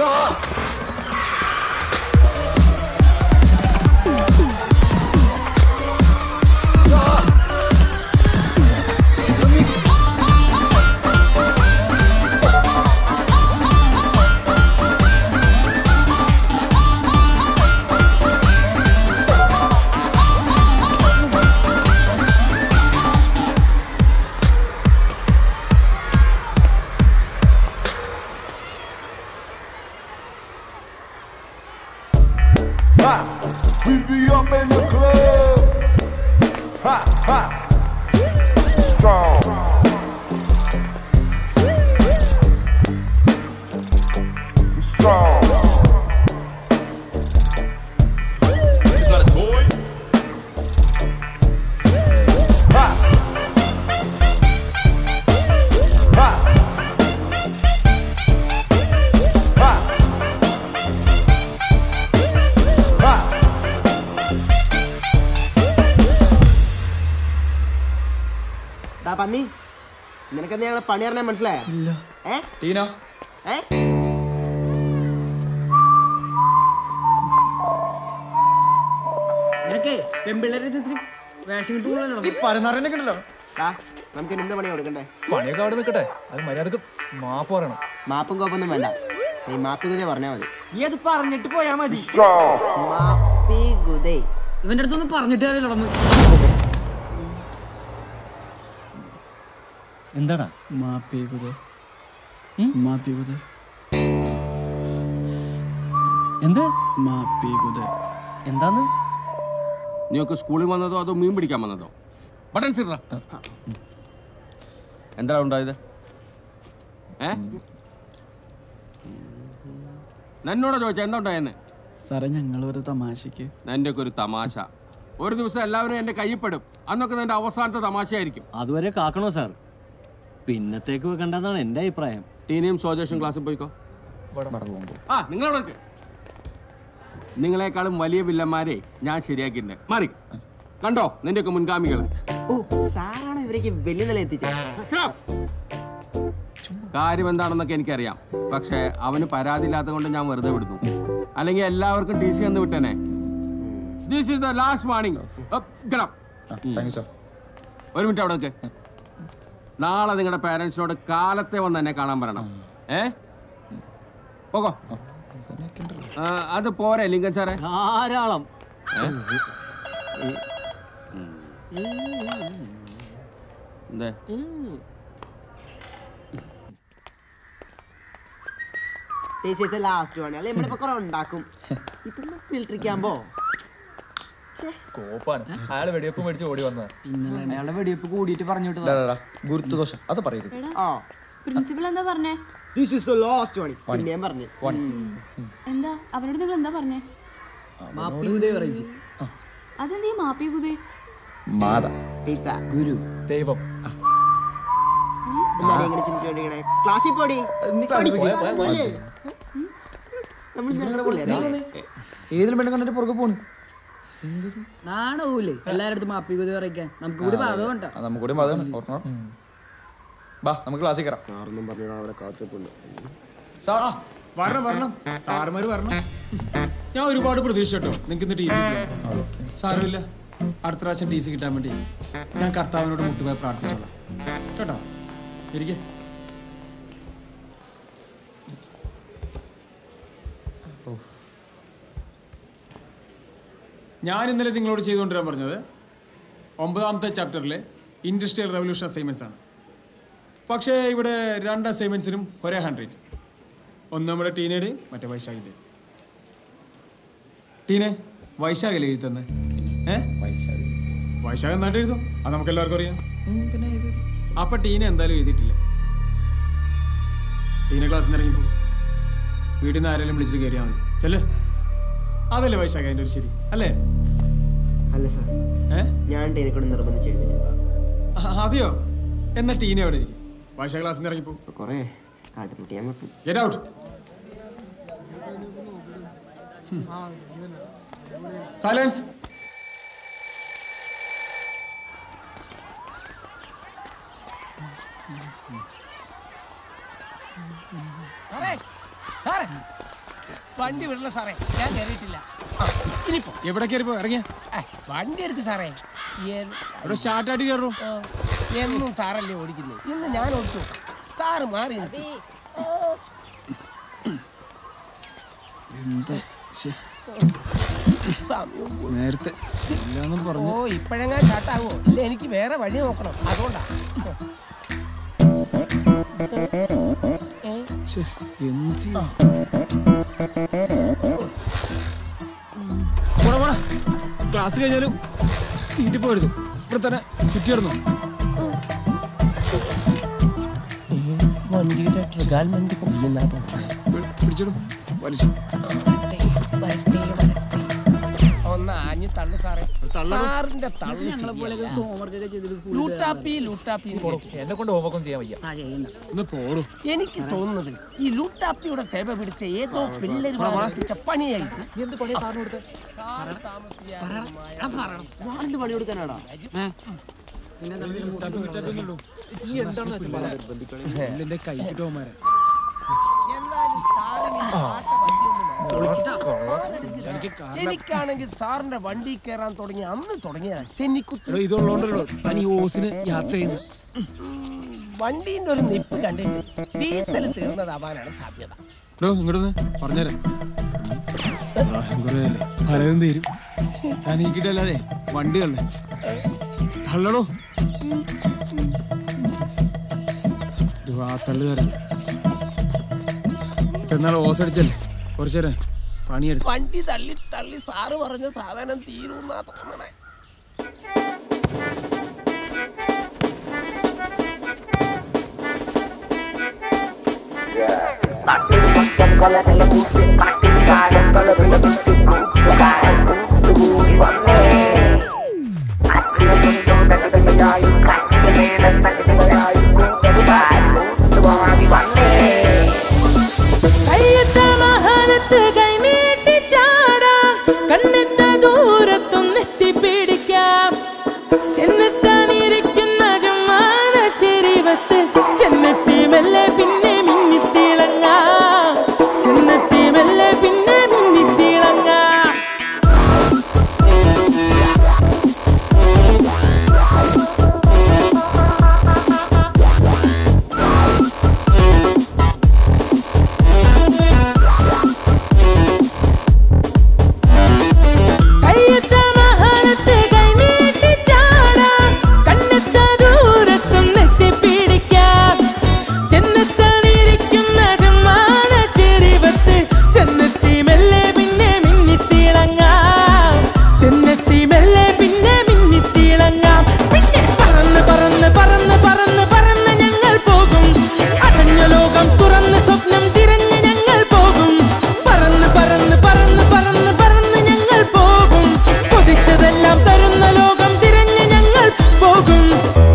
Ha! We be up in the club. Ha ha. Strong. We strong. It's not a toy. Ha. Ha. Ha. Ha. ഡാ പന്നി നിനക്കെന്താ ഞങ്ങളെ പണി അറിഞ്ഞാൽ മനസ്സിലായ ഏ ടീന ഏ നിനക്കേ പെമ്പിള്ളേരെ വേഷം കിട്ടുമ്പോൾ പരനാറിനെ കണ്ടല്ലോ ഡാ നമുക്ക് എന്ത് പണിയാ കൊടുക്കണ്ടേ പണിയൊക്കെ അവിടെ നിൽക്കട്ടെ അത് മര്യാദക്ക് മാപ്പ് പറയണം മാപ്പും കോപ്പൊന്നും വേണ്ട നീ മാപ്പി കുതേ പറഞ്ഞാ മതി നീ അത് പറഞ്ഞിട്ട് പോയാ മതി Strong. മാപ്പി കുതേ ഇവന്റെ അടുത്തൊന്നും പറഞ്ഞിട്ട് കാര്യമില്ല നമ്മൾ എന്താടാ മാപ്പിക്കുതേ മാപ്പിക്കുതേ എന്ത് മാപ്പിക്കുതേ എന്താന്ന് നീയൊക്കെ സ്കൂളിൽ വന്നതോ അതോ മീൻ പിടിക്കാൻ വന്നതോ ബട്ടൺസ് ഇട എന്താ ഉണ്ടായത് ഏ എന്നോടാ ചോദിച്ചാ എന്താ ഉണ്ടായെന്ന് സാറേ ഞങ്ങൾ ഒരു തമാശക്ക് എൻ്റെ ഒക്കെ ഒരു തമാശ ഒരു ദിവസം എല്ലാവരും എൻ്റെ കയ്യിൽപ്പെടും അന്നൊക്കെ എൻ്റെ അവസാനത്തെ തമാശയായിരിക്കും അതുവരെ കാക്കണോ സാർ പിന്നത്തേക്ക് വെക്കണ്ടെന്നാണ് എൻ്റെ അഭിപ്രായം ടീനയും സോജേഷൻ ക്ലാസ്സിൽ പോയിക്കോ ആ നിങ്ങളവിടെ നിൽക്ക്. നിങ്ങളെക്കാളും വലിയ വില്ലന്മാരെ ഞാൻ ശരിയാക്കിയിട്ടുണ്ട് മാറി കണ്ടോ നിന്റെയൊക്കെ മുൻഗാമികൾ ഓ സാറാണ് ഇവരേക്ക് വലിയ നില എത്തിച്ചത് കാര്യം എന്താണെന്നൊക്കെ എനിക്കറിയാം പക്ഷെ അവന് പരാതിയില്ലാത്ത കൊണ്ട് ഞാൻ വെറുതെ വിടുന്നു അല്ലെങ്കിൽ എല്ലാവർക്കും ടി സി എന്ന് വിട്ടനെ this is the last warning thank you sir ഒരു മിനിറ്റ് അവിടെ നിൽക്ക് നാളെ നിങ്ങളുടെ പാരന്റ്സിനോട് കാലത്തെ വന്ന് എന്നെ കാണാൻ പറയണം ഏ പോകോ ആ, അത് പോരെ ലിങ്കൻ സാറേ ധാരാളം എന്തേ ലാസ്റ്റ് പണി അല്ലെ നമ്മളിപ്പോ കുറെ ഉണ്ടാക്കും ഇതൊന്നും ഫിൽട്ടറിക്കാമ്പോ കോപ്പാണ് അയാൾ വെടിവെപ്പ് മേടിച്ച് ഓടി വന്നത് പിന്നെ അയാളുടെ വെടിവെപ്പ് കൂടിയിട്ട് പറഞ്ഞു വിട്ടതാ ഗുരുത്വദോഷം അത് പറയരുത് ആ പ്രിൻസിപ്പൽ എന്താ പറഞ്ഞേ ദിസ് ഇസ് ദ ലാസ്റ്റ് പണി പിന്നെ ഞാൻ പറഞ്ഞു എന്താ അവരോട് നിങ്ങൾ എന്താ പറഞ്ഞേ മാപ്പി ഉദയ പറയിച്ച് അതെന്തീ മാപ്പി കുതേ മാത പിത്ത ഗുരു ദൈവം എല്ലാരും ഇങ്ങനെ ചിന്തിച്ചോണ്ടിരിക്കണേ ക്ലാസ്സിൽ പോടി നീ ക്ലാസ്സിൽ പോയി ഏതിലും പെണ്ണു കണ്ടിട്ട് പുറകെ പോണ് നാണവൂലേ എല്ലാരുടെ അടുത്ത് മാപ്പി കുതി പറയിക്കാൻ നമുക്ക് കൂടി പാതം ഉണ്ടോ ആ, നമുക്ക് കൂടി മതമാണ് ഓർക്കണം ബാ നമുക്ക് ക്ലാസ്സിൽ കയറാം സാറൊന്നും പറഞ്ഞാൽ അവിടെ കാത്തിട്ടുണ്ട് സാ ആ, വരണം വരണം സാറുമാര് വരണം ഞാൻ ഒരുപാട് പ്രതീക്ഷ കേട്ടോ നിങ്ങൾക്ക് ഇന്ന് ടി സി സാരമില്ല അടുത്ത പ്രാവശ്യം ടി സി കിട്ടാൻ വേണ്ടി ഞാൻ കർത്താവിനോട് മുട്ടുപോയി പ്രാർത്ഥിച്ചോളാം കേട്ടോ ഇരിക്കെ ഞാൻ ഇന്നലെ നിങ്ങളോട് ചെയ്തുകൊണ്ടിരാൻ പറഞ്ഞത് ഒമ്പതാമത്തെ ചാപ്റ്ററിലെ ഇൻഡസ്ട്രിയൽ റവല്യൂഷൻ അസൈൻമെൻറ്റ്സ് ആണ് പക്ഷേ ഇവിടെ രണ്ട് അസൈൻമെൻറ്റ്സിനും ഒരേ ഹാൻഡ് റൈറ്റ് ഒന്ന് നമ്മുടെ ടീനയുടെ മറ്റേ വൈശാഖിൻ്റെ ടീനെ വൈശാഖല്ലേ എഴുതി തന്നെ ഏ വൈശാഖ് എന്താണ്ട് എഴുതും അത് നമുക്ക് എല്ലാവർക്കും അറിയാം അപ്പൊ ടീന എന്തായാലും എഴുതിയിട്ടില്ല ടീന ക്ലാസ്സിൽ നിന്ന് ഇറങ്ങിപ്പോ വീട്ടിൽ നിന്ന് ആരെങ്കിലും വിളിച്ചിട്ട് കയറിയാൽ മതി ചെല്ലേ അതല്ലേ വൈശാഖ് അതിൻ്റെ ഒരു ശരി അല്ലേ അല്ല സാർ ഏ ഞാൻ ടീനെക്കൂടെ നിർബന്ധിച്ച് എഴുതിച്ചതാ ആ, അതെയോ എന്നാ ടീന എവിടെ ഇരിക്കും വൈശാഖ് ക്ലാസ്സിൽ നിന്ന് ഇറങ്ങിപ്പോ കൊറേ കാട്ടുമുട്ടി ഞാൻ വിട്ടു ഗെറ്റ് ഔട്ട് സൈലൻസ് വണ്ടി വിടല സാറേ ഞാൻ കയറിയിട്ടില്ല ഇനിയിപ്പോ എവിടെ കയറിപ്പോ ഇറങ്ങിയ ഏ, വണ്ടി എടുത്ത് സാറേ എൻ- ഇവിടെ സ്റ്റാർട്ടായിട്ട് കയറൂ ഓ, എന്നും സാറല്ലേ ഓടിക്കുന്നു ഇന്ന് ഞാൻ ഓടിച്ചു സാറ് മാറി നിൽക്ക്. ഓ, എന്താ ശ്ശെ, സമയം പോയി. നേരത്തെ ഇല്ലാന്നും പറഞ്ഞു ഓ ഇപ്പഴങ്ങാൻ ചാട്ടാവോ ഇല്ല എനിക്ക് വേറെ വഴി നോക്കണം അതുകൊണ്ടാ ശ്ശെ, എന്ത് ചെയ്യും? പോടാ, പോടാ. ക്ലാസ് കഴിഞ്ഞാലും വീട്ടിൽ പോരുത് ഇവിടെ തന്നെ ചുറ്റിയിടുന്നു വണ്ടിയുടെ ട്രിഗാൽമെന്റ് പൊയ്യുന്നാ തോന്നുന്നു പിടിച്ചിടും വലിച്ചു ഒന്ന് ആഞ്ഞ് തള്ളു സാറേ സാറിന്റെ തള്ളു ഞങ്ങളെ പോലെയൊക്കെ ഹോംവർക്ക് ഒക്കെ ചെയ്തിട്ട് സ്കൂളിൽ ലൂട്ടാപ്പി ലൂട്ടാപ്പി എന്ന് കേട്ടു. എന്നെ കൊണ്ട് ഹോംവർക്കും ചെയ്യാൻ വയ്യ ആ ചെയ്യണ്ട ഒന്ന് പോടൂ എനിക്ക് തോന്നുന്നത് ഈ ലൂട്ടാപ്പിയുടെ സേവ പിടിച്ച ഏതോ പിള്ളേര് പഠിപ്പിച്ച പണിയായിരിക്കും എന്ത് പണിയാ സാറിന് കൊടുത്തേ ഞാനെന്ത് പണി കൊടുക്കാനാടാ പിന്നെ എന്താ ഇതിന് മൂത്ത ഈ എന്താണെന്ന് വെച്ചാൽ പറ. എന്റെ കൈ കിട്ടുമാരെ എന്നാലും സാറിന് ഈ പാട്ട വണ്ടിയൊന്നും വേണ്ട. എനിക്ക് കാ- എനിക്കാണെങ്കിൽ സാറിന്റെ വണ്ടി കയറാൻ തുടങ്ങി അന്ന് തുടങ്ങിയതാ ചെന്നിക്കുത്ത് എടോ, ഇതുള്ളോണ്ടല്ലോ താൻ ഈ ഓസിന് യാത്ര ചെയ്യുന്നത് വണ്ടീന്റെ ഒരു നിപ്പ് കണ്ടിട്ട് ഡീസൽ തീർന്നതാവാനാണ് സാധ്യത എടോ ഇങ്ങോട്ടൊന്ന് പറഞ്ഞുതരാം പ്രായം കുറയല്ലേ പലതും തീരും താൻ ഈ കിട്ടല്ലാതെ വണ്ടികളെ തള്ളടോ ഒരു ആ തള്ളുകാരൻ ഇതെന്നാൾ ഓസ് അടിച്ചല്ലേ കുറച്ചു നേരം പണിയെടുത്ത് വണ്ടി തള്ളി തള്ളി സാറ് പറഞ്ഞ സാധനം തീരുന്നാ തോന്നണേ കയ്യെത്ത മഹാനത്ത് കൈനീട്ടി ചാടാം കണ്ണെത്ത ദൂരത്തൊന്നെത്തി പിടിക്കാം ചെന്നെത്താനിരിക്കുന്ന ചുമ്മാന ചെരിവത്തിൽ ചെന്നെത്തി മെല്ലെ പിന്നെ മിന്നിത്തിളങ്ങാം ചെന്നെത്തി മെല്ലെ പിന്നെ മിന്നിത്തിളങ്ങാം കയ്യെത്ത മഹാനത്ത് കൈനീട്ടി ചാടാം കണ്ണെത്ത ദൂരത്തൊന്നെത്തി പിടിക്കാം ചെന്നെത്താനിരിക്കുന്ന ചുമ്മാന ചെരിവത്ത് ചെന്നെത്തി മെല്ലെ പിന്നെ മിന്നിത്തിളങ്ങാം ചെന്നെത്തി മെല്ലെ പിന്നെ മിന്നിത്തിളങ്ങാം പിന്നെ പറന്ന് പറന്ന് പറന്ന് പറന്ന് പറന്ന് ഞങ്ങൾ പോകും അടഞ്ഞ ലോകം തുറന്ന് സ്വപ്നം തിരഞ്ഞ് ഞങ്ങൾ പോകും പറന്ന് പറന്ന് പറന്ന് പറന്ന് പറന്ന് ഞങ്ങൾ പോകും കൊതിച്ചതെല്ലാം തരുന്ന ലോകം തിരഞ്ഞ് ഞങ്ങൾ പോകും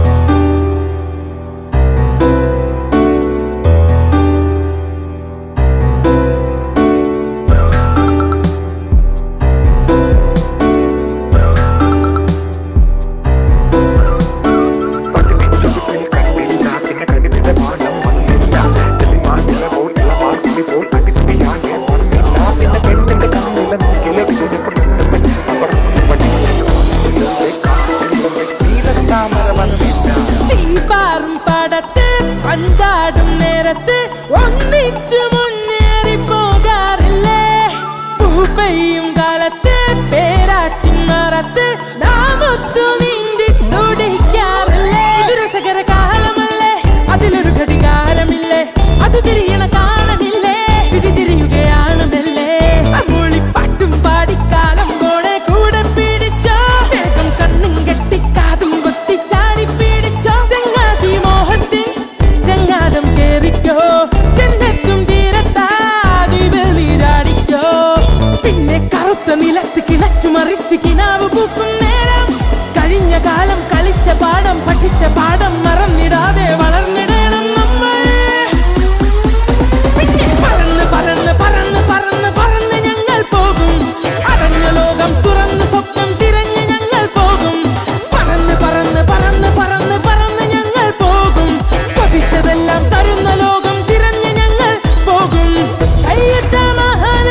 തീപാറും പടത്ത് പണ്ടാടും നേരത്ത് ഒന്നിച്ചു മുന്നേറി പോകാറില്ലേ പൂപ്പയും കാലത്ത് പേരാറ്റിൻ മറത്ത് നാമൊത്തു നീന്തി തുടിക്കാറില്ലേ ഇത് രസകര കാലമല്ലേ അതിലൊരു ഘടികാരമില്ലേ അത് തിരിയണ കാണലില്ലേ വിധി തിരിയുകയാണ് മെല്ലെ അമ്മൂളിപ്പാട്ടും പാടിക്കാലം പോണെ കൂടെ പിടിച്ചോ വേഗം കണ്ണും കെട്ടിക്കാതും കൊത്തി ചാടി പിടിച്ചോ ചങ്ങാതി മോഹത്തിൻ ചങ്ങാതം കേറിക്കോ ചെന്നെത്തും തീരത്താതി വെളിരാടിക്കോ പിന്നെ കറുത്ത നിലത്ത് കിളച്ചു മറിച്ച് കിനാവ് പൂക്കും നേരം കഴിഞ്ഞ കാലം കളിച്ച പാഠം പഠിച്ച പാഠം മറന്നിടാതെ വളർന്നിടണം നമ്മൾ പിന്നെ പറന്ന് പറന്ന് പറന്ന് പറന്ന് പറന്ന് ഞങ്ങൾ പോകും അടഞ്ഞ ലോകം തുറന്ന് സ്വപ്നം തിരഞ്ഞ് ഞങ്ങൾ പോകും പറന്ന് പറന്ന് പറന്ന് പറന്ന് പറന്ന് ഞങ്ങൾ പോകും കൊതിച്ചതെല്ലാം തരുന്ന ലോകം തിരഞ്ഞ് ഞങ്ങൾ പോകും കയ്യെത്ത മഹാന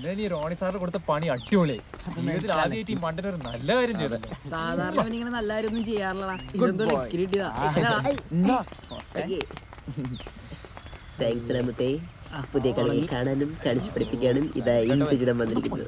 അല്ലെ റോണി സാറിന് കൊടുത്ത പണി അടിപൊളിയായി ജീവിതത്തിൽ ആദ്യമായിട്ട് ഈ മണ്ടൻ ഒരു നല്ല കാര്യം ചെയ്തല്ലോ സാധാരണ അവനിങ്ങനെ നല്ല കാര്യമൊന്നും ചെയ്യാറില്ലടാ ഇതെന്തോ ലക്കിന് കിട്ടിയതാ താങ്ക്സ് രാമത്തെ പുതിയ കളികൾ കാണാനും കാണിച്ചു പഠിപ്പിക്കാനും ഇതാ ഇൻഡിവിജ്വലം വന്നിരിക്കുന്നത്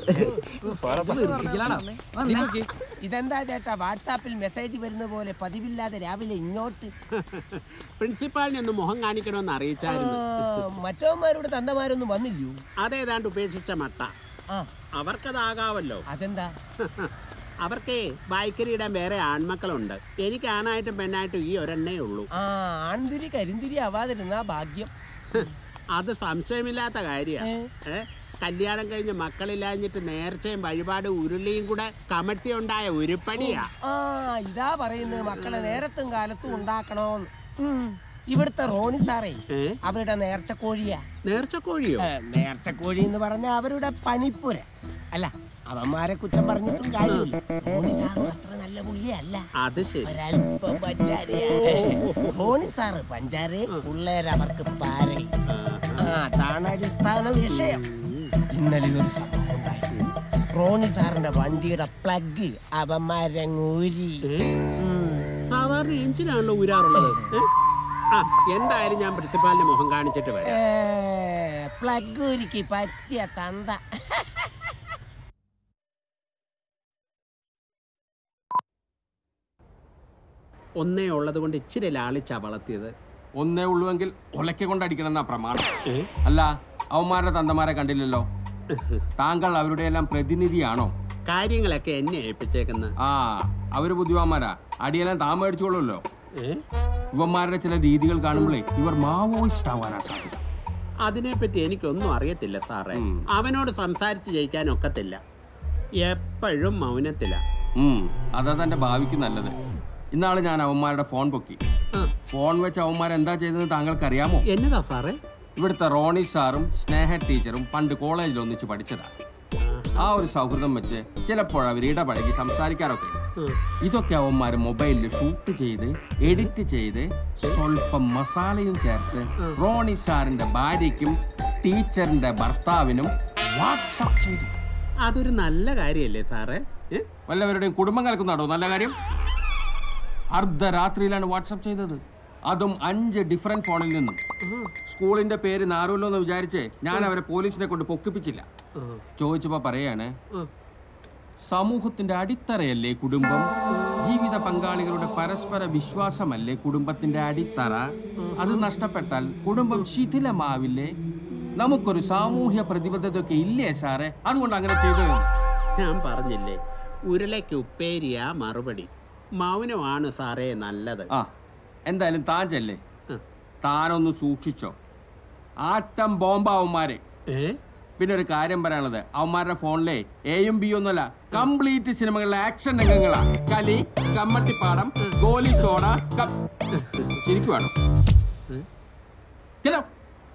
ഇതെന്താ ചേട്ടാ വാട്സാപ്പിൽ മെസ്സേജ് വരുന്ന പോലെ പതിവില്ലാതെ രാവിലെ ഇങ്ങോട്ട് പ്രിൻസിപ്പാളിനെ ഒന്ന് മുഖം കാണിക്കണമെന്ന് അറിയിച്ചായിരുന്നു മറ്റവന്മാരോട് തന്തമാരൊന്നും വന്നില്ലയോ അതേതാണ്ട് ഉപേക്ഷിച്ച മട്ട അവർക്കതാകാവല്ലോ അതെന്താ അവർക്ക് ബൈക്കറി ഇടാൻ വേറെ ആൺമക്കളുണ്ട് എനിക്ക് ആണായിട്ടും പെണ്ണായിട്ടും ഈ ഒരെണ്ണേ ഉള്ളൂ ആ ആൺതിരി കരിന്തിരി ആവാതിരുന്നാ ഭാഗ്യം അത് സംശയമില്ലാത്ത കാര്യമാണ് ഏ കല്യാണം കഴിഞ്ഞ് മക്കളില്ലാഞ്ഞിട്ട് നേർച്ചയും വഴിപാടും ഉരുളിയും കൂടെ കമഴ്ത്തി ഉണ്ടായ ഉരുപ്പടിയാ ആ ഇതാ പറയുന്നത് മക്കളെ നേരത്തും കാലത്തും ഉണ്ടാക്കണോന്ന് ഉം. ഇവിടുത്തെ റോണി സാറേ അവരുടെ നേർച്ചക്കോഴിയാ നേർച്ചക്കോഴിയോ നേർച്ചക്കോഴി എന്ന് പറഞ്ഞ അവരുടെ പണിപ്പുര അല്ല അവന്മാരെ കുറ്റം പറഞ്ഞിട്ടും കാര്യമില്ല റോണി സാറും അത്ര നല്ല പുള്ളിയല്ല അത് ശരി ഒരല്പം പഞ്ചാരയാ റോണി സാറ് പഞ്ചാരയും പിള്ളേരവർക്ക് പാരയും ആ, അതാണ് അടിസ്ഥാന വിഷയം ഇന്നലെ ഒരു സംഭവം ഉണ്ടായി റോണി സാറിന്റെ വണ്ടിയുടെ പ്ലഗ് അവന്മാരങ്ങൂരി സാധാരണ എഞ്ചിനാണല്ലോ ഊരാറുള്ളത് ഏ? ആ എന്തായാലും ഞാൻ പ്രിൻസിപ്പാളിന്റെ മുഖം കാണിച്ചിട്ട് വരാം പ്ലഗ് ഒരുക്കി പറ്റിയ തന്ത ഒന്നേ ഉള്ളത് കൊണ്ട് ഇച്ചിരി ലാളിച്ചാ വളർത്തിയത് ഒന്നേ ഉള്ളുവെങ്കിൽ ഒലക്കെ കൊണ്ടടിക്കണം എന്നാ പ്രമാണം അല്ല അവന്മാരുടെ തന്തമാരെ കണ്ടില്ലല്ലോ താങ്കൾ അവരുടെ എല്ലാം പ്രതിനിധിയാണോ കാര്യങ്ങളൊക്കെ എന്നെ ഏൽപ്പിച്ചേക്കുന്നത് ആ അവര് ബുദ്ധിമാന്മാരാ അടിയെല്ലാം താൻ മേടിച്ചോളൂല്ലോ ഇവന്മാരുടെ ചില രീതികൾ കാണുമ്പോഴേ ഇവർ മാവോയിസ്റ്റ് ആവാനാ സാധ്യത അതിനെപ്പറ്റി എനിക്കൊന്നും അറിയത്തില്ല സാറേ അവനോട് സംസാരിച്ച് ജയിക്കാൻ ഒക്കത്തില്ല എപ്പോഴും മൗനത്തില ഉം, അതാ തന്റെ ഭാവിക്ക് നല്ലത് ഇന്നാള് ഞാൻ അവന്മാരുടെ ഫോൺ പൊക്കി ഫോൺ വെച്ച് അവന്മാർ എന്താ ചെയ്തതെന്ന് താങ്കൾക്ക് അറിയാമോ എന്നതാ സാറേ ഇവിടുത്തെ റോണി സാറും സ്നേഹ ടീച്ചറും പണ്ട് കോളേജിൽ ഒന്നിച്ച് പഠിച്ചതാ ആ ഒരു സൗഹൃദം വെച്ച് ചിലപ്പോൾ അവർ ഇടപഴകി സംസാരിക്കാറൊക്കെ ഉണ്ട്. ഇതൊക്കെ അവന്മാർ മൊബൈലിൽ ഷൂട്ട് ചെയ്ത് എഡിറ്റ് ചെയ്ത് സ്വല്പം മസാലയും ചേർത്ത് റോണി സാറിന്റെ ഭാര്യയ്ക്കും ടീച്ചറിന്റെ ഭർത്താവിനും വാട്സപ്പ് ചെയ്തു അതൊരു നല്ല കാര്യല്ലേ സാറേ വല്ലവരുടെയും കുടുംബം കലക്കുന്നാടോ നല്ല കാര്യം അർദ്ധരാത്രിയിലാണ് വാട്സപ്പ് ചെയ്തത് അതും അഞ്ച് ഡിഫറെന്റ് ഫോണിൽ നിന്നും സ്കൂളിന്റെ പേര് നാറുമല്ലോ എന്ന് വിചാരിച്ച് ഞാൻ അവരെ പോലീസിനെ കൊണ്ട് പൊക്കിപ്പിച്ചില്ല ചോദിച്ചപ്പോ പറയാണ് സമൂഹത്തിന്റെ അടിത്തറയല്ലേ കുടുംബം ജീവിത പങ്കാളികളുടെ പരസ്പര വിശ്വാസമല്ലേ കുടുംബത്തിന്റെ അടിത്തറ അത് നഷ്ടപ്പെട്ടാൽ കുടുംബം ശിഥിലമാവില്ലേ നമുക്കൊരു സാമൂഹ്യ പ്രതിബദ്ധതയൊക്കെ ഇല്ലേ സാറേ അതുകൊണ്ട് അങ്ങനെ ചെയ്തത് ഞാൻ പറഞ്ഞില്ലേ ഉരുളയ്ക്ക് ഉപ്പേരിയാ മറുപടി മൗനമാണ് സാറേ നല്ലത് ആ എന്തായാലും താൻ ചെല്ലേ താനൊന്ന് സൂക്ഷിച്ചോ ആട്ടം ബോംബാവന്മാരെ പിന്നെ ഒരു കാര്യം പറയാനുള്ളത് അവന്മാരുടെ ഫോണിലെ എയും ബി ഒന്നുമല്ല കംപ്ലീറ്റ് സിനിമകളിലെ ആക്ഷൻ രംഗങ്ങളാ കലി കമ്മട്ടിപ്പാടം ഗോലി സോഡ ക- ശരിക്കും വേണം Get out.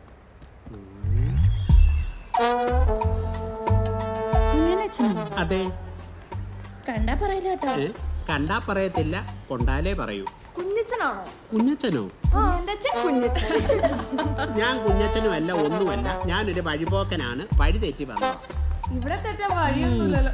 കുഞ്ഞനച്ഛനോ അതെ കണ്ടാ പറയില്ല കേട്ടോ ഏ? കണ്ടാ പറയത്തില്ല കൊണ്ടാലേ പറയൂ കുഞ്ഞച്ചനാണോ കുഞ്ഞച്ചനോ കുഞ്ഞച്ചൻ കുഞ്ഞച്ചൻ ഞാൻ കുഞ്ഞച്ചനും അല്ല ഒന്നുമല്ല ഞാനൊരു വഴിപോക്കനാണ് വഴി തെറ്റി വന്നത് ഇവിടെ തെറ്റാൻ വഴിയൊന്നുമില്ലല്ലോ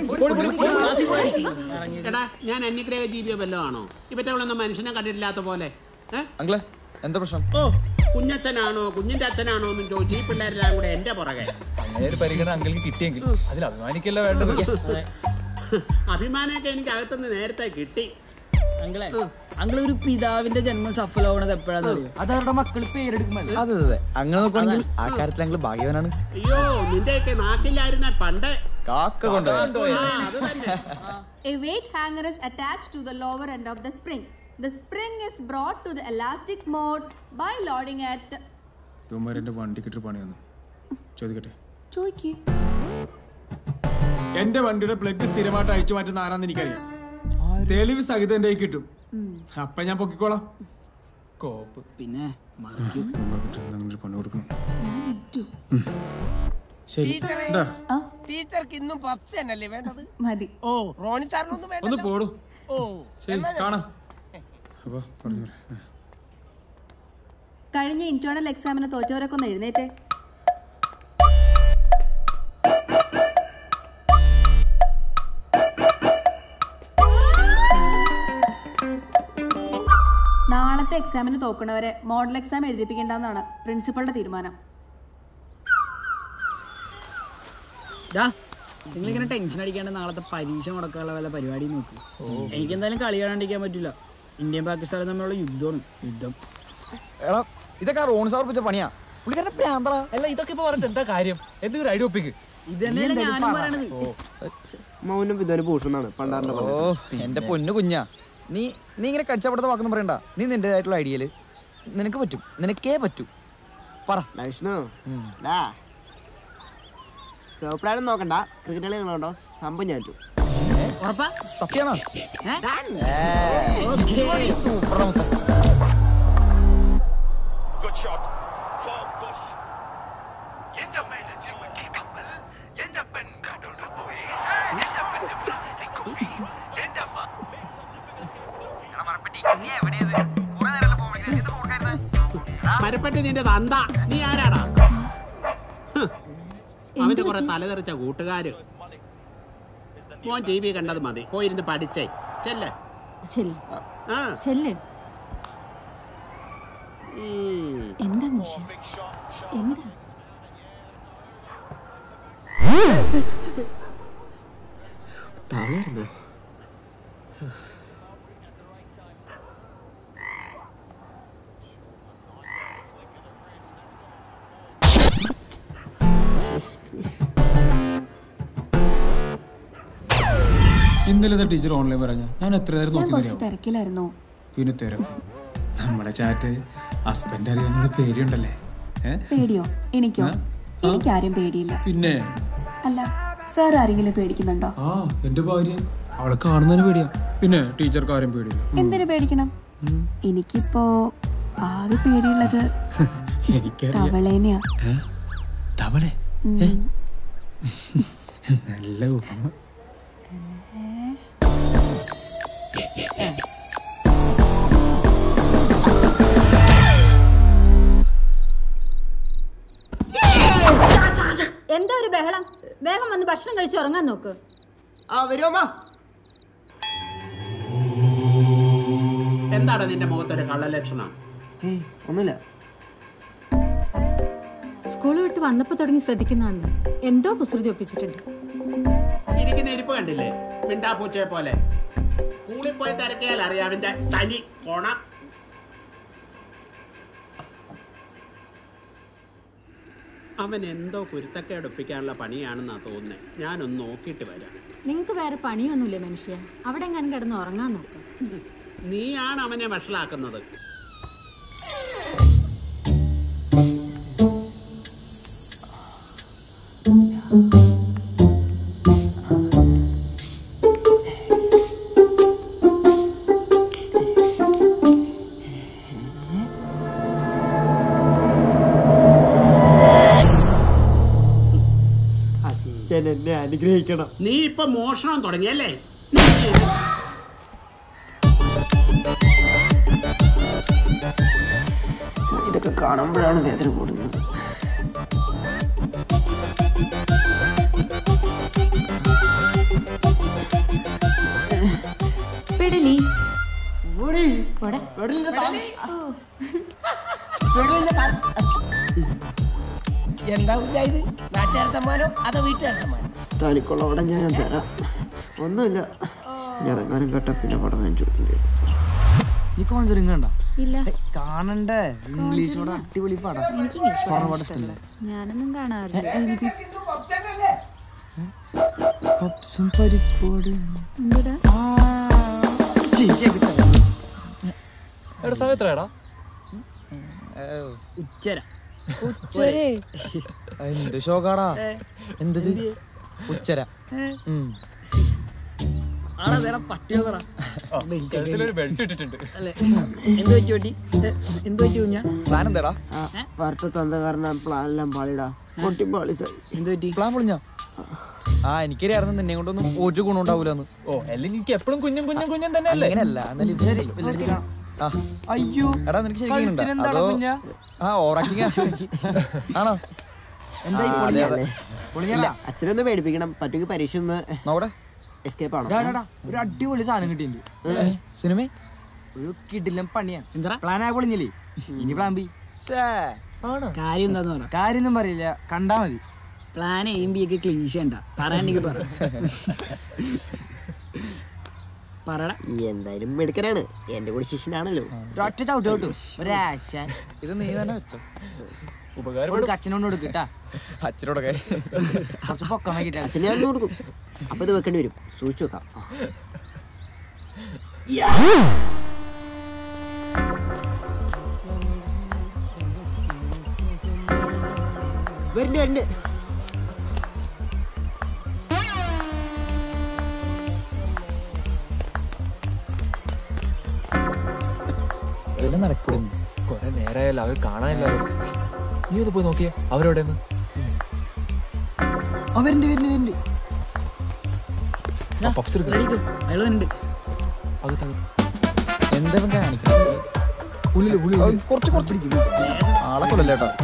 എടാ ഞാൻ അന്യഗ്രഹ ജീവിയോ വല്ലോ ആണോ ഇവറ്റകളൊന്നും മനുഷ്യനെ കണ്ടിട്ടില്ലാത്ത പോലെ ഏ? അങ്കിളെ എന്താ പ്രശ്നം ഓ കുഞ്ഞച്ഛനാണോ കുഞ്ഞിന്റെ അച്ഛനാണോ എന്നും ചോദിച്ചു ഈ പിള്ളേരെല്ലാം കൂടെ എന്റെ പുറകെ അങ്ങനെ ഒരു പരിഗണന അങ്കിൾക്ക് കിട്ടിയെങ്കിൽ അതിൽ അഭിമാനിക്കല്ല വേണ്ടത് അഭിമാനമൊക്കെ എനിക്ക് അകത്തുനിന്ന് നേരത്തെ കിട്ടി അങ്കിളെ അങ്കിൾ ഒരു പിതാവിന്റെ ജന്മം സഫലമാവണത് എപ്പോഴാന്ന് അറിയോ അത് അവരുടെ മക്കൾ പേരെടുക്കുമ്പോൾ അതെ അതെ അങ്ങനെ നോക്കുവാണെങ്കിൽ ആ കാര്യത്തിൽ അങ്കിൾ ഭാഗ്യവാനാണ് അയ്യോ നിന്റെയൊക്കെ നാക്കില്ലായിരുന്ന പണ്ട് കാക്ക കൊണ്ടുപോയി ആ, അത് തന്നെ A weight hanger is attached to the lower end of the spring. The spring is brought to the elastic mode by loading at the... ഇവന്മാർ എന്റെ വണ്ടിക്കിട്ട് പണി വന്നു ചോദിക്കട്ടെ ചോയ്ക്ക് എന്റെ വണ്ടിയുടെ പ്ലഗ് സ്ഥിരമായിട്ട് അഴിച്ചു മാറ്റുന്ന ആരാന്ന് എനിക്കറിയാം തെളിവ് സഹിതം എന്റെ കയ്യിൽ കിട്ടും അപ്പൊ ഞാൻ പൊക്കിക്കോളാം കോപ്പ് പിന്നെ പണി കൊടുക്കണം ശരി ടീച്ചറെ ഇണ്ടാ. ടീച്ചർക്ക് ഇന്നും പപ്സ് തന്നെയല്ലേ വേണ്ടത് മതി ഓ റോണി സാറിനൊന്നും വേണ്ട ഒന്ന് പോടൂ ഓ ശരി എന്നാ ഞാൻ- കാണാം അപ്പൊ പറഞ്ഞു കഴിഞ്ഞ ഇന്റേണൽ എക്സാമിന് തോറ്റവരൊക്കെ ഒന്ന് എഴുന്നേറ്റേ ഇന്നത്തെ എക്സാമിന് തോക്കണവരെ മോഡൽ എക്സാം എഴുതിപ്പിക്കേണ്ടെന്നാണ് പ്രിൻസിപ്പളുടെ തീരുമാനം ഡാ നിങ്ങളിങ്ങനെ ടെൻഷൻ അടിക്കാണ്ട് നാളത്തെ പരീക്ഷ മുടക്കാനുള്ള വല്ല പരിപാടി നോക്കി എനിക്ക് എന്തായാലും കളി കാണാണ്ടിരിക്കാൻ പറ്റില്ല ഇന്ത്യയും പാകിസ്ഥാനും തമ്മിലുള്ള യുദ്ധമാണ് യുദ്ധം എടാ ഇതൊക്കെ റോൺ സാർ വെച്ച പണിയാ പുള്ളിക്കാരന്റെ പ്രാന്തറ അല്ല ഇതൊക്കെ ഇപ്പൊ പറഞ്ഞിട്ട് എന്താ കാര്യം എന്തൊരു ഐഡിയ ഒപ്പിക്ക് ഇത് തന്നെയല്ലേ ഞാനും പറയണത് മൗനം വിധവന് ഭൂഷണാണ് പണ്ടാറിന്റെ ഓ എന്റെ പൊന്നു കുഞ്ഞാ നീ നീ ഇങ്ങനെ കടിച്ചപ്പെടുത്ത വാക്കൊന്നും പറയണ്ട നീ നിന്റേതായിട്ടുള്ള ഐഡിയയില് നിനക്ക് പറ്റും നിനക്കേ പറ്റൂ പറ വിഷ്ണു ഡാ സോപ്രാനും നോക്കണ്ട ക്രിക്കറ്റ് കളി നിങ്ങളുണ്ടോ സംഭവം ഞാൻ ഏറ്റു. ഉറപ്പാ സത്യാണോ ഓക്കേ. സൂപ്പർ നമുക്ക് Good shot. Four push. എന്റെ മേലെ ചുമക്കി കമ്മൽ എന്റെ പെൺകാടോട് പോയി എന്റെ പെണ്ണ് പ്രാർത്ഥിക്കുമി എന്റെ അമ്മ മരപ്പെട്ടി നിന്റെ തന്ത നീ ആരാടാ ഹ്. അവന്റെ കുറെ തലതെറിച്ച കൂട്ടുകാര് മോൻ ടി വി കണ്ടത് മതി പോയിരുന്ന് പഠിച്ചേ ചെല്ലേ ചെല്ല് ആ ചെല്ല് ഉം. എന്താ മനുഷ്യ എന്താ തളർന്നോ ഇന്നലത്തെ ടീച്ചർ ഓൺലൈൻ പറഞ്ഞ ഞാൻ എത്ര നേരം ഞാൻ നോക്കി കുറച്ച് തരാം തിരക്കിലായിരുന്നു പിന്നെ തിരക്കും നമ്മുടെ ചാറ്റ് ഹസ്ബൻഡ് അറിയാവുന്നത് പേടിയുണ്ടല്ലേ ഏ? പേടിയോ എനിക്കോ ആ? എനിക്കാരും പേടിയില്ല പിന്നെ അല്ല സാർ ആരെങ്കിലും പേടിക്കുന്നുണ്ടോ ആ എന്റെ ഭാര്യ അവളെ കാണുന്നതിന് പേടിയാ പിന്നെ ടീച്ചർക്ക് ആരും പേടിയില്ല എന്തിനു പേടിക്കണം എനിക്കിപ്പോ ആകെ പേടിയുള്ളത് എനിക്കറിയാം തവളേനെയാ ഏ? തവളെ ഉം. നല്ല ഉപമ എന്താ ഒരു ബഹളം വേഗം വന്ന് ഭക്ഷണം കഴിച്ച് ഉറങ്ങാൻ നോക്ക് ആ വരുമോ എന്താണ് നിന്റെ മുഖത്തൊരു കള്ളലക്ഷണം ഏയ് ഒന്നുമില്ല സ്കൂൾ വിട്ട് വന്നപ്പോ തുടങ്ങി ശ്രദ്ധിക്കുന്നതാണ് എന്തോ കുസൃതി ഒപ്പിച്ചിട്ടുണ്ട് ഇരിക്കുന്ന ഇരിപ്പ് കണ്ടില്ലേ മിണ്ടാപ്പൂച്ചയെ പോലെ സ്കൂളിൽ പോയി തിരക്കിയാൽ അറിയാം അവന്റെ തനി കോണ അവൻ എന്തോ കുരുത്തക്കേട് ഒപ്പിക്കാനുള്ള പണിയാണെന്നാ തോന്നുന്നത് ഞാനൊന്ന് നോക്കിയിട്ട് വരാം നിങ്ങൾക്ക് വേറെ പണിയൊന്നുമില്ലേ മനുഷ്യ അവിടെ എങ്ങാനും കിടന്ന് ഉറങ്ങാൻ നോക്ക് നീയാണ് അവനെ വഷളാക്കുന്നത് അച്ഛൻ എന്നെ അനുഗ്രഹിക്കണം നീ ഇപ്പൊ മോഷണം തുടങ്ങിയല്ലേ ഇതൊക്കെ കാണുമ്പോഴാണ് വേദന കൂടുന്നത് പെടലി ഓടി. പോടെ. പെടലിന്റെ താ- എന്താ കുഞ്ഞായത് നാട്ടുകാർ സമ്മാനം അതോ വീട്ടുകാർ സമ്മാനം താലിക്കുള്ള പടം ഞാൻ തരാം ഒന്നുമില്ല ഞാൻ എങ്ങാനും കേട്ട പിന്നെ പടം വാങ്ങിച്ചു കൊടുക്കേണ്ടി വരും നീ കോഞ്ചറിങ് കണ്ട ഇല്ല കാണണ്ടേ ഇംഗ്ലീഷോട് അടിപൊളി പടം എനിക്ക് ഇംഗ്ലീഷ് horror പടം പടം ഇഷ്ടമല്ല. ഇഷ്ടമല്ലേ? ഞാനൊന്നും കാണാറില്ല പപ്സും പരിപ്പോടും എന്തുടാ എടാ സമയം എത്രയാടാ ഉച്ചര ഉച്ചരെ എന്ത് ഷോക്കാടാ എന്തത് ഉച്ചര ഉം. ആടാ വേറെ പട്ടി നോക്കടാ കഴുത്തിലൊരു ബെൽറ്റ് ഇട്ടിട്ടുണ്ട് അല്ലേ എന്ത് പറ്റി പറ്റി എന്ത് പറ്റി കുഞ്ഞാ പ്ലാൻ എന്താടാ വരട്ട് തന്ന കാരണം പ്ലാൻ എല്ലാം പാളിടാ പൊട്ടി പാളി സായി എന്ത് പറ്റി പ്ലാൻ പൊളിഞ്ഞ ആ എനിക്കറിയായിരുന്നു നിന്നെ കൊണ്ടൊന്നും ഒരു ഗുണം ഉണ്ടാവൂലെന്ന് ഓ അല്ലെങ്കിൽ എനിക്ക് എപ്പോഴും കുഞ്ഞും കുഞ്ഞും കുഞ്ഞും തന്നെ അല്ലേ അങ്ങനെയല്ല എന്നാലും ഇത് ആ. അയ്യോ എടാ നിനക്ക് ശരിക്കും ഉണ്ടോ? കഴുത്തിനെന്താടാ അതോ കുഞ്ഞാ? ആ ഓറാക്ടിങ് ആണോ എന്തായി ആ, അതെ, പൊളിഞ്ഞല്ലേ? അതെ. പൊളിഞ്ഞല്ല അച്ഛനൊന്ന് പേടിപ്പിക്കണം പറ്റുമെങ്കിൽ പരീക്ഷ ഒന്ന് നോടെ എസ്കേപ്പ് ആണോ ഡാ, ഡാ, ഡാ, ഒരു അടിപൊളി സാധനം കിട്ടിയിട്ടുണ്ട് സിനിമ ഒരു കിടിലം പണിയാ എന്താ പ്ലാൻ ആയി പൊളിഞ്ഞില്ലേ ഇനി പ്ലാൻ ബി കാര്യം എന്താന്ന് പറ കാര്യൊന്നും പറയില്ല കണ്ടാ മതി പ്ലാൻ എയും ബി ഒക്കെ ക്ലീശ ഉണ്ടാ പറയാണ്ടെങ്കിൽ പറ പറടാ എന്തായാലും മെടുക്കനാണ് എന്റെ കൂടെ ശിഷ്യനാണല്ലോ ഒറ്റ ചവിട്ട് ചവിട്ടു ഒരാശ ഇത് നീ തന്നെ വെച്ചോ ഉപകാരം അച്ഛനോട് കൊടുക്കട്ടാ അച്ഛനോടൊക്കെ കുറച്ച് പൊക്കം വൈകിട്ടാ അച്ഛനെ ഞാൻ കൊടുക്കും അപ്പൊ ഇത് വെക്കേണ്ടി വരും സൂക്ഷിച്ചു വെക്കാം വരുന്നുണ്ട് വരുന്നുണ്ട് ഇതെല്ലാം നടക്കും കൊറേ നേരമായല്ലോ അവർ കാണാനില്ല നീ ഒന്ന് പോയി നോക്കിയേ അവരെവിടെ അവരുണ്ട് വരുന്നുണ്ട് വരുന്നുണ്ട് പപ്സ് റെഡിക്ക് അയാൾ ഉണ്ട് എന്താ ഇവൻ കാണിക്കുന്നത് ഉള്ളില് ഉള്ളിൽ കുറച്ച് കുറച്ചിരിക്കും ആളെ കൊല്ലല്ലേ കേട്ടോ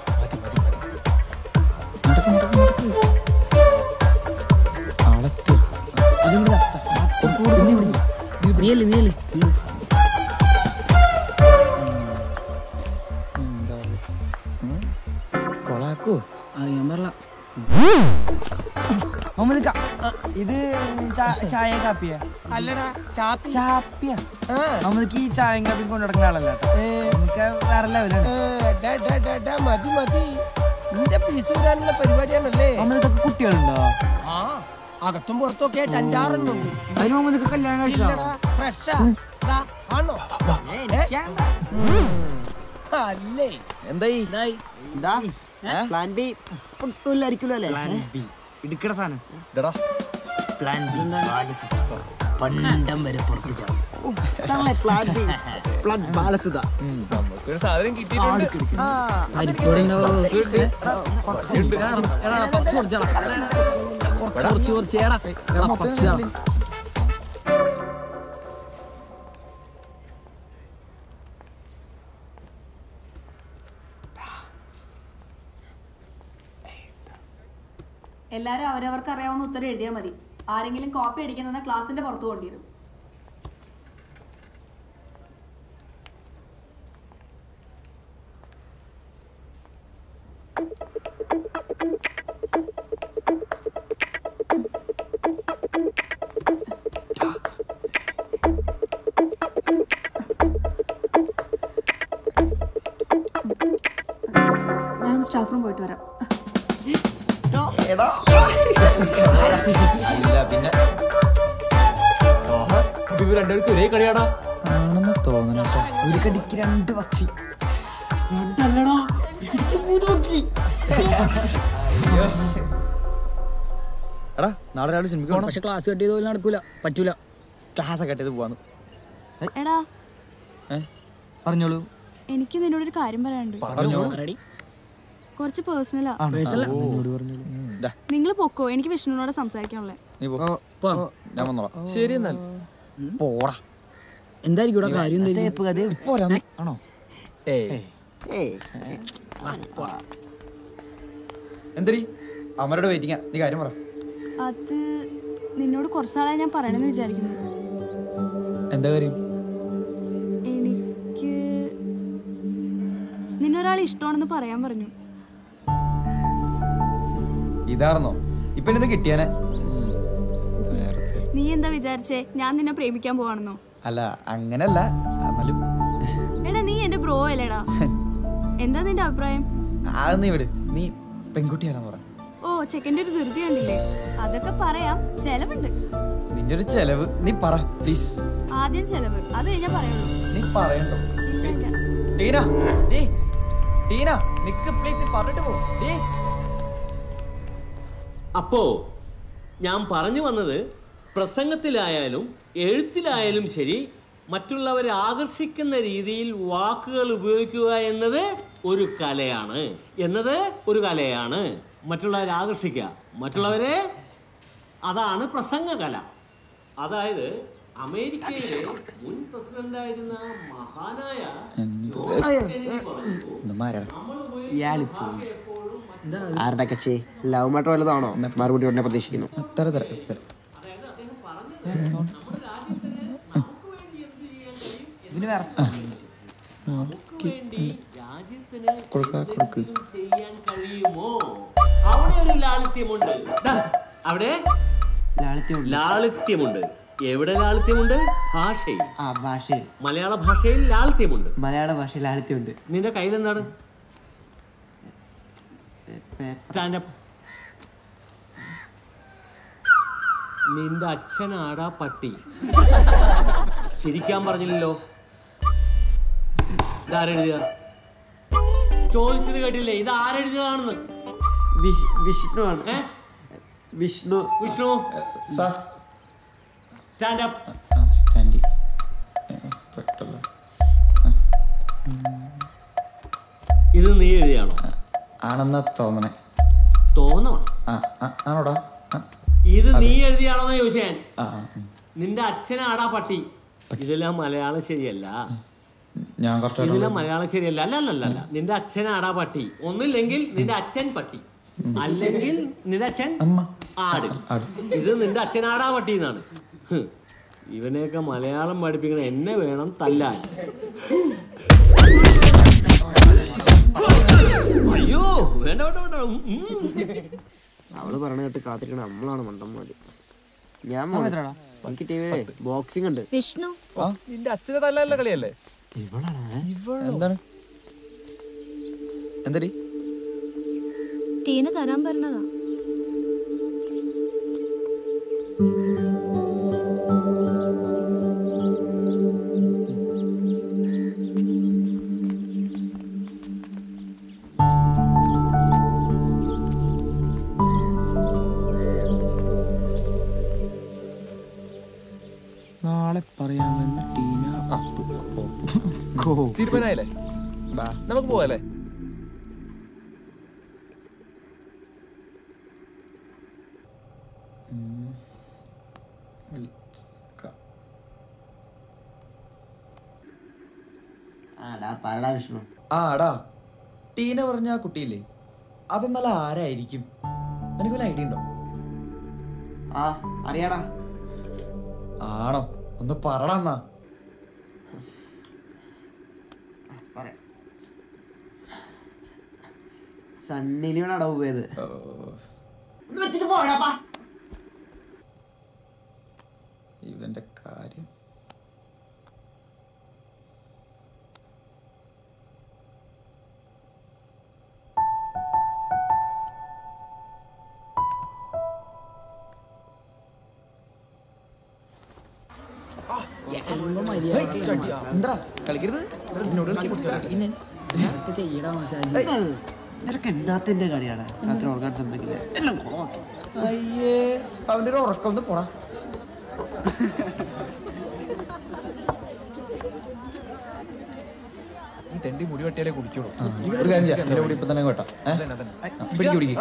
നീയല്ലേ നീയല്ലേ കൊളാക്കോ അറിയാൻ പാടില്ല മുഹമ്മദ് ക- അ, ഇത് ചാ- ചായ കാപ്പിയാ അല്ലടാ ചാപ്പി ചാപ്പിയാ നമുക്ക് ഈ ചായയും കാപ്പിയും കൊണ്ടു നടക്കുന്ന ആളല്ല കേട്ടോ നമുക്ക് വേറെ ലെവലാണ് ഡാ, ഡാ, ഡാ, ഡാ, മതി മതി നിന്റെ പീസ് വരാനുള്ള പരിപാടിയാണല്ലേ മുഹമ്മദ് ഇതൊക്കെ കുട്ടികളുണ്ടോ ആ അകത്തും പുറത്തൊക്കെ ആയിട്ട് അഞ്ചാറെണ്ണുണ്ട് അതിന് മുഹമ്മദ് കല്യാണം കഴിച്ചോ ഇല്ലടാ, ഫ്രഷാ ദാ, ആണോ അല്ലേ എന്തായി എന്താ പ്ലാൻ ബി പൊട്ടില്ലായിരിക്കുമല്ലോ അല്ലേ പ്ലാൻ ബി ഇടുക്കട സാധനം പ്ലാൻ ബി പണ്ടം വരെ പുറത്തു ചാവും പ്ലാൻ ബി പ്ലാൻ ബാലസുത നമുക്കൊരു സാധനം കിട്ടിയിട്ടുണ്ട് കുറച്ച് കുറച്ച് ഏടാ എടാ പച്ച എല്ലാവരും അവരവർക്ക് അറിയാവുന്ന ഉത്തരം എഴുതിയാൽ മതി ആരെങ്കിലും കോപ്പി അടിക്കുന്ന ക്ലാസിന്റെ പുറത്തു കൊണ്ടിരും ഞാനൊന്ന് സ്റ്റാഫ് റൂം പോയിട്ട് വരാം അല്ല പിന്നെ ഇവർ രണ്ടുപേർക്ക് ഒരേ കളിയാടാ ആണെന്ന് തോന്നണം കേട്ടോ ഒരു കടിക്ക് രണ്ട് പക്ഷി രണ്ടല്ലടാ എനിക്ക് മൂന്ന് പക്ഷി എടാ നാളെ രാവിലെ സിനിമയ്ക്ക് പോകണം പക്ഷെ ക്ലാസ് കട്ട് ചെയ്ത് നടക്കൂല പറ്റൂല ക്ലാസ് കട്ട് ചെയ്ത് പോവാന്ന് എടാ ഏ പറഞ്ഞോളൂ എനിക്ക് നിന്നോടൊരു കാര്യം പറയാനുണ്ട് പറഞ്ഞോളൂ റെഡി കുറച്ച് പേഴ്സണലാ ആണോ? പേഴ്സണലാ? ഓ. നിന്നോട് പറഞ്ഞോളൂ ദാ, നിങ്ങൾ പൊക്കോ എനിക്ക് വിഷ്ണുവിനോട് സംസാരിക്കാനുള്ളേ നീ പോ ഞാൻ വന്നോളാം ശരി എന്നാൽ പോടാ എന്തായിരിക്കും ഇവിടെ കാര്യം എന്തായിരിക്കും? തേപ്പ് കഥ പോരാ ആണോ ഏയ് എന്തടി അമരോട് വെയിറ്റിംഗാ നീ കാര്യം പറ അത് നിന്നോട് കുറച്ച് നാളായി ഞാൻ പറയണമെന്ന് വിചാരിക്കുന്നു എന്താ കാര്യം എനിക്ക് നിന്നൊരാൾ ഇഷ്ടമാണെന്ന് പറയാൻ പറഞ്ഞു ഇതാർന്നോ ഇപ്പൊ എന്നെ കിട്ടിയാനെ നീ എന്താ വിചാരിച്ചേ ഞാൻ നിന്നെ പ്രേമിക്കാൻ പോവാണെന്നോ അല്ല അങ്ങനല്ല എന്നാലും എടാ നീ എന്റെ ബ്രോ അല്ലേടാ എന്താ നിന്റെ അഭിപ്രായം അത് നീ വിട് നീ പെൺകുട്ടിയാണെന്ന് പറ ഓ ചെക്കൻ്റെ ഒരു ധൃതി കണ്ടില്ലേ അതൊക്കെ പറയാം ചെലവുണ്ട് നിന്റെ ഒരു ചെലവ് നീ പറ പ്ലീസ് ആദ്യം ചെലവ് അത് കഴിഞ്ഞാ പറയുള്ളൂ നീ പറയണ്ടോ ടീന ഡീ ടീന നിക്ക് പ്ലീസ് നീ പറഞ്ഞിട്ട് പോ ഡീ അപ്പോ ഞാൻ പറഞ്ഞു വന്നത് പ്രസംഗത്തിലായാലും എഴുത്തിലായാലും ശരി മറ്റുള്ളവരെ ആകർഷിക്കുന്ന രീതിയിൽ വാക്കുകൾ ഉപയോഗിക്കുക എന്നത് ഒരു കലയാണ് എന്നത് ഒരു കലയാണ് മറ്റുള്ളവരെ ആകർഷിക്കുക മറ്റുള്ളവരെ അതാണ് പ്രസംഗകല അതായത് അമേരിക്കയിലെ മുൻ പ്രസിഡന്റായിരുന്ന മഹാനായ ജോൺ കെന്നഡി പറഞ്ഞു, ആരുടെ കക്ഷി ലവ് മാറ്റർ വല്ലതാണോ മറുപടി ഉടനെ പ്രതീക്ഷിക്കുന്നു തര തര തര ഇതിന് വേറെ രാജ്യത്തിന് എന്തെങ്കിലും ചെയ്യാൻ കഴിയുമോ അവിടെ ഒരു ലാളിത്യമുണ്ട് ദാ, അവിടെ ലാളിത്യമുണ്ട് എവിടെ ലാളിത്യമുണ്ട് ഭാഷയിൽ ആ ഭാഷയിൽ മലയാള ഭാഷയിൽ ലാളിത്യമുണ്ട് മലയാള ഭാഷയിൽ ലാളിത്യമുണ്ട് നിന്റെ കയ്യിൽ എന്താണ് Stand up. നിന്റെ അച്ഛനാടാ പട്ടി ചിരിക്കാൻ പറഞ്ഞില്ലല്ലോ ഇതാരെഴുതിയ ചോദിച്ചത് കേട്ടില്ലേ ഇത് ആരെഴുതിയതാണെന്ന് വിഷ്ണു ആണ് വിഷ്ണു വിഷ്ണു സ്റ്റാൻഡ് അപ്പ് ഇത് നീ എഴുതിയാണോ ആണെന്നാ തോന്നണേ തോന്നണം ആ ആ, ആണോടാ ആ, ഇത് നീ എഴുതിയാണോന്ന് ചോദിച്ചാൻ ആ ആ, ഉം. നിന്റെ അച്ഛനാടാ പട്ടി ഇതെല്ലാം മലയാളം ശരിയല്ല ഞാൻ കുറച്ച് ഇതെല്ലാം മലയാളം ശരിയല്ല അല്ല അല്ല അല്ല, അല്ല നിന്റെ അച്ഛനാടാ പട്ടി ഒന്നില്ലെങ്കിൽ നിന്റെ അച്ഛൻ പട്ടി അല്ലെങ്കിൽ നിന്റെ അച്ഛൻ ആട് ഇത് നിന്റെ അച്ഛനാടാ പട്ടി എന്നാണ് ഹ്. ഇവനെയൊക്കെ മലയാളം പഠിപ്പിക്കണ എന്നെ വേണം തല്ലാൻ അയ്യോ വേണ്ട വേണ്ട വേണ്ട ഉം, ഉം. അവള് പറഞ്ഞ കേട്ട് കാത്തിരിക്കണ നമ്മളാണ് മണ്ടന്മാര് ഞാൻ സമയം എത്രയാടാ? എനിക്ക് ടി വിയിലെ ബോക്സിംഗ് ഉണ്ട് വിഷ്ണു ആ നിന്റെ അച്ഛനെ തല്ലല്ല കളിയല്ലേ എന്താണ് എന്തടി ടീന തരാൻ പറഞ്ഞതാ നാളെ പറയാമെന്ന് ടീന തീരുമാനമായില്ലേ നമുക്ക് പോവാല്ലേ ആടാ പറടാ വിഷ്ണു ആ എടാ ടീന പറഞ്ഞ ആ കുട്ടിയില്ലേ അതൊന്നല്ല ആരായിരിക്കും നിനക്ക് വല്ല ഐഡിയ ഉണ്ടോ ആ അറിയാടാ ആണോ ഒന്ന് പറടാ എന്നാ പറയാം സണ്ണിലിയോണാടാ പോയത് വെച്ചിട്ട് പോടാപ്പാ ഇവന്റെ കാര്യം ചെല്ലുമ്പോ മര്യാദയ്ക്ക് എന്താ കളിക്കരുത് എന്നോട് ഇതൊക്കെ ചെയ്യടാ മസാജ് നിനക്ക് എന്നാത്തിന്റെ കളിയാണ് രാത്രി ഉറങ്ങാൻ സമ്മതിക്കില്ല എല്ലാം കുളമാക്കി അയ്യേ അവന്റെ ഒരു ഉറക്കം ഒന്ന് പോടാ ഈ തെണ്ടി മുടി വെട്ടിയാലേ കുടിക്കുള്ളൂ ഒരു കാര്യം ചെയ്യാം എന്റെ കൂടി ഇപ്പൊ തന്നെ കേട്ടോ പിടിക്ക് പിടിക്ക്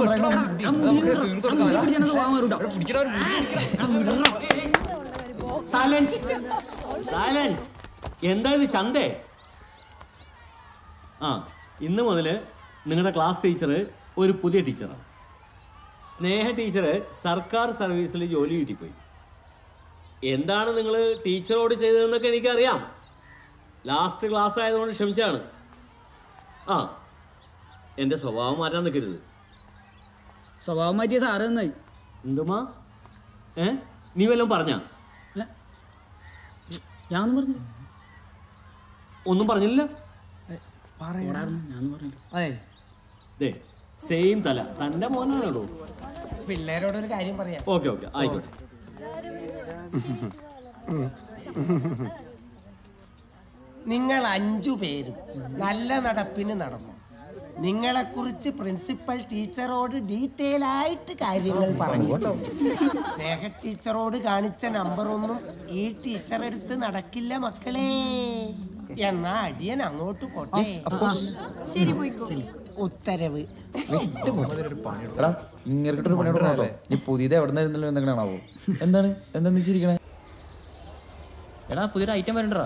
സൈലൻസ് സൈലൻസ് എന്താ ഇത് ചന്തേ ആ ഇന്ന് മുതൽ നിങ്ങളുടെ ക്ലാസ് ടീച്ചർ ഒരു പുതിയ ടീച്ചറാണ് സ്നേഹ ടീച്ചർ സർക്കാർ സർവീസിൽ ജോലി കിട്ടിപ്പോയി എന്താണ് നിങ്ങൾ ടീച്ചറോട് ചെയ്തതെന്നൊക്കെ എനിക്കറിയാം ലാസ്റ്റ് ക്ലാസ് ആയതുകൊണ്ട് ക്ഷമിച്ചാണ് ആ എൻ്റെ സ്വഭാവം മാറ്റാൻ നിൽക്കരുത് സ്വഭാവം മാറ്റിയ സാറ് നന്നായി എന്തുമാ ഏ നീ വല്ലതും പറഞ്ഞാ ഞാൻ ഒന്നും പറഞ്ഞു ഒന്നും പറഞ്ഞില്ല ഞാൻ പറഞ്ഞില്ല അതെ ദേ സെയിം തല തന്റെ മോനാണോ പിള്ളേരോട് ഒരു കാര്യം പറയാം ഓക്കെ ഓക്കെ ആയിക്കോട്ടെ നിങ്ങൾ അഞ്ചു പേരും നല്ല നടപ്പിന് നടന്നു നിങ്ങളെക്കുറിച്ച് പ്രിൻസിപ്പൽ ടീച്ചറോട് ഡീറ്റെയിൽ ആയിട്ട് കാര്യങ്ങൾ പറഞ്ഞു സ്നേഹ ടീച്ചറോട് കാണിച്ച നമ്പറൊന്നും ഈ ടീച്ചർ എടുത്ത് നടക്കില്ല മക്കളെ എന്നാ അടിയൻ അങ്ങോട്ട് പോട്ടെ ശരി പോയിക്കോ ഉത്തരവ് എടാ ഇങ്ങനെ പണി കൊടുക്കണല്ലോ നീ പുതിയത് എവിടെ നിന്ന് എഴുന്നല്ലോ എന്തൊക്കെയാണാവോ എന്താണ് എന്താ നീ ചിരിക്കണേ എടാ പുതിയൊരു ഐറ്റം വരണ്ടടാ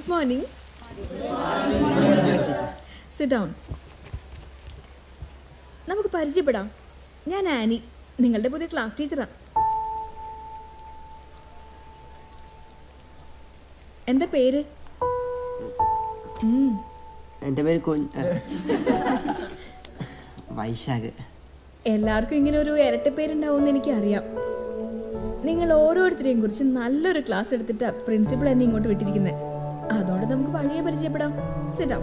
മോർണിംഗ് സിറ്റ് ഡൗൺ നമുക്ക് പരിചയപ്പെടാം ഞാൻ ആനി നിങ്ങളുടെ പുതിയ ക്ലാസ് ടീച്ചറാണ് എന്താ പേര് ഉം, എൻ്റെ പേര് കുഞ്ഞ് വൈശാഖ് എല്ലാവർക്കും ഇങ്ങനെ ഒരു ഇരട്ട പേരുണ്ടാവുമെന്ന് എനിക്കറിയാം നിങ്ങൾ ഓരോരുത്തരെയും കുറിച്ച് നല്ലൊരു ക്ലാസ് എടുത്തിട്ടാ പ്രിൻസിപ്പൾ എന്നെ ഇങ്ങോട്ട് വിട്ടിരിക്കുന്നത് അതുകൊണ്ട് നമുക്ക് വഴിയെ പരിചയപ്പെടാം സിറ്റാം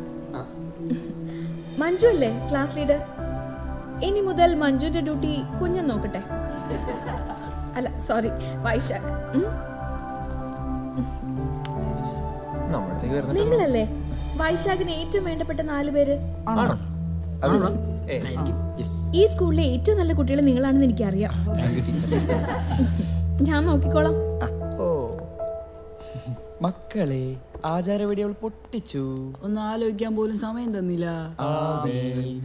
മഞ്ജു അല്ലേ ക്ലാസ് ലീഡർ ഇനി മുതൽ മഞ്ജുവിന്റെ ഡ്യൂട്ടി കുഞ്ഞൻ നോക്കട്ടെ അല്ല സോറി വൈശാഖ് ഉം? നമ്മളടുത്തേക്ക് വരുന്നുണ്ട് നിങ്ങളല്ലേ വൈശാഖിന് ഏറ്റവും വേണ്ടപ്പെട്ട നാല് പേര് ആണോ ഈ സ്കൂളിലെ ഏറ്റവും നല്ല കുട്ടികൾ നിങ്ങളാണെന്ന് എനിക്കറിയാം ഞാൻ നോക്കിക്കോളാം ഓ മക്കളെ ആചാരവെടികൾ പൊട്ടിച്ചു ഒന്ന് ആലോചിക്കാൻ പോലും സമയം തന്നില്ല ആമേൻ.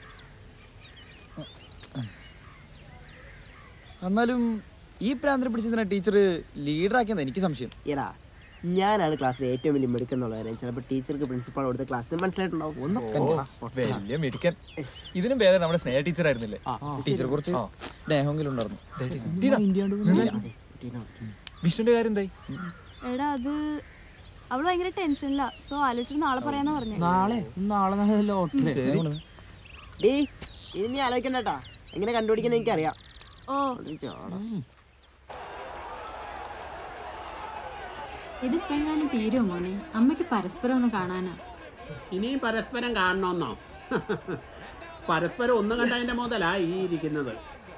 എന്നാലും ഈ പ്രാന്തരം പിടിച്ചതിനെ ടീച്ചർ ലീഡറാക്കിയെന്ന് എനിക്ക് സംശയം എടാ ഞാനാണ് ക്ലാസ്സിലെ ഏറ്റവും വലിയ മിടുക്കെന്നുള്ള കാര്യം ചിലപ്പോൾ ടീച്ചർക്ക് പ്രിൻസിപ്പാൾ കൊടുത്ത ക്ലാസ്സിൽ മനസ്സിലായിട്ടുണ്ടാവും ഓ, വലിയ മിടുക്കൻ ഇതിനും ഭേദം നമ്മുടെ സ്നേഹ ടീച്ചർ ആയിരുന്നില്ലേ ടീച്ചറെ കുറിച്ച് സ്നേഹമെങ്കിലും ഉണ്ടായിരുന്നു വിഷ്ണുന്റെ കാര്യം എന്തായി എടാ അത് അവള് ഭയങ്കര ടെൻഷനില്ല സോ ആലോചിച്ചിട്ട് നാളെ പറയാന്ന് പറഞ്ഞു നാളെ നാളെ നാളെ ലോട്ടറി ഡേ ഇനി നീ ആലോചിക്കണ്ടട്ടാ എങ്ങനെ കണ്ടുപിടിക്കുന്ന എനിക്കറിയാം ഓ ഇതിപ്പോ എങ്ങാനും തീരുമോ മോനെ അമ്മയ്ക്ക് പരസ്പരം ഒന്ന് കാണാനാ ഇനിയും പരസ്പരം കാണണമെന്നോ പരസ്പരം ഒന്നും കണ്ടതിന്റെ മുതലാ ഈ ഇരിക്കുന്നത്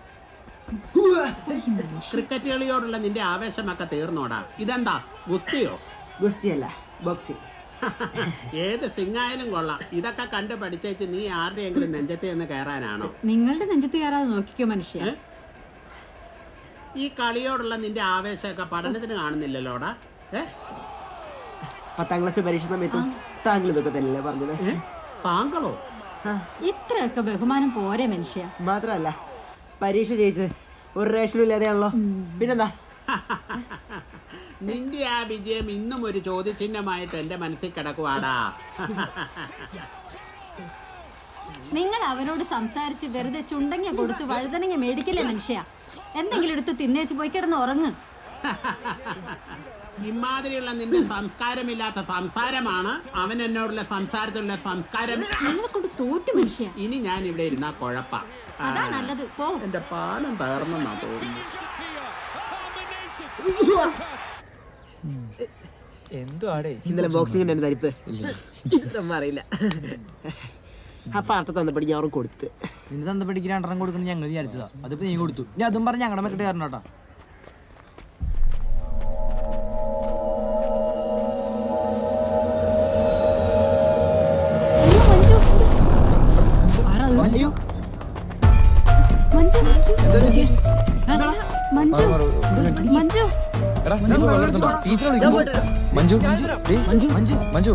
ക്രിക്കറ്റ് കളിയോടുള്ള നിന്റെ ആവേശമൊക്കെ തീർന്നോടാ ഇതെന്താ ഗുസ്തിയോ ഗുസ്തിയല്ല ബോക്സിംഗ് ഏത് സിംഗായാലും കൊള്ളാം ഇതൊക്കെ കണ്ട് പഠിച്ചേച്ച് നീ ആരുടെയെങ്കിലും നെഞ്ചത്ത് നിന്ന് കയറാനാണോ നിങ്ങളുടെ നെഞ്ചത്ത് കയറാതെ നോക്കിക്കോ മനുഷ്യ ഈ കളിയോടുള്ള നിന്റെ ആവേശമൊക്കെ പഠനത്തിന് കാണുന്നില്ലല്ലോടാ ഏ പത്താം ക്ലാസ് പരീക്ഷ സമയത്തും താങ്കൾ ഇതൊക്കെ തന്നെയല്ലേ പറഞ്ഞത് താങ്കളോ ഇത്രയൊക്കെ ബഹുമാനം പോരെ മനുഷ്യ മാത്രമല്ല പരീക്ഷ ജയിച്ചത് ഒരു റേഷനും ഇല്ലാതെയാണല്ലോ പിന്നെന്താ നിന്റെ ആ വിജയം ഇന്നും ഒരു ചോദ്യചിഹ്നമായിട്ട് എന്റെ മനസ്സിൽ കിടക്കുവാടാ നിങ്ങൾ അവരോട് സംസാരിച്ച് വെറുതെ ചുണ്ടങ്ങ കൊടുത്ത് വഴുതനങ്ങ മേടിക്കില്ലേ മനുഷ്യ എന്തെങ്കിലും എടുത്ത് തിന്നേച്ച് പോയി കിടന്ന് ഉറങ്ങ് ഇമാതിരിയുള്ള നിന്റെ സംസ്കാരമില്ലാത്ത സംസാരമാണ് അവൻ എന്നോടുള്ള സംസാരത്തിലുള്ള സംസ്കാരം നിങ്ങളെ കൊണ്ട് തോറ്റു മനുഷ്യ ഇനി ഞാൻ ഇവിടെ ഇരുന്നാ കുഴപ്പ അതാ നല്ലത് പോ എന്റെ പാലം തകർന്നെന്നാ തോന്നുന്നു എന്തോ ആടേ ഇന്നലെ ബോക്സിംഗ് എന്നെ തരിപ്പ് ഇതൊന്നും അറിയില്ല ആ പാർട്ട് തന്നപ്പടി ഞാൻ അവർക്ക് കൊടുത്ത് നിന്റെ തന്തപ്പടിക്ക് രണ്ടെണ്ണം കൊടുക്കണം ഞങ്ങൾ വിചാരിച്ചതാ അതിപ്പോ നീ കൊടുത്തു ഇനി അതും പറഞ്ഞ് ഞങ്ങളുടെ മെക്കിട്ട് കയറണം കേട്ടോ അയ്യോ മഞ്ജു മഞ്ജു മഞ്ജു എടാ നീ വെള്ളം എടുത്തോണ്ടോ? ടീച്ചറെ വിളിക്കുന്നു. മഞ്ജു ഡേയ്, മഞ്ജു മഞ്ജു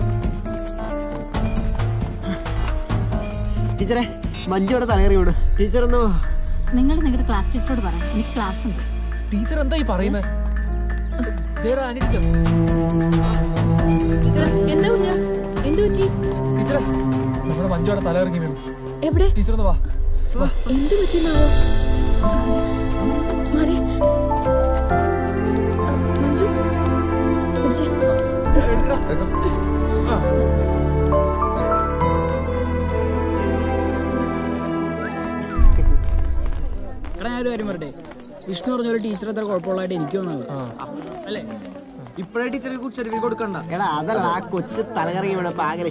ടീച്ചറെ മഞ്ജു അവിടെ തലകറി വീണു ടീച്ചർ ഒന്ന് നിങ്ങൾ നിങ്ങളുടെ ക്ലാസ് ടീച്ചറോട് പറ എനിക്ക് ക്ലാസ് ഉണ്ട് ടീച്ചർ എന്താ ഈ പറയുന്നത് എന്താ കുഞ്ഞ് എന്തു പറ്റി ടീച്ചറെ നമ്മുടെ മഞ്ജുവിടെ തല ഇറങ്ങി വീണു എവിടെ ടീച്ചർ ഒന്ന് വാ എന്തു പറ്റിയെന്നാവോ മാറി മഞ്ജു പിടിച്ചേ എടാ ഞാനൊരു കാര്യം പറയട്ടെ വിഷ്ണു പറഞ്ഞ ഒരു ടീച്ചർ അത്ര കുഴപ്പമുള്ളതായിട്ട് എനിക്ക് തോന്നുന്നത് അല്ലേ ഇപ്പഴേ ടീച്ചർക്ക് കുറിച്ച് സർട്ടിഫിക്കറ്റ് കൊടുക്കണ്ട എടാ അതല്ല ആ കൊച്ചു തലകറി വീണപ്പോ ആകെ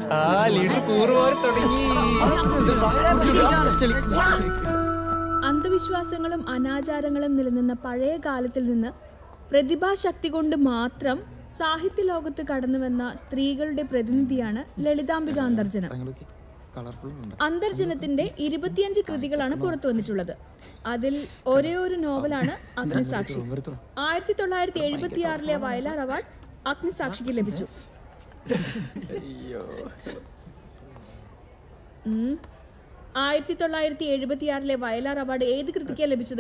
അന്ധവിശ്വാസങ്ങളും അനാചാരങ്ങളും നിലനിന്ന പഴയ കാലത്തിൽ നിന്ന് പ്രതിഭാശക്തി കൊണ്ട് മാത്രം സാഹിത്യ ലോകത്ത് കടന്നുവന്ന സ്ത്രീകളുടെ പ്രതിനിധിയാണ് ലളിതാംബിക അന്തർജനം കളർഫുൾ ഉണ്ട് അന്തർജനത്തിന്റെ ഇരുപത്തിയഞ്ച് കൃതികളാണ് പുറത്തു വന്നിട്ടുള്ളത് അതിൽ ഒരേ ഒരു നോവലാണ് അഗ്നിസാക്ഷി ആയിരത്തി തൊള്ളായിരത്തി എഴുപത്തി ആറിലെ വയലാർ അവാർഡ് അഗ്നിസാക്ഷിക്ക് ലഭിച്ചു ഉം. ആയിരത്തി തൊള്ളായിരത്തി എഴുപത്തി ആറിലെ വയലാർ അവാർഡ് ഏത് കൃതിക്കാണ് ലഭിച്ചത്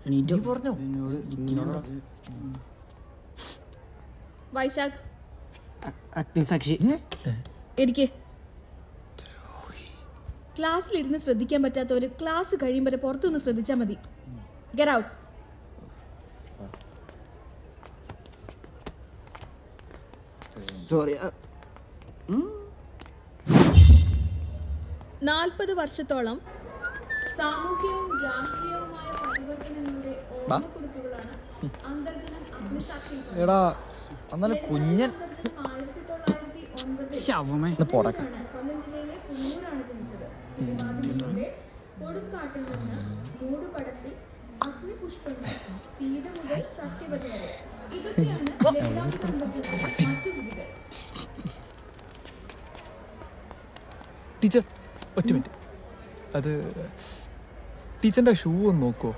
എണീറ്റോ പറഞ്ഞോ വൈശാഖ് അഗ്നിസാക്ഷി ഇരിക്കെ ക്ലാസ്സിലിരുന്ന് ശ്രദ്ധിക്കാൻ പറ്റാത്തവര് ക്ലാസ് കഴിയും വരെ പുറത്തുനിന്ന് ശ്രദ്ധിച്ചാൽ മതി ഗെറ്റ് ഔട്ട് സോറി നാൽപ്പത് വർഷത്തോളം സാമൂഹ്യവും രാഷ്ട്രീയവുമായ പരിവർത്തനങ്ങളുടെ ഓർമ്മക്കുറിപ്പുകളാണ് അന്തർജനം അഗ്നിസാക്ഷി എടാ എന്നാലും കുഞ്ഞൻ ശവമേ ഒന്ന് പോടക്ക കൊല്ലം ജില്ലയിലെ കുന്നൂരാണ് ജനിച്ചത് തിരുവാതിരയിലൂടെ കൊടുങ്കാട്ടിൽ നിന്ന് മൂടുപടത്തിൽ അഗ്നിപുഷ്പങ്ങൾ സീത മുതൽ സത്യവതി വരെ ഇതൊക്കെയാണ് ലളിതാംബ അന്തർജനത്തിന്റെ മറ്റു വിധികൾ ടീച്ചർ ഒറ്റ മിനിറ്റ് അത് ടീച്ചറിന്റെ ഷൂ ഒന്ന് നോക്കുവോ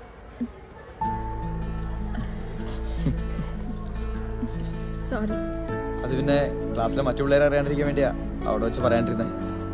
സോറി അത് പിന്നെ ക്ലാസ്സിലെ മറ്റു പിള്ളേരെ അറിയാണ്ടിരിക്കാൻ വേണ്ടിയാ അവിടെ വെച്ച് പറയാണ്ടിരുന്നത്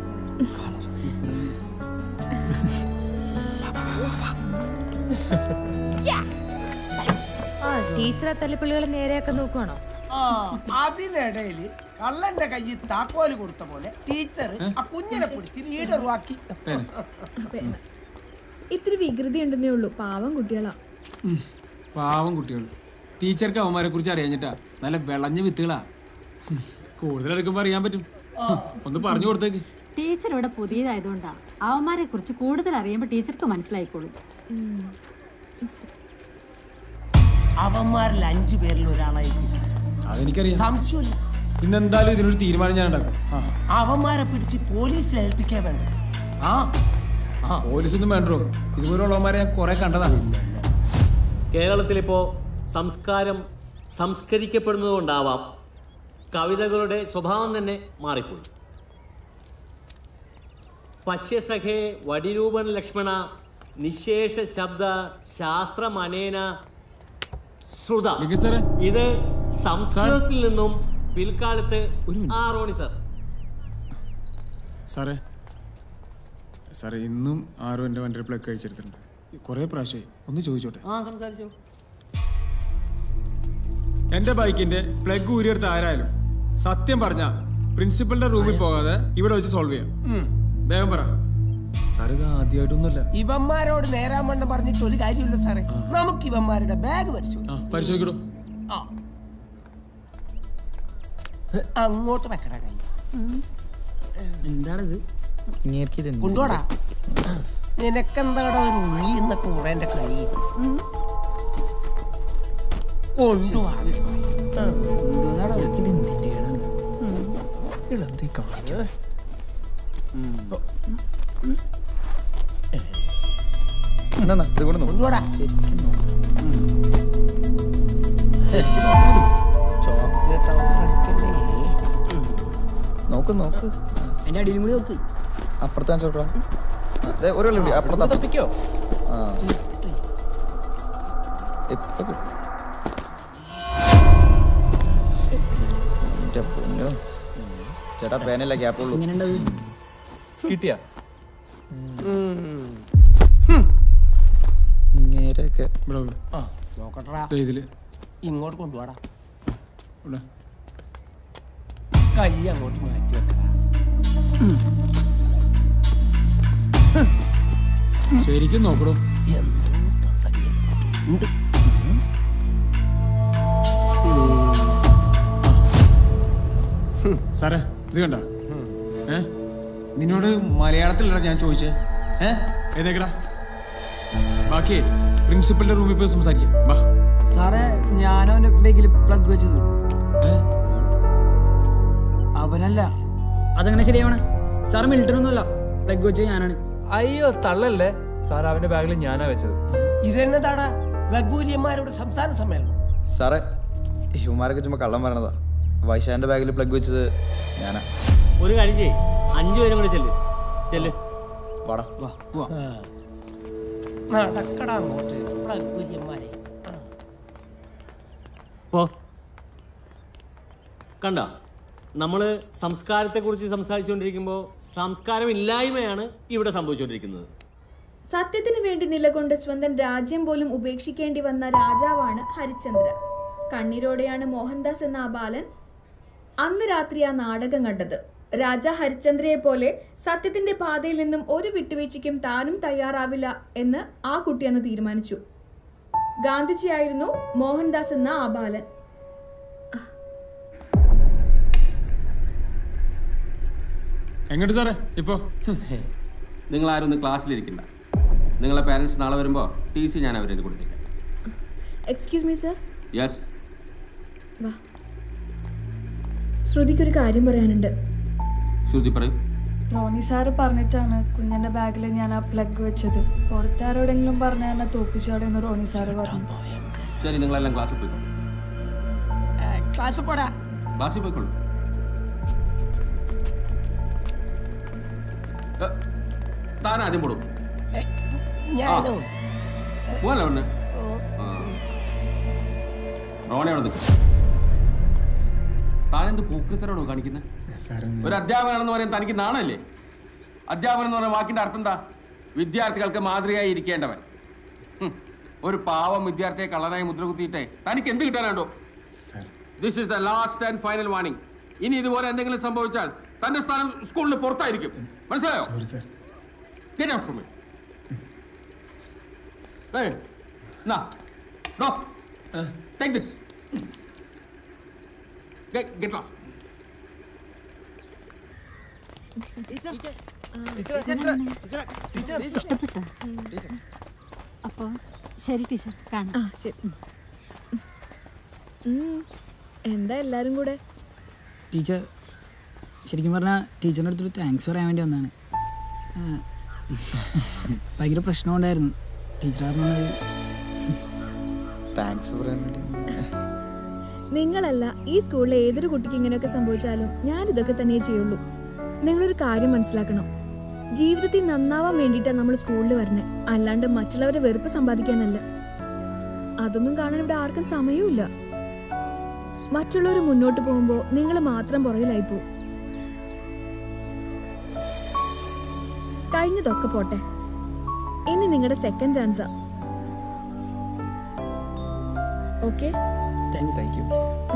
ആ ടീച്ചറെ തല്ലിപ്പള്ളികളെ നേരെയാക്കാൻ നോക്കുവാണോ ആ അതിനിടയിൽ കള്ളന്റെ കയ്യിൽ താക്കോല് കൊടുത്ത പോലെ ടീച്ചർ ആ കുഞ്ഞിനെ പിടിച്ച് ലീഡറുമാക്കി വേണ്ട. ഇത്തിരി വികൃതി ഉണ്ടെന്നേ ഉള്ളൂ പാവം കുട്ടികളാ പാവം കുട്ടികൾ ടീച്ചർക്ക് അവന്മാരെ കുറിച്ച് അറിയാഞ്ഞിട്ടാ നല്ല വിളഞ്ഞ വിത്തുകളാ ഹും, കൂടുതൽ എടുക്കുമ്പോ അറിയാൻ പറ്റും ഹും, ഒന്ന് പറഞ്ഞു കൊടുത്തേക്ക് ടീച്ചർ ഇവിടെ പുതിയതായതുകൊണ്ടാ അവന്മാരെ കുറിച്ച് കൂടുതൽ അറിയുമ്പോൾ ടീച്ചർക്ക് മനസ്സിലായിക്കോളും അവന്മാരിൽ അഞ്ചു പേരിൽ ഒരാളായിരിക്കും അതെനിക്കറിയാം സംശയമില്ല ഇന്നെന്തായാലും ഇതിനൊരു തീരുമാനം ഞാൻ ഉണ്ടാക്കും ആ അവന്മാരെ പിടിച്ച് പോലീസിൽ ഏൽപ്പിക്കാൻ വേണ്ട ആ പോലീസൊന്നും വേണ്ടോ ഇതുപോലുള്ളവന്മാരെ ഞാൻ കുറെ കണ്ടതാ കേരളത്തിലിപ്പോൾ സംസ്കാരം സംസ്കരിക്കപ്പെടുന്നതുകൊണ്ടാവാം കവിതകളുടെ സ്വഭാവം തന്നെ മാറിപ്പോയി പശ്യസഖേ വടിരൂപൻ ലക്ഷ്മണ നിശേഷ ശബ്ദ ശാസ്ത്രമനേന ശ്രുത ഇത് സംസ്കൃതത്തിൽ നിന്നും പിൽക്കാലത്ത് ആ റോണി സാർ സാറേ സാറേ ഇന്നും ആരും എൻ്റെ വണ്ടിയുടെ പ്ലഗ് കഴിച്ചെടുത്തിട്ടുണ്ട് കുറേ പ്രാവശ്യമായി ഒന്ന് ചോദിച്ചോട്ടെ ആ സംസാരിച്ചു എൻ്റെ ബൈക്കിന്റെ പ്ലഗ് ഊരിയെടുത്ത ആരായാലും സത്യം പറഞ്ഞ പ്രിൻസിപ്പലിന്റെ റൂമിൽ പോകാതെ ഇവിടെ വെച്ച് സോൾവ് ചെയ്യാം വേഗം പറ സാർ ഇത് ആദ്യമായിട്ടൊന്നുമല്ല ഇവന്മാരോട് നേരാൻ വണ്ണം പറഞ്ഞിട്ട് ഒരു കാര്യമില്ല സാറേ നമുക്ക് ഇവന്മാരുടെ ബാഗ് പരിശോധിക്കാം ആ പരിശോധിക്കടോ ആ. അങ്ങോട്ട് വെക്കട കൈ എന്താണിത് കൊണ്ടോടാ നിനക്കെന്താടാ ഒരു ഉള്ളി എന്ന കൂടേന്റെ കൈ ഉം? കൊണ്ടുപോവാ എന്നാ ഇത് കൊണ്ട് നോക്ക്. കൊണ്ടുപോടാ ചോക്ലേറ്റ് അവസരം അടിക്കല്ലേ നോക്ക് നോക്ക് എന്റെ അടിയിലും കൂടി നോക്ക് അപ്പുറത്താൻ ചോട്ടാ അതെ ഒരു വെള്ളം കൂടി അപ്പുറത്ത് തപ്പിക്കോ ആ ഇപ്പൊ കിട്ടും എൻ്റെ പൊന്നോ. ചേട്ടാ പേനല്ല ഗ്യാപ്പുള്ളൂ കിട്ടിയാ ഇങ്ങനെയൊക്കെ ആ നോക്കട്ടെടാ ദേ ഇതില് ഇങ്ങോട്ട് കൊണ്ടുപോടാ ഇവിടെ കൈ അങ്ങോട്ട് മാറ്റി വെക്കടാ ശരിക്കും നോക്കടോ ഉണ്ട് സാറേ ഇത് കണ്ട ഏ നിന്നോട് മലയാളത്തിലല്ല ഞാൻ ചോദിച്ചേ ഏ ഏതേക്കടാ ബാക്കി പ്രിൻസിപ്പലിന്റെ റൂമിൽ പോയി സംസാരിക്കാം വാ സാറേ ഞാനവന്റെ ബാഗിൽ പ്ലഗ് വെച്ചത് അവനല്ല അതെങ്ങനെ ശരിയാവണേ സാറ് മിലിറ്ററി ഒന്നുമല്ല പ്ലഗ് വെച്ച് ഞാനാണ് അയ്യോ തള്ളല്ലേ സാർ അവന്റെ ബാഗിൽ ഞാനാ വെച്ചത് ഇതെന്നതാടാ ലഘൂര്യന്മാരോട് സംസ്ഥാന സമ്മേളനം സാറേ ഇവന്മാരൊക്കെ ചുമ്മാ കള്ളം പറയണതാ വൈശാന്റെ ബാഗിൽ പ്ലഗ് വെച്ചത് ഞാനാ ഒരു കാര്യം ചെയ്യ് അഞ്ചു പേരും കൂടെ ചെല്ല് ചെല്ല് വാടാ നടക്കടാ അങ്ങോട്ട് ലഘൂര്യന്മാരെ പോ കണ്ട നമ്മൾ സംസ്കാരത്തെക്കുറിച്ച് സംസാരിച്ചുകൊണ്ടിരിക്കുമ്പോൾ സംസ്കാരം ഇല്ലായ്മയാണ് ഇവിടെ സംഭവിച്ചുകൊണ്ടിരിക്കുന്നത് സത്യത്തിന് വേണ്ടി നിലകൊണ്ട് സ്വന്തം രാജ്യം പോലും ഉപേക്ഷിക്കേണ്ടി വന്ന രാജാവാണ് ഹരിചന്ദ്ര കണ്ണീരോടെയാണ് മോഹൻദാസ് എന്ന ആ ബാലൻ അന്ന് രാത്രി ആ നാടകം കണ്ടത് രാജ ഹരിചന്ദ്രയെ പോലെ സത്യത്തിന്റെ പാതയിൽ നിന്നും ഒരു വിട്ടുവീഴ്ചയ്ക്കും താനും തയ്യാറാവില്ല എന്ന് ആ കുട്ടി അന്ന് തീരുമാനിച്ചു ഗാന്ധിജിയായിരുന്നു മോഹൻദാസ് എന്ന ആ ബാലൻ എങ്ങോട്ട് സാറേ ഇപ്പോ നിങ്ങൾ ആരും ഒന്ന് ക്ലാസ്സിലിരിക്കണ്ട നിങ്ങളെ പാരൻസ് നാളെ വരുമ്പോൾ ടി സി ഞാൻ അവരെ കൊടുത്തേക്കാം എക്സ്ക്യൂസ് മീ സർ യെസ് വാ ശ്രുതിക്കൊരു കാര്യം പറയാനുണ്ട് ശ്രുതി പറയൂ റോണി സാറ് പറഞ്ഞിട്ടാണ് കുഞ്ഞിന്റെ ബാഗിൽ ഞാൻ ആ പ്ലഗ് വെച്ചത് പുറത്താരോടെങ്കിലും പറഞ്ഞ എന്നെ തോപ്പിച്ചാടെന്ന് റോണി സാറ് പറഞ്ഞു ശരി നിങ്ങളെല്ലാം ക്ലാസ്സിൽ പോയിക്കോളൂ ക്ലാസ് പോടാ ക്ലാസ്സിൽ പോയിക്കോളൂ ഏ, താൻ ആദ്യം പോടും ഞാനോ പോവല്ലേ പറഞ്ഞെ? ആ. റോണി അവിടെ നിൽക്കും താനെന്ത് പൂക്കൃത്തരോടോ കാണിക്കുന്നത് ഒരു അധ്യാപകനാണെന്ന് പറയാൻ തനിക്ക് നാണല്ലേ അധ്യാപകൻ എന്ന് പറയുന്ന വാക്കിന്റെ അർത്ഥം എന്താ വിദ്യാർത്ഥികൾക്ക് മാതൃകയായി ഇരിക്കേണ്ടവൻ ഹും. ഒരു പാവം വിദ്യാർത്ഥിയെ കള്ളനായി മുദ്ര കുത്തിയിട്ടേ തനിക്ക് എന്ത് കിട്ടാനാണ്ടോ this is the last and final warning ഇനി ഇതുപോലെ എന്തെങ്കിലും സംഭവിച്ചാൽ തന്റെ സ്ഥാനം സ്കൂളിന് പുറത്തായിരിക്കും മനസ്സിലായോ Get out from me. Hey, now, no, take this. Get, get lost. ഇഷ്ടപ്പെട്ടോ അപ്പൊ ശരി ടീച്ചർ കാണാം ആ ശരി ഉം. എന്താ എല്ലാരും കൂടെ ടീച്ചർ ശരിക്കും പറഞ്ഞാൽ ടീച്ചറിൻ്റെ അടുത്തൊരു താങ്ക്സ് പറയാൻ വേണ്ടി വന്നതാണ് ആ, ഭയങ്കര പ്രശ്നമുണ്ടായിരുന്നു ടീച്ചർ പറഞ്ഞത് താങ്ക്സ് പറയാൻ വേണ്ടി നിങ്ങളല്ല ഈ സ്കൂളിലെ ഏതൊരു കുട്ടിക്ക് ഇങ്ങനെയൊക്കെ സംഭവിച്ചാലും ഞാൻ ഇതൊക്കെ തന്നെ ചെയ്യുള്ളൂ നിങ്ങളൊരു കാര്യം മനസ്സിലാക്കണം ജീവിതത്തിൽ നന്നാവാൻ വേണ്ടിയിട്ടാണ് നമ്മൾ സ്കൂളിൽ വരുന്നത് അല്ലാണ്ട് മറ്റുള്ളവരെ വെറുപ്പ് സമ്പാദിക്കാനല്ല അതൊന്നും കാണാൻ ഇവിടെ ആർക്കും സമയവുമില്ല മറ്റുള്ളവർ മുന്നോട്ട് പോകുമ്പോൾ നിങ്ങൾ മാത്രം പുറകിലായി പോകും കഴിഞ്ഞതൊക്കെ പോട്ടെ ഇനി നിങ്ങളുടെ സെക്കൻഡ് ചാൻസാ ഓക്കെ താങ്ക് താങ്ക് യു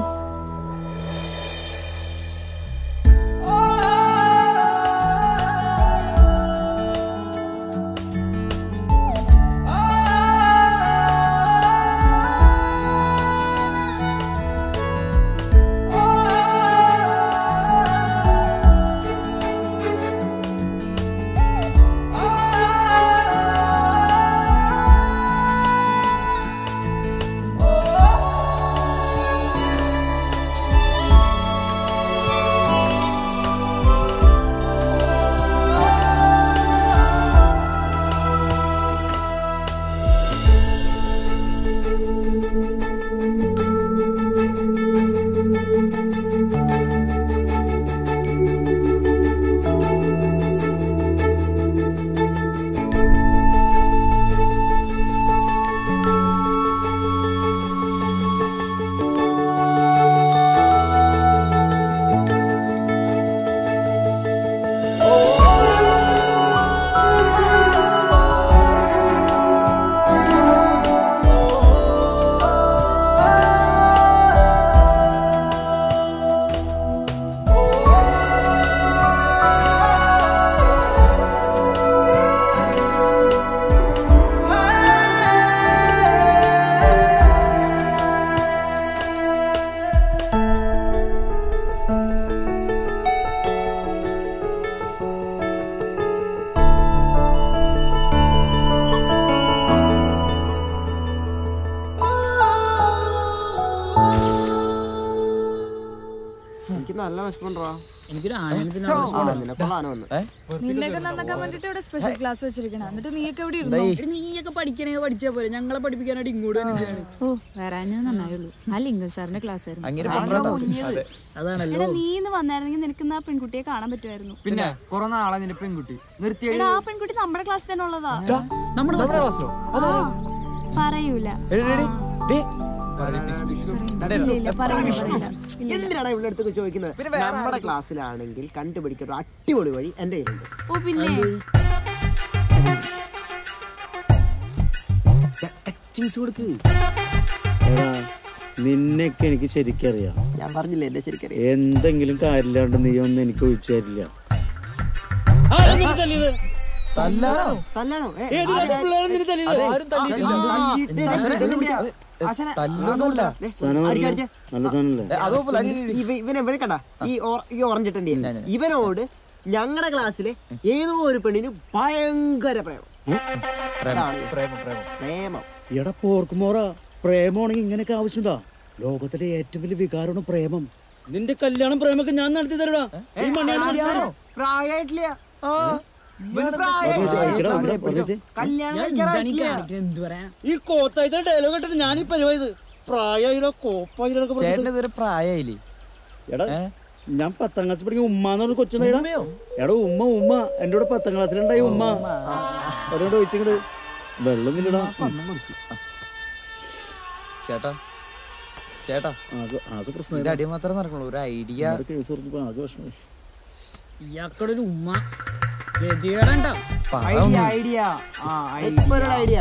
എനിക്ക് നല്ല വിശപ്പുണ്ടോ എനിക്കൊരു ആനന്ദത്തിന് നിനക്കുള്ള ആന വന്നു നിന്നെയൊക്കെ നന്നാക്കാൻ വേണ്ടിട്ട് ഇവിടെ സ്പെഷ്യൽ ക്ലാസ് വെച്ചിരിക്കണം എന്നിട്ട് നീയൊക്കെ എവിടെ ഇരുന്നു എടി, നീയൊക്കെ പഠിക്കണേ പഠിച്ചാ പോലെ ഞങ്ങളെ പഠിപ്പിക്കാനായിട്ട് ഇങ്ങോട്ട് വന്നിട്ടാണ് ഓ വരാഞ്ഞത് നന്നായുള്ളൂ ആ ലിംഗം സാറിന്റെ ക്ലാസ് അങ്ങനെ ആയിരുന്നു പന്ത്രണ്ടാവും. കുഞ്ഞത്. അതാണല്ലോ എടാ നീ ഇന്ന് വന്നായിരുന്നെങ്കിൽ നിനക്ക് ഇന്ന് ആ പെൺകുട്ടിയെ കാണാൻ പറ്റുമായിരുന്നു പിന്നെ കുറെ നാളെ നിന്റെ പെൺകുട്ടി നിർത്തിയടി എടാ ആ പെൺകുട്ടി നമ്മുടെ ക്ലാസ്സിൽ തന്നെ ഉള്ളതാ നമ്മുടെ ക്ലാസ്സിലോ ആ, പറയൂല ഇല്ല, ഇല്ല, പറയില്ല, പറയില്ല. എന്തിനാണ് ഇവിടെ അടുത്തൊക്കെ ചോദിക്കുന്നത് നമ്മുടെ ക്ലാസ്സിലാണെങ്കിൽ കണ്ടുപിടിക്കാൻ ഒരു അടിപൊളി വഴി എന്റെ കയ്യിലുണ്ട് ഓ പിന്നെ ടച്ചിങ്സ് കൊടുക്ക് എടാ നിന്നെയൊക്കെ എനിക്ക് ശരിക്കറിയാം ഞാൻ പറഞ്ഞില്ലേ എന്റെ ശരിക്കറിയാം എന്തെങ്കിലും കാര്യമില്ലാണ്ട് നീ ഒന്നും എനിക്ക് ഒഴിച്ചു തരില്ല തല്ലാനോ തല്ലാനോ ഏ, ഏത് ആരെ- രണ്ട് പിള്ളേരെ നിന്നെ തല്ലിയത്? അതെ. ആരും തല്ലിയിട്ടില്ല. ആ, തല്ലിയിട്ടില്ല. ദേ, ദേ, ആശാനെ, തല്ലിയില്ല. ഏ, ആശാനെ, തല്ലൊന്നുമില്ല. ദേ, സാധനം അടിക്ക്, നല്ല- അടിക്ക്. നല്ല സാധനമല്ലേ? ഇവ- ഇവനെ ഇവനെ കണ്ട ഈ ഓ- ഈ ഓറഞ്ച് ഇട്ടണ്ടി ഇവനോട് ഞങ്ങളുടെ ക്ലാസ്സിലെ ഏതോ ഒരു പെണ്ണിന് ഭയങ്കര പ്രേമം അതാണ് പ്രേമം എടാ പോർക്കുമോറ പ്രേമമാണെങ്കിൽ ഇങ്ങനെയൊക്കെ ആവശ്യമുണ്ടാ ലോകത്തിലെ ഏറ്റവും വലിയ വികാരമാണ് പ്രേമം നിന്റെ കല്യാണം പ്രേമൊക്കെ ഞാൻ നടത്തി തരടാ ഈ മണിയാണ് പ്രായാണോ? പ്രായായിട്ടില്ല ഇവന് പ്രായം- പറഞ്ഞേച്ച്, അയക്കടാ, അയക്കടാ, പറഞ്ഞേച്ച്. കല്യാണം ഞാൻ എന്താണ് ഈ കഴിക്കാറായിട്ടില്ല. കാണിക്കുന്നത്? എന്ത് പറയാ ഈ കോത്തായത്തെ ഡയലോഗ് ഇട്ടിട്ട് ഞാൻ ഈ പരിപാടി പ്രായമായിടോ കോപ്പായിടൊക്കെ ചേട്ടന് ഇതൊരു പ്രായമായില്ലേ എടാ ഞാൻ പത്താം ക്ലാസ് പഠിക്കുന്ന ഉമ്മാന്ന് പറഞ്ഞ കൊച്ചുണ്ടായിടാ എടാ ഉമ്മ ഉമ്മ എന്റെ കൂടെ പത്താം ക്ലാസ്സിലുണ്ടായി ഉമ്മ അതുകൊണ്ട് ചോദിച്ചിങ്ങട് വെള്ളം ഇല്ലടാ ചേട്ടാ ചേട്ടാ ആകെ ആകെ പ്രശ്നം ഇത് അടി മാത്രമേ നടക്കുള്ളൂ ഒരു ഐഡിയ കേസ് പറഞ്ഞപ്പോ ആകെ വിഷമമായി ഇയാക്കടെ ഒരു ഉമ്മ ഗതികേടണ്ട ഐഡിയ ഐഡിയ ആ ഇപ്പൊ ഒരു ഐഡിയ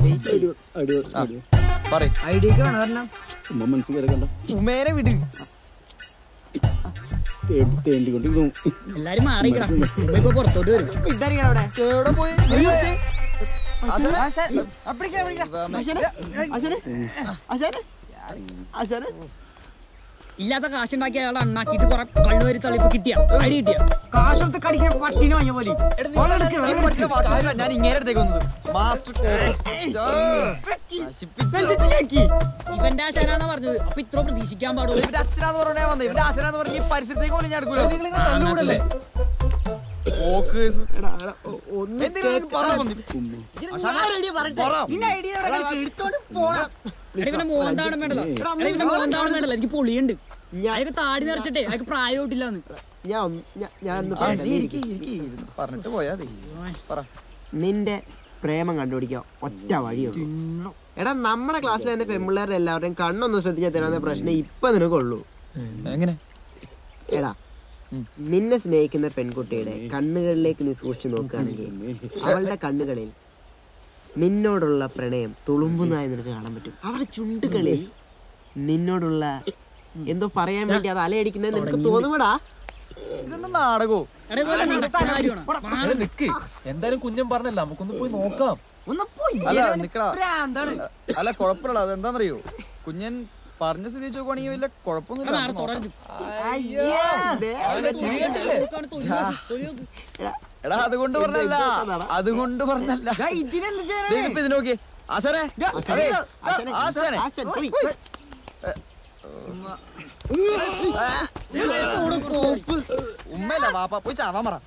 ഐഡിയക്ക് വേണം വരണം ഉമ്മ മനസ്സിൽ കയറി കണ്ട ഉമേനെ വിട് തേണ്ടി തേണ്ടിക്കൊണ്ടിരുന്നു എല്ലാരും മാറിക്കണം ഉമ്മ ഇപ്പൊ പുറത്തോട്ട് വരും ഇട്ടറിയണം അവിടെ എവിടെ പോയി ഇല്ലാത്ത കാശുണ്ടാക്കി അയാൾ അണ്ണാക്കിയിട്ട് കുറെ കള്ളുവരി തള്ളിപ്പ് കിട്ടിയ അടി കിട്ടിയ കാശെടുത്ത് കടിക്കാൻ പട്ടിന് വാങ്ങിയ പോലെ ഞാൻ ഇങ്ങനെ അടുത്തേക്ക് വന്നത് മാസ്റ്റർ ഇവന്റെ ആശാനാന്നാ പറഞ്ഞത് അപ്പൊ ഇത്ര പ്രതീക്ഷിക്കാൻ പാടുള്ളൂ ഇവന്റെ അച്ഛനാന്ന് പറഞ്ഞാ വന്നത് ഇവന്റെ ആശനാന്ന് പറഞ്ഞ ഈ പരിസരത്തേക്ക് പോലും ഞാൻ എടുക്കൂല നിങ്ങൾ തല്ലുകൂടല്ലേ എടാ, ഇവന്റെ മോന്താവണം വേണ്ടല്ലോ എടാ, ഇവന്റെ മോന്താവണം വേണ്ടല്ലോ എനിക്ക് പൊളിയുണ്ട് അയാൾക്ക് താടി നിറച്ചിട്ടേ അയാൾക്ക് പ്രായമായിട്ടില്ലാന്ന് ഞാൻ ഒന്ന്- ഞാൻ- ഞാൻ ഒന്ന് ആ, പറയട്ടെ. നീ ഇരിക്ക്, ഇരിക്ക്, ഇരുന്ന് പറഞ്ഞിട്ട് പോയാ മതി പറ നിന്റെ പ്രേമം കണ്ടുപിടിക്കാൻ ഒറ്റ വഴിയുള്ളൂ എടാ നമ്മുടെ ക്ലാസ്സിലെ തന്നെ പെൺപിള്ളേരുടെ എല്ലാവരുടെയും കണ്ണൊന്നും ശ്രദ്ധിച്ചാൽ തരാവുന്ന പ്രശ്നം ഇപ്പൊ നിനക്കുള്ളൂ എങ്ങനെ എടാ നിന്നെ സ്നേഹിക്കുന്ന പെൺകുട്ടിയുടെ കണ്ണുകളിലേക്ക് നീ സൂക്ഷിച്ചു നോക്കുകയാണെങ്കിൽ അവളുടെ കണ്ണുകളിൽ നിന്നോടുള്ള പ്രണയം തുളുമ്പുന്നതായി നിനക്ക് കാണാൻ പറ്റും അവളുടെ ചുണ്ടുകളിൽ നിന്നോടുള്ള എന്തോ പറയാൻ വേണ്ടി അത് അലയടിക്കുന്നത് നിനക്ക് തോന്നുമടാ ഇതെന്താ നാടകോ എടാ, ഇതുപോലെ നടക്കുന്ന കാര്യമാണ്. മാറി നിക്ക് എന്തായാലും കുഞ്ഞൻ പറഞ്ഞല്ല നമുക്കൊന്ന് പോയി നോക്കാം ഒന്ന് പോയി അല്ല ഇവന് നിക്കടാ ഭ്രാന്താണ്. അല്ല കുഴപ്പമില്ല അതെന്താന്നറിയോ കുഞ്ഞൻ പറഞ്ഞ സ്ഥിതി വെച്ച് നോക്കുവാണെങ്കിൽ വലിയ എടാ, കുഴപ്പമൊന്നുമില്ല മാറി നമുക്ക് തുറരുത്. നോക്കാം. അയ്യോ, ദേ അവന്റെ അവന്റെ തൊലി കണ്ടോ? ചെയ്യണ്ടല്ലേ? നോക്കാണ് തൊലി നോക്ക്, തൊലി നോക്ക്. എടാ അതുകൊണ്ട് പറഞ്ഞല്ല അതുകൊണ്ട് പറഞ്ഞല്ല ദാ ഇതിനെന്ത് ദേ, ചെയ്യാനാണ്? ഇതിപ്പോ ഇതിന് നോക്കിയേ ആശാനെ അതെ, ആശാനെ ആശാൻ, പോയി. ഉമ്മല്ല വാപ്പ പോയി ചാവാൻ പറ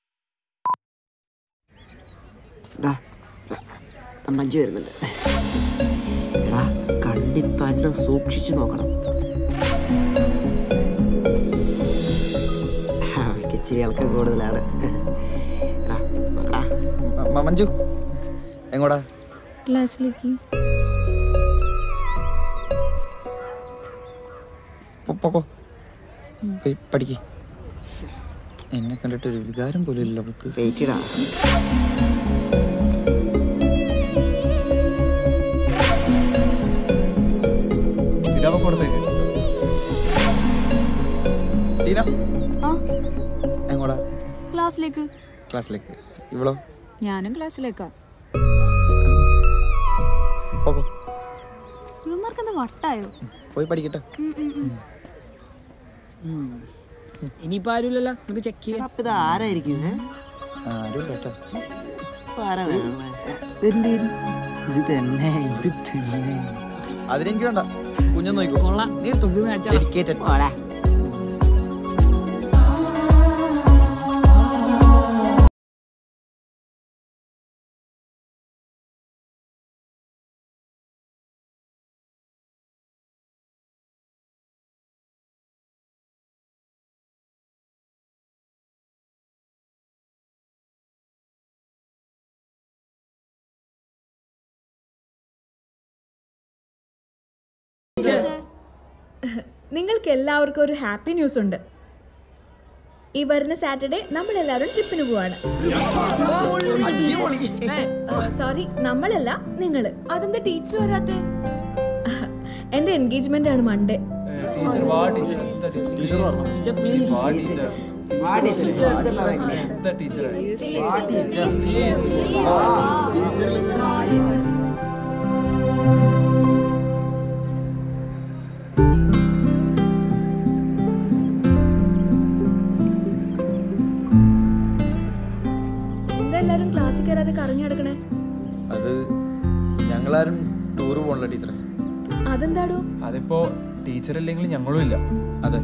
ഡാ, ഡാ, ഡാ, മഞ്ജു വരുന്നുണ്ട് എടാ കണ്ണി തന്നെ സൂക്ഷിച്ചു നോക്കണം അവൾക്ക് ഇച്ചിരി ആൾക്ക് കൂടുതലാണ് എടാ, നോക്കടാ. മ- മ- മഞ്ജു എങ്ങോടാ ക്ലാസ്സിലേക്ക് പൊ- പൊക്കോ പോയി പഠിക്ക് എന്നെ കണ്ടിട്ട് ഒരു വികാരം പോലും ഇല്ല അവൾക്ക് വെയിറ്റിടാ ഇതാവുമ്പോ കൊടുത്തേക്ക് ടീന ആ എങ്ങോടാ ക്ലാസ്സിലേക്ക് ക്ലാസ്സിലേക്ക് ഇവളോ ഞാനും ക്ലാസ്സിലേക്കാ പൊക്കോ ഇവന്മാർക്ക് എന്താ വട്ടായോ പോയി പഠിക്കട്ടെ ഉം, ഉം, ഉം. ഉം. ഇനിയിപ്പോ ആരുമില്ലല്ലോ നമുക്ക് ചെക്ക് ചെയ്യാം അപ്പൊ ഇത് ആരായിരിക്കും ഏ? ആരും കേട്ടോ ഇപ്പൊ ആരാ വരണേ? ഇത് തന്നെ ഇത് തന്നെ അതിനെനിക്ക് വേണ്ട കുഞ്ഞൻ നോക്കോ കൊള്ളാം നീ തൊലി കാണിച്ചാ ഡെഡിക്കേറ്റഡ് പോടാ. നിങ്ങൾക്ക് എല്ലാവർക്കും ഒരു ഹാപ്പി ന്യൂസ് ഉണ്ട് ഈ വരുന്ന സാറ്റർഡേ നമ്മൾ എല്ലാവരും ട്രിപ്പിന് പോവാണ് സോറി നമ്മളല്ല നിങ്ങള് അതെന്താ ടീച്ചർ വരാത്തെ എന്റെ എൻഗേജ്മെന്റ് ആണ് മൺഡേ ടീച്ചർ വാ ടീച്ചർ എന്താ ടീച്ചർ ടീച്ചർ പ്ലീസ് വാ ടീച്ചർ വാ ടീച്ചർ. എന്താ ടീച്ചർ എന്താ എല്ലാരും ക്ലാസ്സിൽ കയറാതെ കറങ്ങി കിടക്കണേ അത് ഞങ്ങളാരും ടൂർ പോകണല്ലോ ടീച്ചറെ അതെന്താടോ അതിപ്പോ ടീച്ചർ ഇല്ലെങ്കിൽ ഞങ്ങളും ഇല്ല അതെ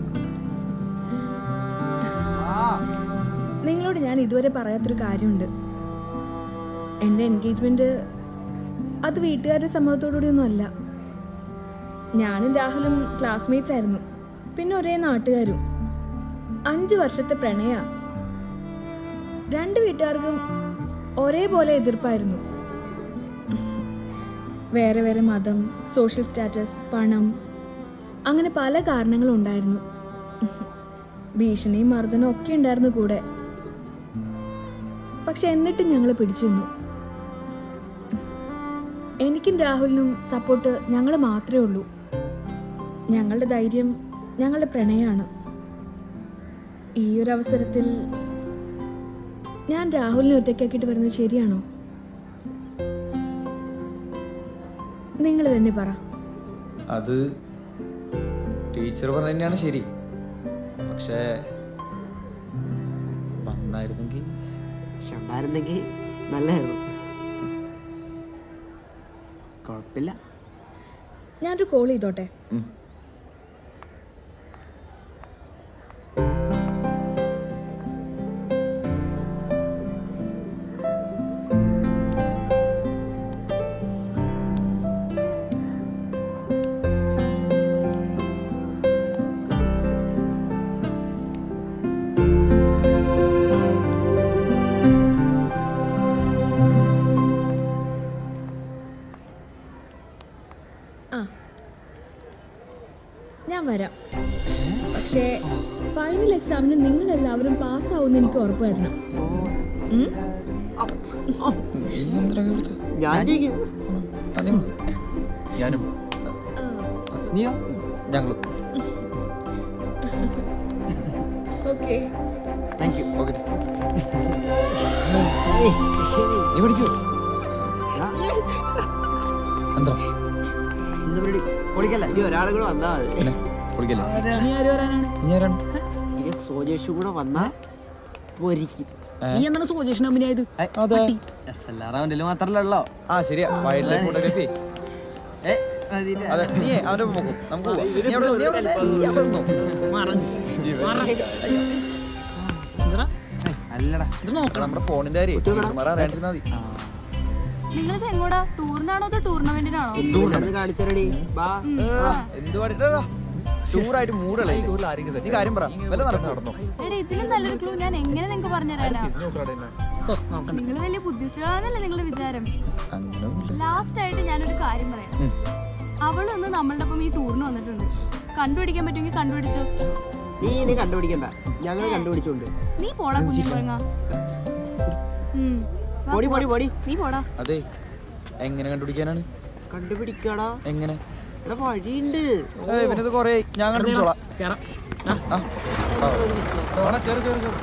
നിങ്ങളോട് ഞാൻ ഇതുവരെ പറയാത്തൊരു കാര്യമുണ്ട് എൻ്റെ എൻഗേജ്മെന്റ് അത് വീട്ടുകാരുടെ സമ്മതത്തോടുകൂടിയൊന്നും അല്ല ഞാനും രാഹുലും ക്ലാസ്മേറ്റ്സ് ആയിരുന്നു പിന്നെ ഒരേ നാട്ടുകാരും അഞ്ച് വർഷത്തെ പ്രണയ രണ്ട് വീട്ടുകാർക്കും ഒരേപോലെ എതിർപ്പായിരുന്നു വേറെ വേറെ മതം സോഷ്യൽ സ്റ്റാറ്റസ് പണം അങ്ങനെ പല കാരണങ്ങളും ഉണ്ടായിരുന്നു ഭീഷണിയും മർദ്ദനവും ഒക്കെ ഉണ്ടായിരുന്നു കൂടെ പക്ഷെ എന്നിട്ടും ഞങ്ങൾ പിടിച്ചു നിന്നു എനിക്കും രാഹുലിനും സപ്പോർട്ട് ഞങ്ങൾ മാത്രമേ ഉള്ളൂ ഞങ്ങളുടെ ധൈര്യം ഞങ്ങളുടെ പ്രണയമാണ് ഈ ഒരു അവസരത്തിൽ ഞാൻ രാഹുലിനെ ഒറ്റയ്ക്കാക്കിയിട്ട് വരുന്നത് ശരിയാണോ നിങ്ങൾ തന്നെ പറ അത് ടീച്ചർ പറഞ്ഞ തന്നെയാണ് ശരി പക്ഷേ വന്നായിരുന്നെങ്കിൽ പക്ഷെ ഉണ്ടായിരുന്നെങ്കിൽ നല്ലതായിരുന്നു കുഴപ്പമില്ല ഞാനൊരു കോൾ ചെയ്തോട്ടെ ആ ഞാൻ വരാം പക്ഷേ ഫൈനൽ എക്സാമിന് നിങ്ങൾ എല്ലാവരും പാസ്സാവുമെന്ന് എനിക്ക് ഉറപ്പ് തരണം ഉം? ഞാൻ ജയിക്കും ഞാനും നീയോ ഞങ്ങളും ഓക്കെ താങ്ക് യു ഓക്കെ നീ പഠിക്കോ എന്താ എന്താ പരിപാടി പൊളിക്കല്ല ഇനി ഒരാളും കൂടെ വന്നാ മതി പിന്നെ പൊളിക്കല്ലേ ഇനി ആര് വരാനാണ് ഇനി ആരാണ് ഇനി സോജേഷും കൂടെ വന്നാ പൊരിക്കും നീ എന്താണ് സോജേഷൻ അഭിനയത് അതെ എസ് എൽ ആർ അവൻ്റെ മാത്രല്ലോ ആ ശരിയാ വൈൽഡ് ലൈഫ് ഫോട്ടോഗ്രാഫി അതെ നീ അവന്റെ ഒപ്പം പോകും നമുക്ക് പോവാം നീ അവിടെ നീ അവിടെ നീ അവിടെ നിന്നോ. അല്ലടാ ഇത് നോക്കണം നമ്മുടെ ഫോണിന്റെ കാര്യം ടീച്ചർമാർ അറിയാണ്ടിരുന്നാ മതി നിങ്ങളിത് എങ്ങോട്ടാ ടൂറിനാണോ അതോ ടൂർണമെന്റിനാണോ കാണിച്ചരടി ബാ എന്ത് പാടിട്ടാ ടൂറായിട്ട് മൂടല്ലേ നീ കാര്യം പറ വല്ല നടന്നു നടന്നോ എടാ ഇതിലും നല്ലൊരു ക്ലൂ ഞാൻ എങ്ങനെ നിങ്ങൾക്ക് പറഞ്ഞുതരാനാ നിങ്ങൾ വലിയ ബുദ്ധിസ്റ്റുകളാണെന്നല്ലേ നിങ്ങളുടെ വിചാരം ലാസ്റ്റ് ആയിട്ട് ഞാനൊരു കാര്യം പറയാം അവളൊന്ന് നമ്മളുടെ ഒപ്പം ഈ ടൂറിന് വന്നിട്ടുണ്ട് കണ്ടുപിടിക്കാൻ പറ്റുമെങ്കിൽ കണ്ടുപിടിച്ചോ നീ ഇനി കണ്ടുപിടിക്കണ്ട ഞങ്ങൾ കണ്ടുപിടിച്ചോണ്ട് നീ പോടാ കുഞ്ഞൻ കുരങ്ങ ഉം. വാ, പൊടി പൊടി പൊടി നീ പോടാ അതെ എങ്ങനെ കണ്ടുപിടിക്കാനാണ് കണ്ടുപിടിക്കടാ എങ്ങനെ എടാ വഴിയുണ്ട് ഏയ് ഇവനിത് കൊറേ ഞാൻ കണ്ടുപിടിച്ചോളാം കേറാം ആ. ആ. വേണം, കേറ്, കേറ്, കേറ്.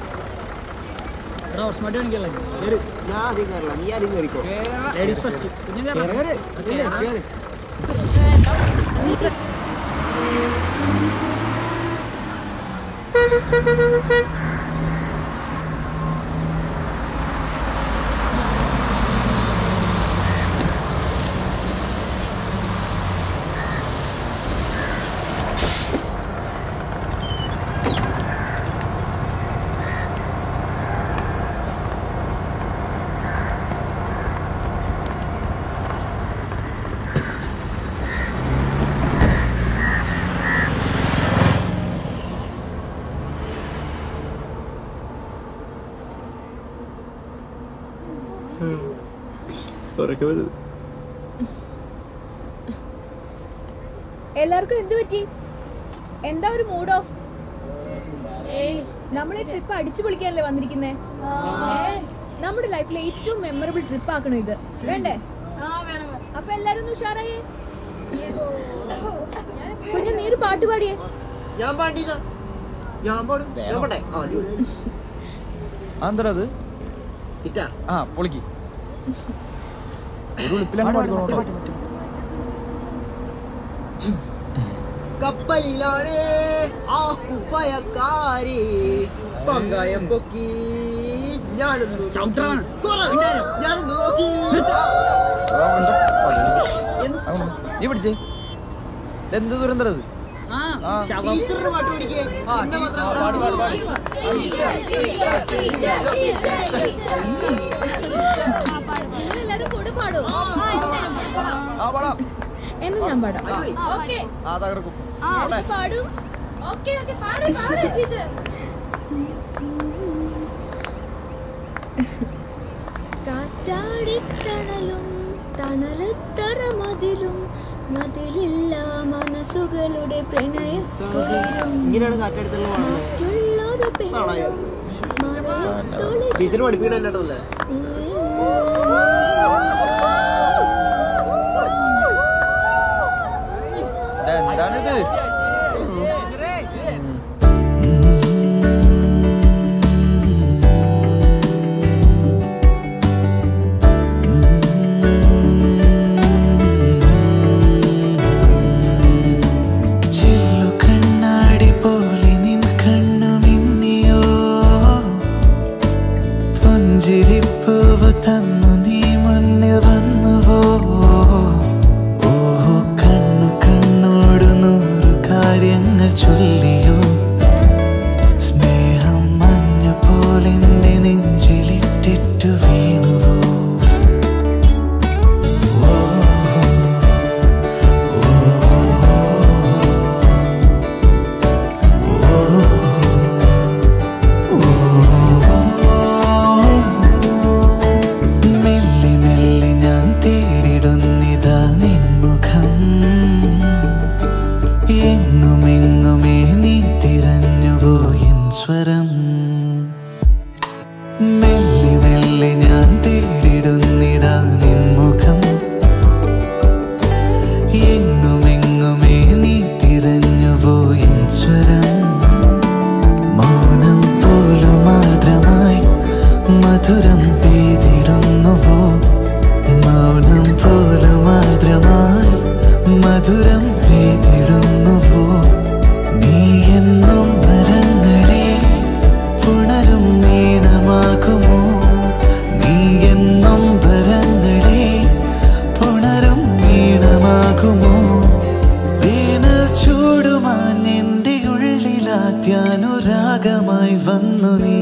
എടാ ഹോർസ് മാറ്റി കാണിക്കല്ലേ കേറ് ഞാൻ ആദ്യം കയറില്ല നീ ആദ്യം കയറിക്കോ ലേഡീസ് ഫസ്റ്റ് കുഞ്ഞു കേറ്, കേറ്. കേറാം കേറ്. എല്ലാവർക്കും എന്ത് പറ്റി എന്താ ഒരു മൂഡ് ഓഫ് ഏയ് നമ്മൾ ഈ ട്രിപ്പ് അടിച്ചു പൊളിക്കാനല്ലേ വന്നിരിക്കുന്നേ നമ്മുടെ ലൈഫിലെ ഏറ്റവും മെമ്മറബിൾ ട്രിപ്പ് ആക്കണം ഇത് വേണ്ടേ അപ്പൊ എല്ലാരും ഒന്ന് ഉഷാറായേ കുഞ്ഞു നീ ഒരു പാട്ട് പാടിയേ ഞാൻ പാടിയതാ ഞാൻ പാടും ഞാൻ പാടേ ആ അടിപൊളി അതെന്താ അത് കിട്ടാ ആ പൊളിക്ക് ഒരു ഉളിപ്പിലങ്ങ് പാടിക്കോളൂ കേട്ടോ. കപ്പലിലാണ് ആ കുപ്പയക്കാരി പങ്കായം പൊക്കി ഞാനൊന്നു കുറവ്. ഞാനൊന്നു നോക്കി അങ്ങ് നീ പിടിച്ചേ എന്ത് ദുരന്തം അത് ആ ശവം ടീച്ചറുടെ പാട്ട് പഠിക്കേ എന്നെ മാത്രം പാട്, പാട്, പാട്. എല്ലാരും കൂടെ പാടോ ആ പാടാം എന്ന് ഞാൻ പാടാം ഓക്കെ ആ തകർക്കും പാടും ഓക്കെ ഓക്കെ പാട് പാട് ടീച്ചർ കാറ്റാടിത്തണലും തണലത്തറ മതിലും മതിലില്ല മനസ്സുകളുടെ പ്രണയക്കുളിരും ഇങ്ങനെയാണ് കാറ്റെടുത്തുള്ള മറ്റുള്ളൊരു ടീച്ചർ പഠിപ്പിക്കണ കേട്ടോ എന്താണിത് ചില്ലു കണ്ണാടി പോലെ നിൻ കണ്ണു മിന്നിയോ പുഞ്ചിരിപ്പൂവ് തന്നു നീ മുന്നിൽ വന്നുവോ ഓഹോ കണ്ണു കണ്ണോട് നൂറു കാര്യങ്ങൾ ചൊല്ലിയോ സ്നേഹം മഞ്ഞ പോലെന്റെ നെഞ്ചിലിട്ടിട്ടു വീണുവോ മെല്ലെ മെല്ലെ ഞാൻ തേടിടുന്നിതാ നിൻമുഖം എങ്ങുമെങ്ങുമേ നീ തിരഞ്ഞുവോ എൻ സ്വരം മെല്ലെ മെല്ലെ ഞാൻ തേടിടുന്നിതാ നിൻമുഖം എങ്ങുമെങ്ങുമേ നീ തിരഞ്ഞുവോ എൻ സ്വരം മൗനം പോലും ആർദ്രമായി മധുരം പെയ്തിടുന്നുവോ മൗനം പോലും ആർദ്രമായി മധുരം പെയ്തിടുന്നുവോ നീ എന്നും വരങ്ങളെ പുണരും ഈണമാകുമോ നീ എന്നും വരങ്ങളെ പുണരും ഈണമാകുമോ വേനൽ ചൂടുമാഞ്ഞെന്റെ ഉള്ളിലാത്യാനുരാഗമായി വന്നു നീ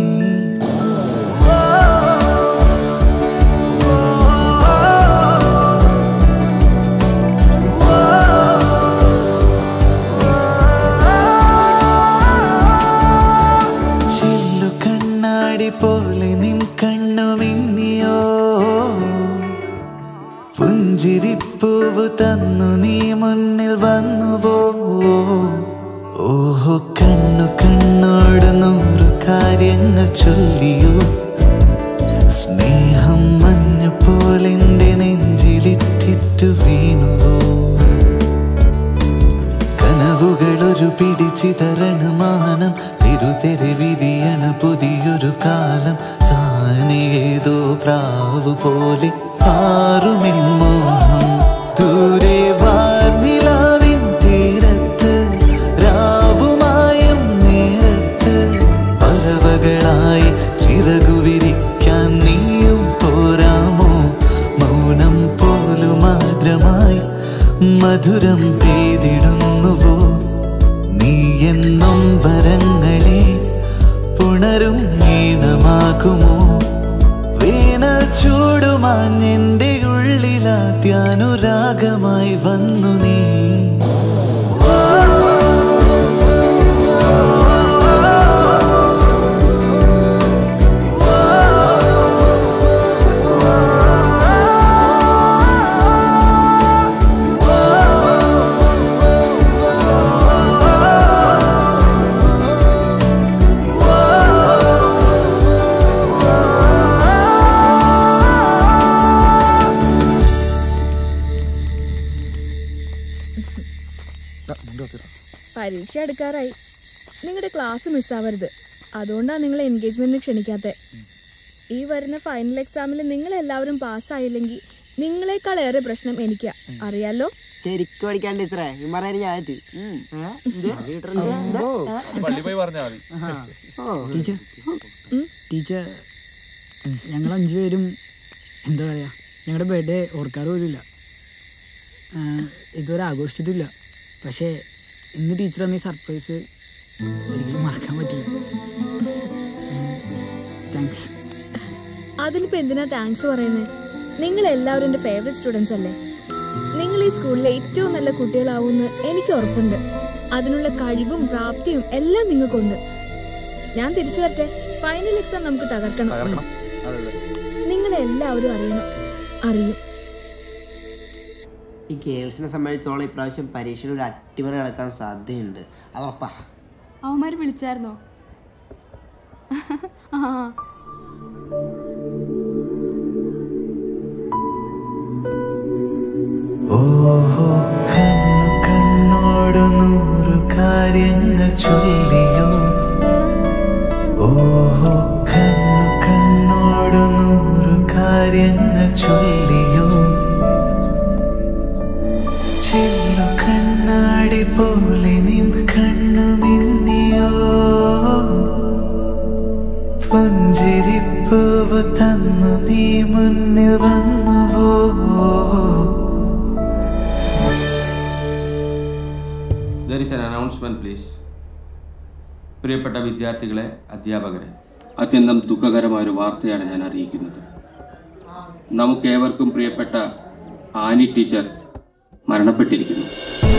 ചില്ലു കണ്ണാടി പോലെ നിൻ കണ്ണു മിന്നിയോ പുഞ്ചിരിപ്പൂവ് തന്നു നീ മുന്നിൽ വന്നുവോ ഓഹോ കണ്ണു കണ്ണോട് നൂറു കാര്യങ്ങൾ ചൊല്ലിയോ സ്നേഹം മഞ്ഞ പോലെന്റെ നെഞ്ചിലിറ്റിറ്റു വീണുവോ കനവുകളൊരു പിടിച്ചിതറണ് മാനം തിരുതെരി വിധിയണ പുതിയൊരു കാലം താനെ ഏതോ പ്രാവ് പോലെ ആറുമിൻ മോഹം ദൂരെ വാർനിലാവിൻ തീരത്ത് രാവുമായും നേരത്ത് പറവകളായി ചിറകു വിരിക്കാൻ നീയും പോരാമോ മൗനം പോലും ആർദ്രമായി മധുരം പെയ്തിടുന്നുവോ നീ എന്നും വരങ്ങളെ പുണരും ഈണമാകുമോ വേനൽ ചൂടുമാഞ്ഞെന്റെ ഉള്ളിലാത്യാനുരാഗമായി വന്നു നീ Oh പരീക്ഷ എടുക്കാറായി നിങ്ങളുടെ ക്ലാസ് മിസ്സാവരുത് അതുകൊണ്ടാണ് നിങ്ങൾ എൻഗേജ്മെന്റിന് ക്ഷണിക്കാത്തത് ഈ വരുന്ന ഫൈനൽ എക്സാമിൽ നിങ്ങൾ എല്ലാവരും പാസ്സായില്ലെങ്കിൽ നിങ്ങളെക്കാൾ ഏറെ പ്രശ്നം എനിക്കാ അറിയാലോ ശരിക്കും പഠിക്കാൻ ടീച്ചറേ ഇമ്മറേന് ഞാനായിട്ട് പള്ളി പോയി പറഞ്ഞാൽ മതി ടീച്ചർ ടീച്ചർ ഞങ്ങൾ അഞ്ചു പേരും എന്താ പറയാ ഞങ്ങളുടെ ബർത്ത്ഡേ ഓർക്കാറ് പോലുമില്ല ആ, ഇതുവരെ ആഘോഷിച്ചിട്ടില്ല പക്ഷേ ഇന്ന് ടീച്ചർ തന്ന ഈ സർപ്രൈസ് ഒരിക്കലും മറക്കാൻ പറ്റില്ല താങ്ക്സ് അതിനിപ്പോ എന്തിനാ താങ്ക്സ് പറയുന്നത് നിങ്ങൾ എല്ലാവരും എൻ്റെ ഫേവറേറ്റ് സ്റ്റുഡൻസ് അല്ലേ നിങ്ങൾ ഈ സ്കൂളിലെ ഏറ്റവും നല്ല കുട്ടികളാവുമെന്ന് എനിക്ക് ഉറപ്പുണ്ട് അതിനുള്ള കഴിവും പ്രാപ്തിയും എല്ലാം നിങ്ങൾക്കുണ്ട് ഞാൻ തിരിച്ചു വരട്ടെ ഫൈനൽ എക്സാം നമുക്ക് തകർക്കണം നിങ്ങളെ എല്ലാവരും അറിയണം അറിയും ഈ ഗേൾസിനെ സംബന്ധിച്ചോളം ഇപ്രാവശ്യം പരീക്ഷയിൽ ഒരു അട്ടിമറി നടക്കാൻ സാധ്യതയുണ്ട് അതുറപ്പാ അവന്മാര് വിളിച്ചായിരുന്നോ ആ ഓഹോ കണ്ണു കണ്ണോട് നൂറു കാര്യങ്ങൾ ചൊല്ലിയോ ഓഹോ കണ്ണു കണ്ണോട് നൂറു കാര്യങ്ങൾ ചൊല്ലിയോ ചെല്ലു കണ്ണാടി പോലെ നിൻ കണ്ണു മിന്നിയോ പുഞ്ചിരിപ്പൂവ് തന്നു നീ മുന്നിൽ വന്നുവോ there is an announcement please പ്രിയപ്പെട്ട വിദ്യാർത്ഥികളെ അധ്യാപകരെ അത്യന്തം ദുഃഖകരമായ ഒരു വാർത്തയാണ് ഞാൻ അറിയിക്കുന്നത് നമുക്കേവർക്കും പ്രിയപ്പെട്ട ആനി ടീച്ചർ മരണപ്പെട്ടിരിക്കുന്നു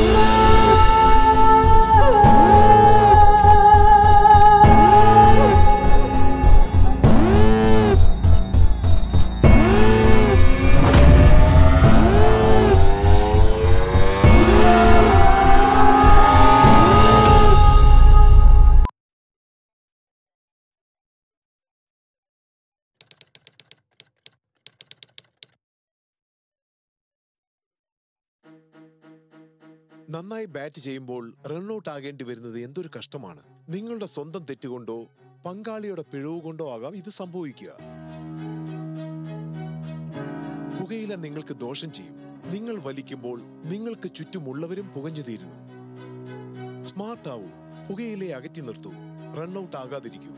നന്നായി ബാറ്റ് ചെയ്യുമ്പോൾ റൺഔട്ട് ആകേണ്ടി വരുന്നത് എന്തൊരു കഷ്ടമാണ് നിങ്ങളുടെ സ്വന്തം തെറ്റുകൊണ്ടോ പങ്കാളിയുടെ പിഴവ് കൊണ്ടോ ആകാം ഇത് സംഭവിക്കുക പുകയില നിങ്ങൾക്ക് ദോഷം ചെയ്യും നിങ്ങൾ വലിക്കുമ്പോൾ നിങ്ങൾക്ക് ചുറ്റുമുള്ളവരും പുകഞ്ഞു തീരുന്നു സ്മാർട്ട് ആവൂ പുകയിലെ അകറ്റി നിർത്തൂ റൺഔട്ട് ആകാതിരിക്കൂ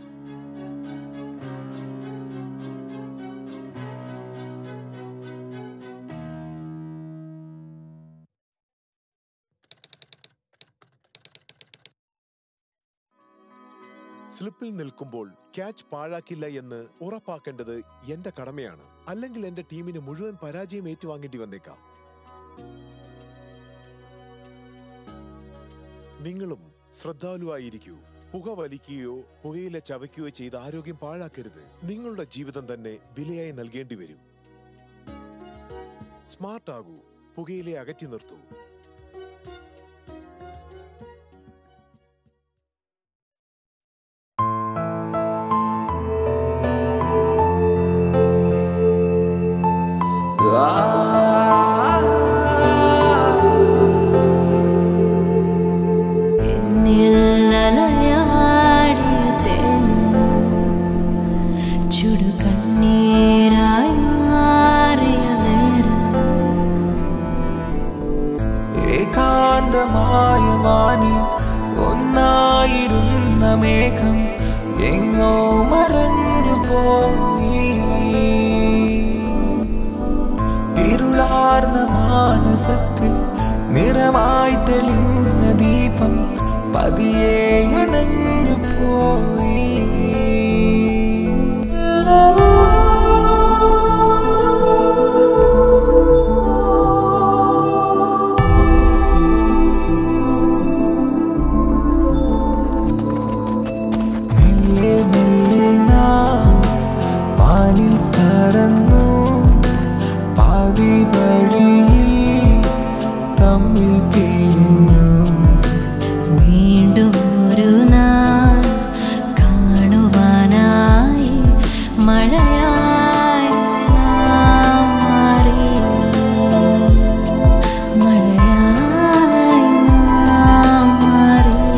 സ്ലിപ്പിൽ നിൽക്കുമ്പോൾ ക്യാച്ച് പാഴാക്കില്ല എന്ന് ഉറപ്പാക്കേണ്ടത് എന്റെ കടമയാണ് അല്ലെങ്കിൽ എന്റെ ടീമിന് മുഴുവൻ പരാജയം ഏറ്റുവാങ്ങേണ്ടി വന്നേക്കാം നിങ്ങളും ശ്രദ്ധാലുവായിരിക്കൂ പുക വലിക്കുകയോ പുകയില ചവയ്ക്കുകയോ ചെയ്ത് ആരോഗ്യം പാഴാക്കരുത് നിങ്ങളുടെ ജീവിതം തന്നെ വിലയായി നൽകേണ്ടി വരും സ്മാർട്ട് ആകൂ പുകയിലെ അകറ്റി നിർത്തൂ ചുടുകണ്ണീരായി മാറിയ നേരം ഏകാന്തമായ വാനിൽ ഒന്നായിരുന്ന മേഘം എങ്ങോ മറഞ്ഞു പോയി ഇരുളാർന്ന മാനസത്തിൽ നിറമായി തെളിഞ്ഞ ദീപം പതിയെ അണഞ്ഞു പോയി മെല്ലെ മെല്ലെ നാം പാലിൽ പറന്നു പാതി വഴിയിൽ തമ്മിൽ പിരിഞ്ഞു വീണ്ടും ഒരു നാൾ കാണുവാനായി മഴയായി നാം മാറി മഴയായി നാം മാറി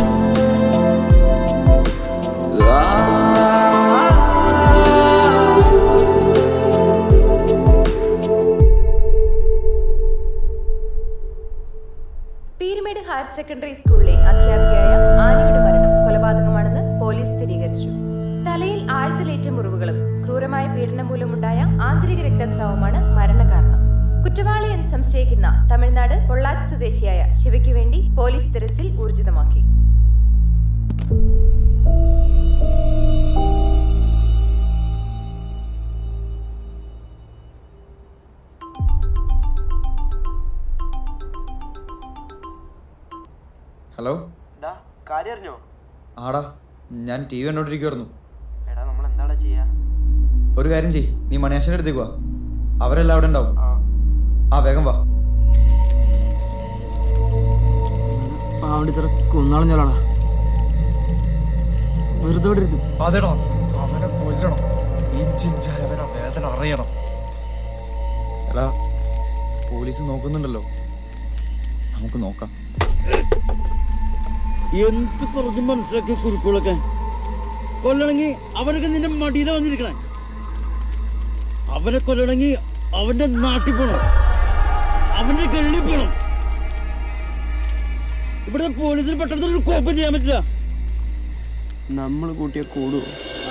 സെക്കൻഡറി സ്കൂളിലെ അധ്യാപികയായ ആനയുടെ മരണം കൊലപാതകമാണെന്ന് പോലീസ് സ്ഥിരീകരിച്ചു തലയിൽ ആഴ്ത്തലേറ്റ മുറിവുകളും ക്രൂരമായ പീഡനം മൂലമുണ്ടായ ആന്തരിക രക്തസ്രാവമാണ് മരണകാരണം കുറ്റവാളിയെന്ന് സംശയിക്കുന്ന തമിഴ്നാട് പൊള്ളാച്ചി സ്വദേശിയായ ശിവയ്ക്ക് വേണ്ടി പോലീസ് തിരച്ചിൽ ഊർജിതമാക്കി ഹലോ കാര്യം അറിഞ്ഞോ ആടാ ഞാൻ ടി വി കണ്ടോണ്ടിരിക്കുവായിരുന്നു എടാ നമ്മൾ എന്താടാ ചെയ്യാ ഒരു കാര്യം ചെയ് നീ മണിയാശന്റെ അടുത്തേക്ക് വാ അവരെല്ലാം അവിടെ ഉണ്ടാവും ആ വേഗം വാ പാവണ്ടിച്ചറ കൊന്നാളഞ്ഞോളാടാ വെറുതെ ഇവിടെ ഇരുന്നു അതെടാ അവനെ കൊല്ലണം ഇഞ്ചി ഇഞ്ചായ അവനെ വേദന അറിയണം എടാ പോലീസ് നോക്കുന്നുണ്ടല്ലോ നമുക്ക് നോക്കാം എന്ത് പറഞ്ഞ് മനസ്സിലാക്കിയ കുരുക്കുകളൊക്കെ കൊല്ലണമെങ്കിൽ അവനൊക്കെ നിന്റെ മടിയില വന്നിരിക്കണേ അവനെ കൊല്ലണമെങ്കിൽ അവന്റെ നാട്ടിൽ പോണം അവന്റെ ഗള്ളിൽ പോണം ഇവിടെ പോലീസിന് പെട്ടെന്ന് ഒരു കോപ്പം ചെയ്യാൻ പറ്റില്ല നമ്മൾ കൂട്ടിയ കൂടുവോ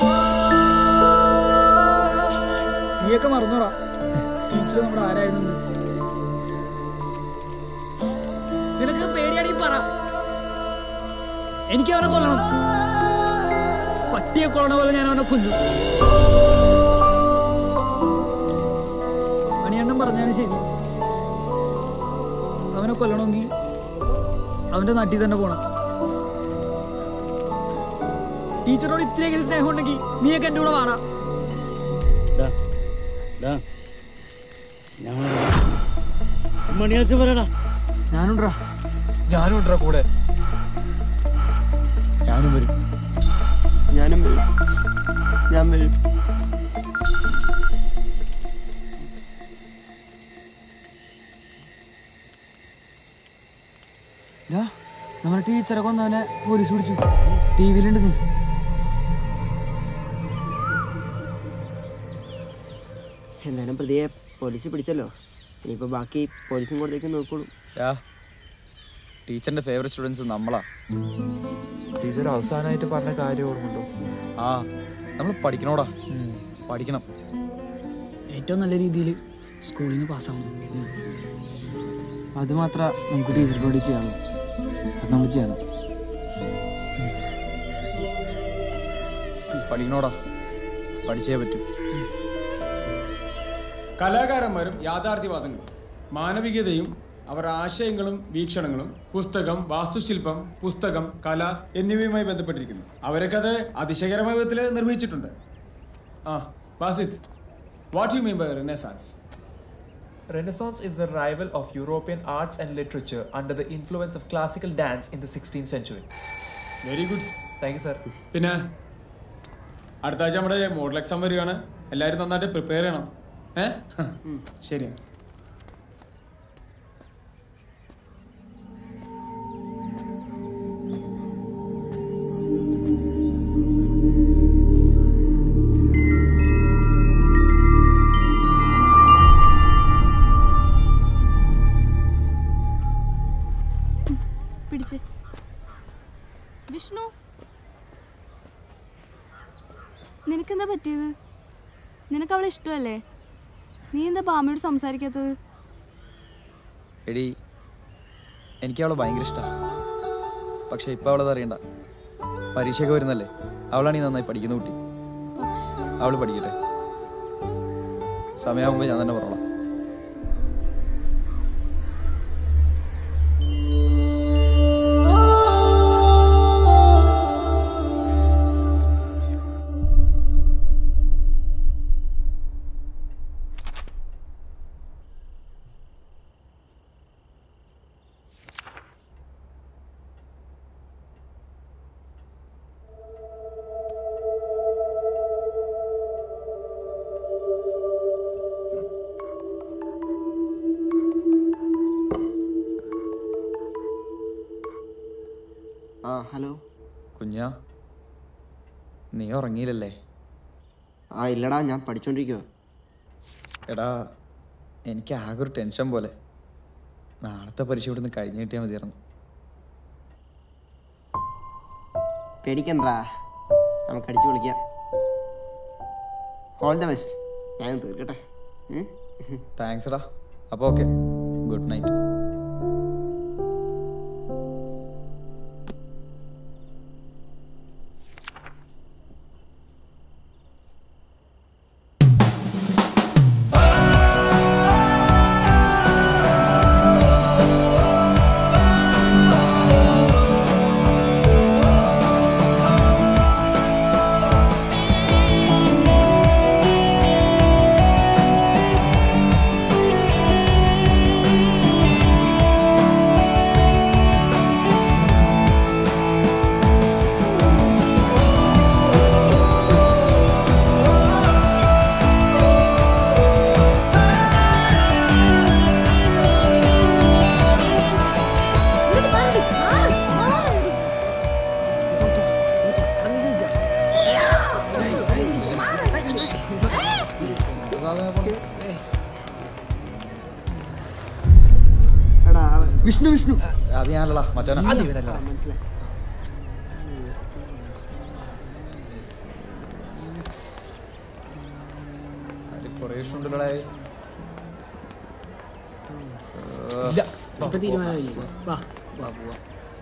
നീയൊക്കെ മറന്നോടാ ടീച്ചർ നമ്മുടെ ആരായിരുന്നു എന്ന്. നിനക്ക് പേടിയാണെങ്കിൽ പറ എനിക്ക് അവനെ കൊല്ലണം പട്ടിയെ കൊല്ലണ പോലെ ഞാൻ അവനെ കൊല്ലും മണിയണ്ണം പറഞ്ഞാലും ശരി അവനെ കൊല്ലണമെങ്കിൽ അവന്റെ നാട്ടിൽ തന്നെ പോണം ടീച്ചറോട് ഇത്രയെങ്കിലും സ്നേഹം ഉണ്ടെങ്കിൽ നീയൊക്കെ എൻ്റെ കൂടെ വാടാ മണിയാശം വരടാ ഞാനുണ്ടാ ഞാനും ഉണ്ടാ കൂടെ ഞാനും വരും ഞാനും വരും ഞാൻ വരും ഡാ, നമ്മുടെ ടീച്ചറെ കൊന്നവനെ പോലീസ് പിടിച്ചു ടി വിയിലുണ്ട് നീ എന്തായാലും പ്രതിയെ പോലീസ് പിടിച്ചല്ലോ ഇനിയിപ്പോ ബാക്കി പോലീസും കോടതിയൊക്കെ നോക്കോളൂ യാ ടീച്ചറിന്റെ ഫേവറേറ്റ് സ്റ്റുഡൻസ് നമ്മളാ ടീച്ചർ അവസാനമായിട്ട് പറഞ്ഞ കാര്യം ഓർമ്മയുണ്ടോ ആ നമ്മൾ പഠിക്കണോടാ പഠിക്കണം ഏറ്റവും നല്ല രീതിയിൽ സ്കൂളിൽ നിന്ന് പാസ്സാവണം അത് മാത്രമേ നമുക്ക് ടീച്ചർക്ക് വേണ്ടി ചെയ്യാനുള്ളൂ അത് നമ്മൾ ചെയ്യണം പഠിക്കണോടാ പഠിച്ചേ പറ്റൂ കലാകാരന്മാരും യാഥാർത്ഥ്യവാദങ്ങളും മാനവികതയും അവർ ആശയങ്ങളും വീക്ഷണങ്ങളും പുസ്തകം വാസ്തുശില്പം പുസ്തകം കല എന്നിവയുമായി ബന്ധപ്പെട്ടിരിക്കുന്നു അവരൊക്കെ അത് അതിശയകരമായ വിധത്തിൽ നിർവഹിച്ചിട്ടുണ്ട് ആ was it what you mean by renaissance Renaissance is the revival of European arts and literature under the influence of classical dance in the 16th century. Very good thank you sir പിന്നെ അടുത്ത ആഴ്ച നമ്മുടെ മോഡൽ എക്സാം വരികയാണ് എല്ലാവരും നന്നായിട്ട് prepare ചെയ്യണം ഏ ശരി പിടിച്ച് വിഷ്ണു നിനക്കെന്താ പറ്റിയത് നിനക്ക് അവളെ ഇഷ്ടമല്ലേ നീ എന്താ ബാമയോട് സംസാരിക്കാത്തത് എടി എനിക്ക് അവളെ ഭയങ്കര ഇഷ്ടമാണ് പക്ഷെ ഇപ്പം അവളത് അറിയണ്ട പരീക്ഷയൊക്കെ വരുന്നല്ലേ അവളാണ് ഈ നന്നായി പഠിക്കുന്ന കുട്ടി അവൾ പഠിക്കട്ടെ സമയമാകുമ്പോൾ ഞാൻ തന്നെ പറഞ്ഞോളാം ആ ഹലോ കുഞ്ഞാ നീ ഉറങ്ങിയില്ലല്ലേ ആ ഇല്ലടാ ഞാൻ പഠിച്ചോണ്ടിരിക്കുക എടാ എനിക്ക് ആകെ ഒരു ടെൻഷൻ പോലെ നാളത്തെ പരീക്ഷ ഇവിടുന്ന് കഴിഞ്ഞ് കിട്ടിയാൽ മതിയായിരുന്നു പേടിക്കണ്ടാ നമുക്ക് അടിച്ചു വിളിക്കാം ഓൾ ദ ബെസ്റ്റ് ഞാൻ തീർക്കട്ടെ ഉം? താങ്ക്സ് എടാ അപ്പോൾ okay good night Vishnu Vishnu അത് ഞാനല്ലടാ മറ്റവനാ മനസ്സിലായി അതിൽ കുറേ ഇഷ്ടമുണ്ടല്ലോടാ ഇല്ല ഇപ്പൊ തീരുമാനമായില്ലേ വാ വാ പോവാ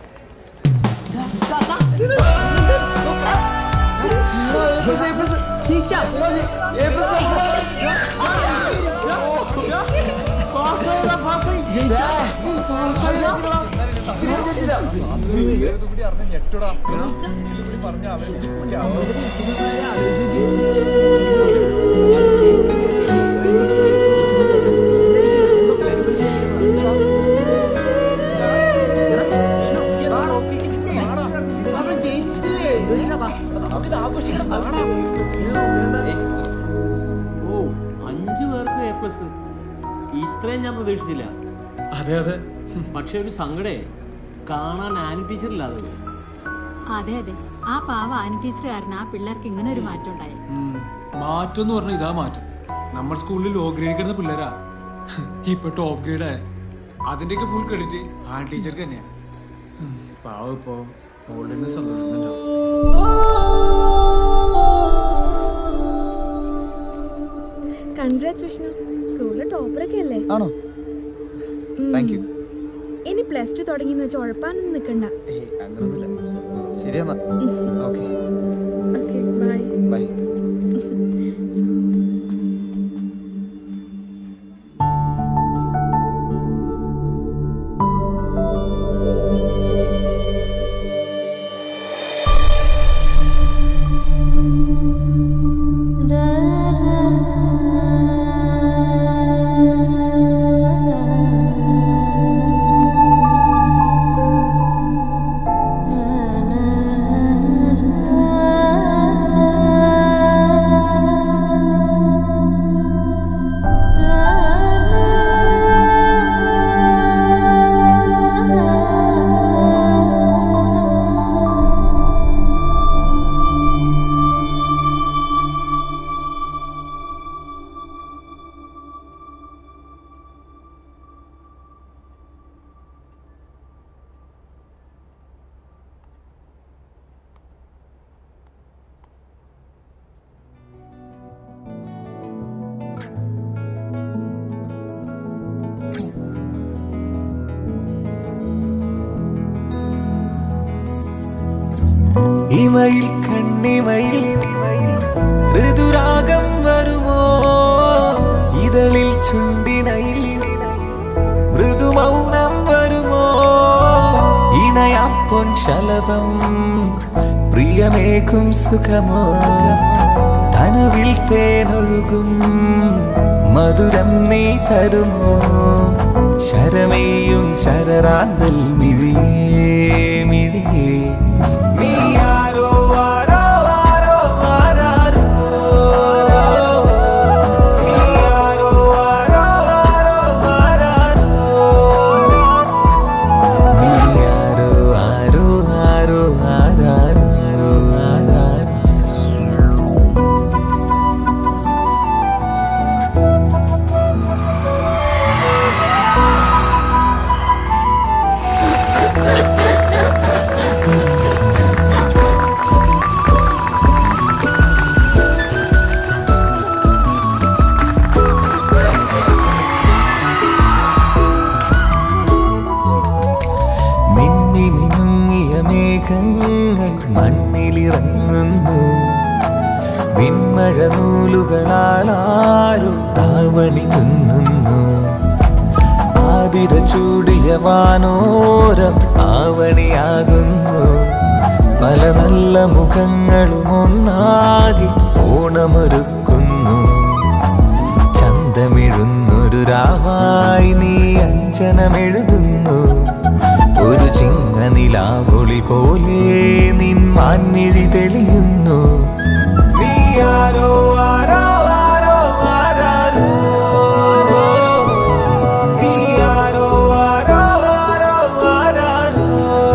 ഓ അഞ്ചു പേർക്ക് എ പ്ലസ് ഇത്രയും ഞാൻ പ്രതീക്ഷിച്ചില്ല അതെ അതെ പക്ഷെ ഒരു സങ്കടേ കാണാൻ ആനി ടീച്ചർ ഇല്ലാതെ പോയി. അതെ അതെ ആ പാവ ആൻ ടീച്ചർ കാരണം ആ പിള്ളേർക്ക് ഇങ്ങനെ ഒരു മാറ്റം ഉണ്ടായി മാറ്റം എന്ന് പറഞ്ഞാൽ ഇതാ മാറ്റം നമ്മൾ സ്കൂളിൽ ലോ ഗ്രേഡ് കിടന്ന പിള്ളേരാ ഇപ്പൊ ടോപ്പ് ഗ്രേഡ് ആയ അതിന്റെയൊക്കെ ഫുൾ ക്രെഡിറ്റ് ആ ടീച്ചർക്ക് തന്നെയാ ഉം, പാവം ഇപ്പൊ മോളിൽ നിന്ന് സന്തോഷിക്കുന്നുണ്ടാവും കൺഗ്രാറ്റ്സ് വിഷ്ണു സ്കൂളിലെ ടോപ്പറൊക്കെ അല്ലേ ആണോ താങ്ക് യു ഇനി പ്ലസ് ടു തുടങ്ങിയെന്ന് വെച്ച് ഉഴപ്പാനൊന്നും നിൽക്കണ്ട ഏയ് അങ്ങനൊന്നുമില്ല ശരി എന്നാ ഓക്കെ ഓക്കെ ബൈ ബൈ ഇമയിൽ കണ്ണിമയിൽ ഋതുരാഗം വരുമോ ഇതളിൽ ചുണ്ടിണയിൽ മൃദുമൗനം വരുമോ ഇണയാം പൊൻശലഭം പ്രിയമേകും സുഖമോ തനുവിൽ തേനൊഴുകും മധുരം നീ തരുമോ ശരമേയും ശരറാന്തൽ മിഴിയേ മിഴിയേ നീ ആരോ ആരോ ആരോ ആരാരോ നീ ആരോ ആരോ ആരോ ആരാരോ നീ ആരോ ആരോ ആരോ ആരാരോ ആരാരോ ആ മിന്മഴ നൂലുകളാലാരും താവണി തുന്നുന്നു ആതിര ചൂടിയ വാനോരം ആവണിയാകുന്നു പല നല്ല മുഖങ്ങളും ഒന്നാകി ഓണമൊരുക്കുന്നു ചന്തമിഴുന്നൊരു രാവായി നീ അഞ്ജനമെഴുതുന്നു ഒരു ചിങ്ങ നിലാവൊളി പോലെ നിൻ മാൻമിഴി തെളിയുന്നു നീ ആരോ ആരോ ആരോ ആരാരോ നീ ആരോ ആരോ ആരോ ആരാരോ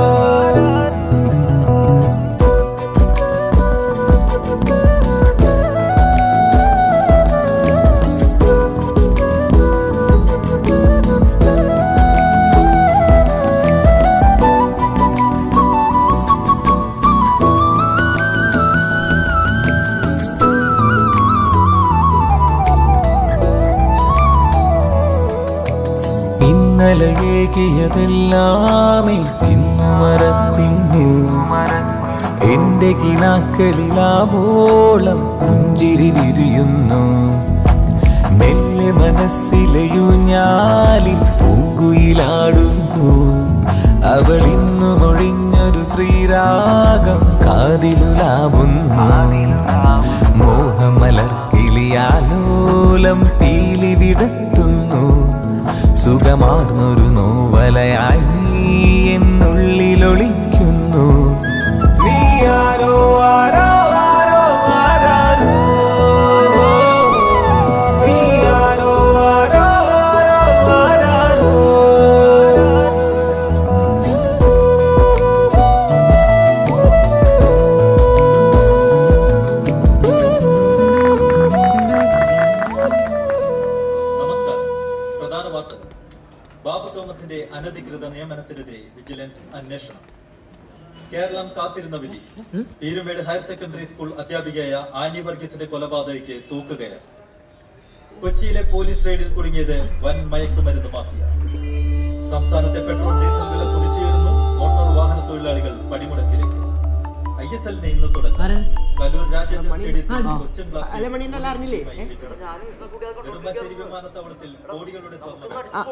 ഇന്നലെ ഏകിയതെല്ലാമേ ഇന്നു മറക്കുന്നു എന്റെ കിനാക്കളിലാവോളം പുഞ്ചിരി വിരിയുന്നു മെല്ലെ മനസ്സിലെയു ഞാലിൽ പൂങ്കുയിലാടുന്നു അവൾ ഇന്നു മൊഴിഞ്ഞൊരു ശ്രീരാഗം കാതിലുലാവുന്നു മോഹമലർക്കിളിയാലോലം പീലി വിടത്തുന്നു സുഖമാർന്നൊരു നോവലയായി നീ എന്നുള്ളിലൊളിക്കുന്നു നീ ആരോ ആരോ ആരോ ആരാരോ നീ ആരോ ആരോ ആരോ ആരാരോ നമസ്കാരം പ്രധാന വാർത്തകൾ ബാബു തോമസിന്റെ അനധികൃത നിയമനത്തിനെതിരെ വിജിലൻസ് അന്വേഷണം കേരളം കാത്തിരുന്ന വിധി പീരുമേട് ഹയർ സെക്കൻഡറി സ്കൂൾ അധ്യാപികയായ ആനി വർഗീസിന്റെ കൊലപാതകയ്ക്ക് തൂക്കുകയാണ് കൊച്ചിയിലെ പോലീസ് റെയ്ഡിൽ കുടുങ്ങിയത് വൻ മയക്കുമരുന്ന് മാഫിയ സംസ്ഥാനത്തെ പെട്രോൾ ഡീസൽ വില കുതിച്ചുയരുന്നു മോട്ടോർ വാഹന തൊഴിലാളികൾ പണിമുടക്കിലേക്ക് ഐ എസ് എല്ലിന് ഇന്ന് തുടക്കം കലൂർ രാജേന്ദ്ര സ്റ്റേഡിയത്തിൽ കൊച്ചിൻ അലമണിന്നല്ല അറിഞ്ഞില്ലേ നെടുമ്പാശ്ശേരി വിമാനത്താവളത്തിൽ കോടികളുടെ സ്വർണ്ണം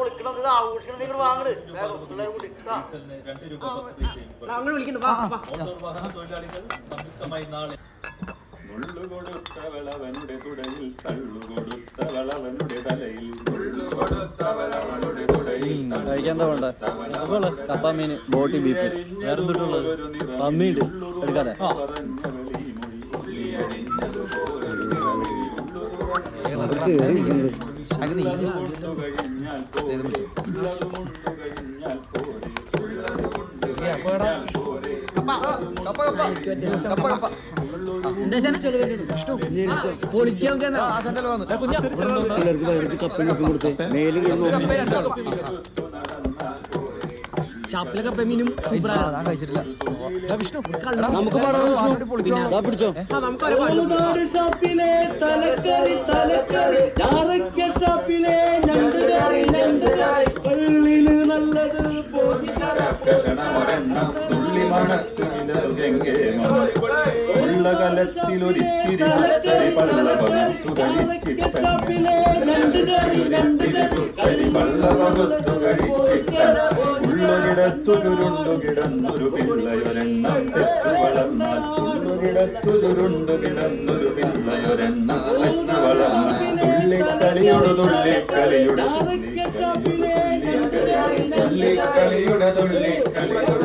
ഡീസലിന് രണ്ട് രൂപ പത്ത് പൈസയും കുറവ്. അങ്ങോട്ട് വിളിക്കണ്ട, വാ, വാ. മോട്ടോർ വാഹന തൊഴിലാളികൾ സംയുക്തമായി നാളെ മുള്ളുകൊടുത്തവളവനുടെ തുടയിൽ തള്ളുകൊടുത്തവളവനുടെ തലയിൽ മുള്ളുകൊടുത്തവളവനുടെ തുടയിൽ കഴിക്കാൻ എന്താ വേണ്ട അതുപോലെ കപ്പ മീൻ ബോട്ടി ബീഫ് വേറെ എന്തുട്ടുള്ളത് പന്നിയുണ്ട് എടുക്കാതെ പിള്ളേർക്ക് വയറിച്ച് കപ്പയും കപ്പയും കൊടുത്ത് മേല് ഷാപ്പിലെ കപ്പ മീനും നമുക്ക് പാടാം വിഷ്ണു. ദാ പിടിച്ചോ ഓളുനാട് ഷാപ്പിലെ തലക്കറി തലക്കറി ഞാറയ്ക്ക ഷാപ്പിലെ ഞണ്ട് കറി ഞണ്ട് കറി പള്ളിയില് നല്ലത് തുള്ളി ഉള്ള കലത്തിലൊരിത്തിരി മത്തരി പള്ള പകുത്തു കഴിച്ചിട്ടരി പള്ള പകുത്തു കഴിച്ചിട്ട ഉള്ളൊരിടത്തു ചുരുണ്ടു കിടന്നൊരു പിള്ളയൊരെണ്ണം തെറ്റു വളർന്നാൽ ഉള്ളൊരിടത്തു ചുരുണ്ടു കിടന്നൊരു പിള്ളയൊരെണ്ണം തെറ്റു വളർന്നാൽ തുള്ളിക്കളിയുടെ തുള്ളിക്കളിയുടെ തുള്ളിക്കളിയുടെ തുള്ളിക്കളിയുടെ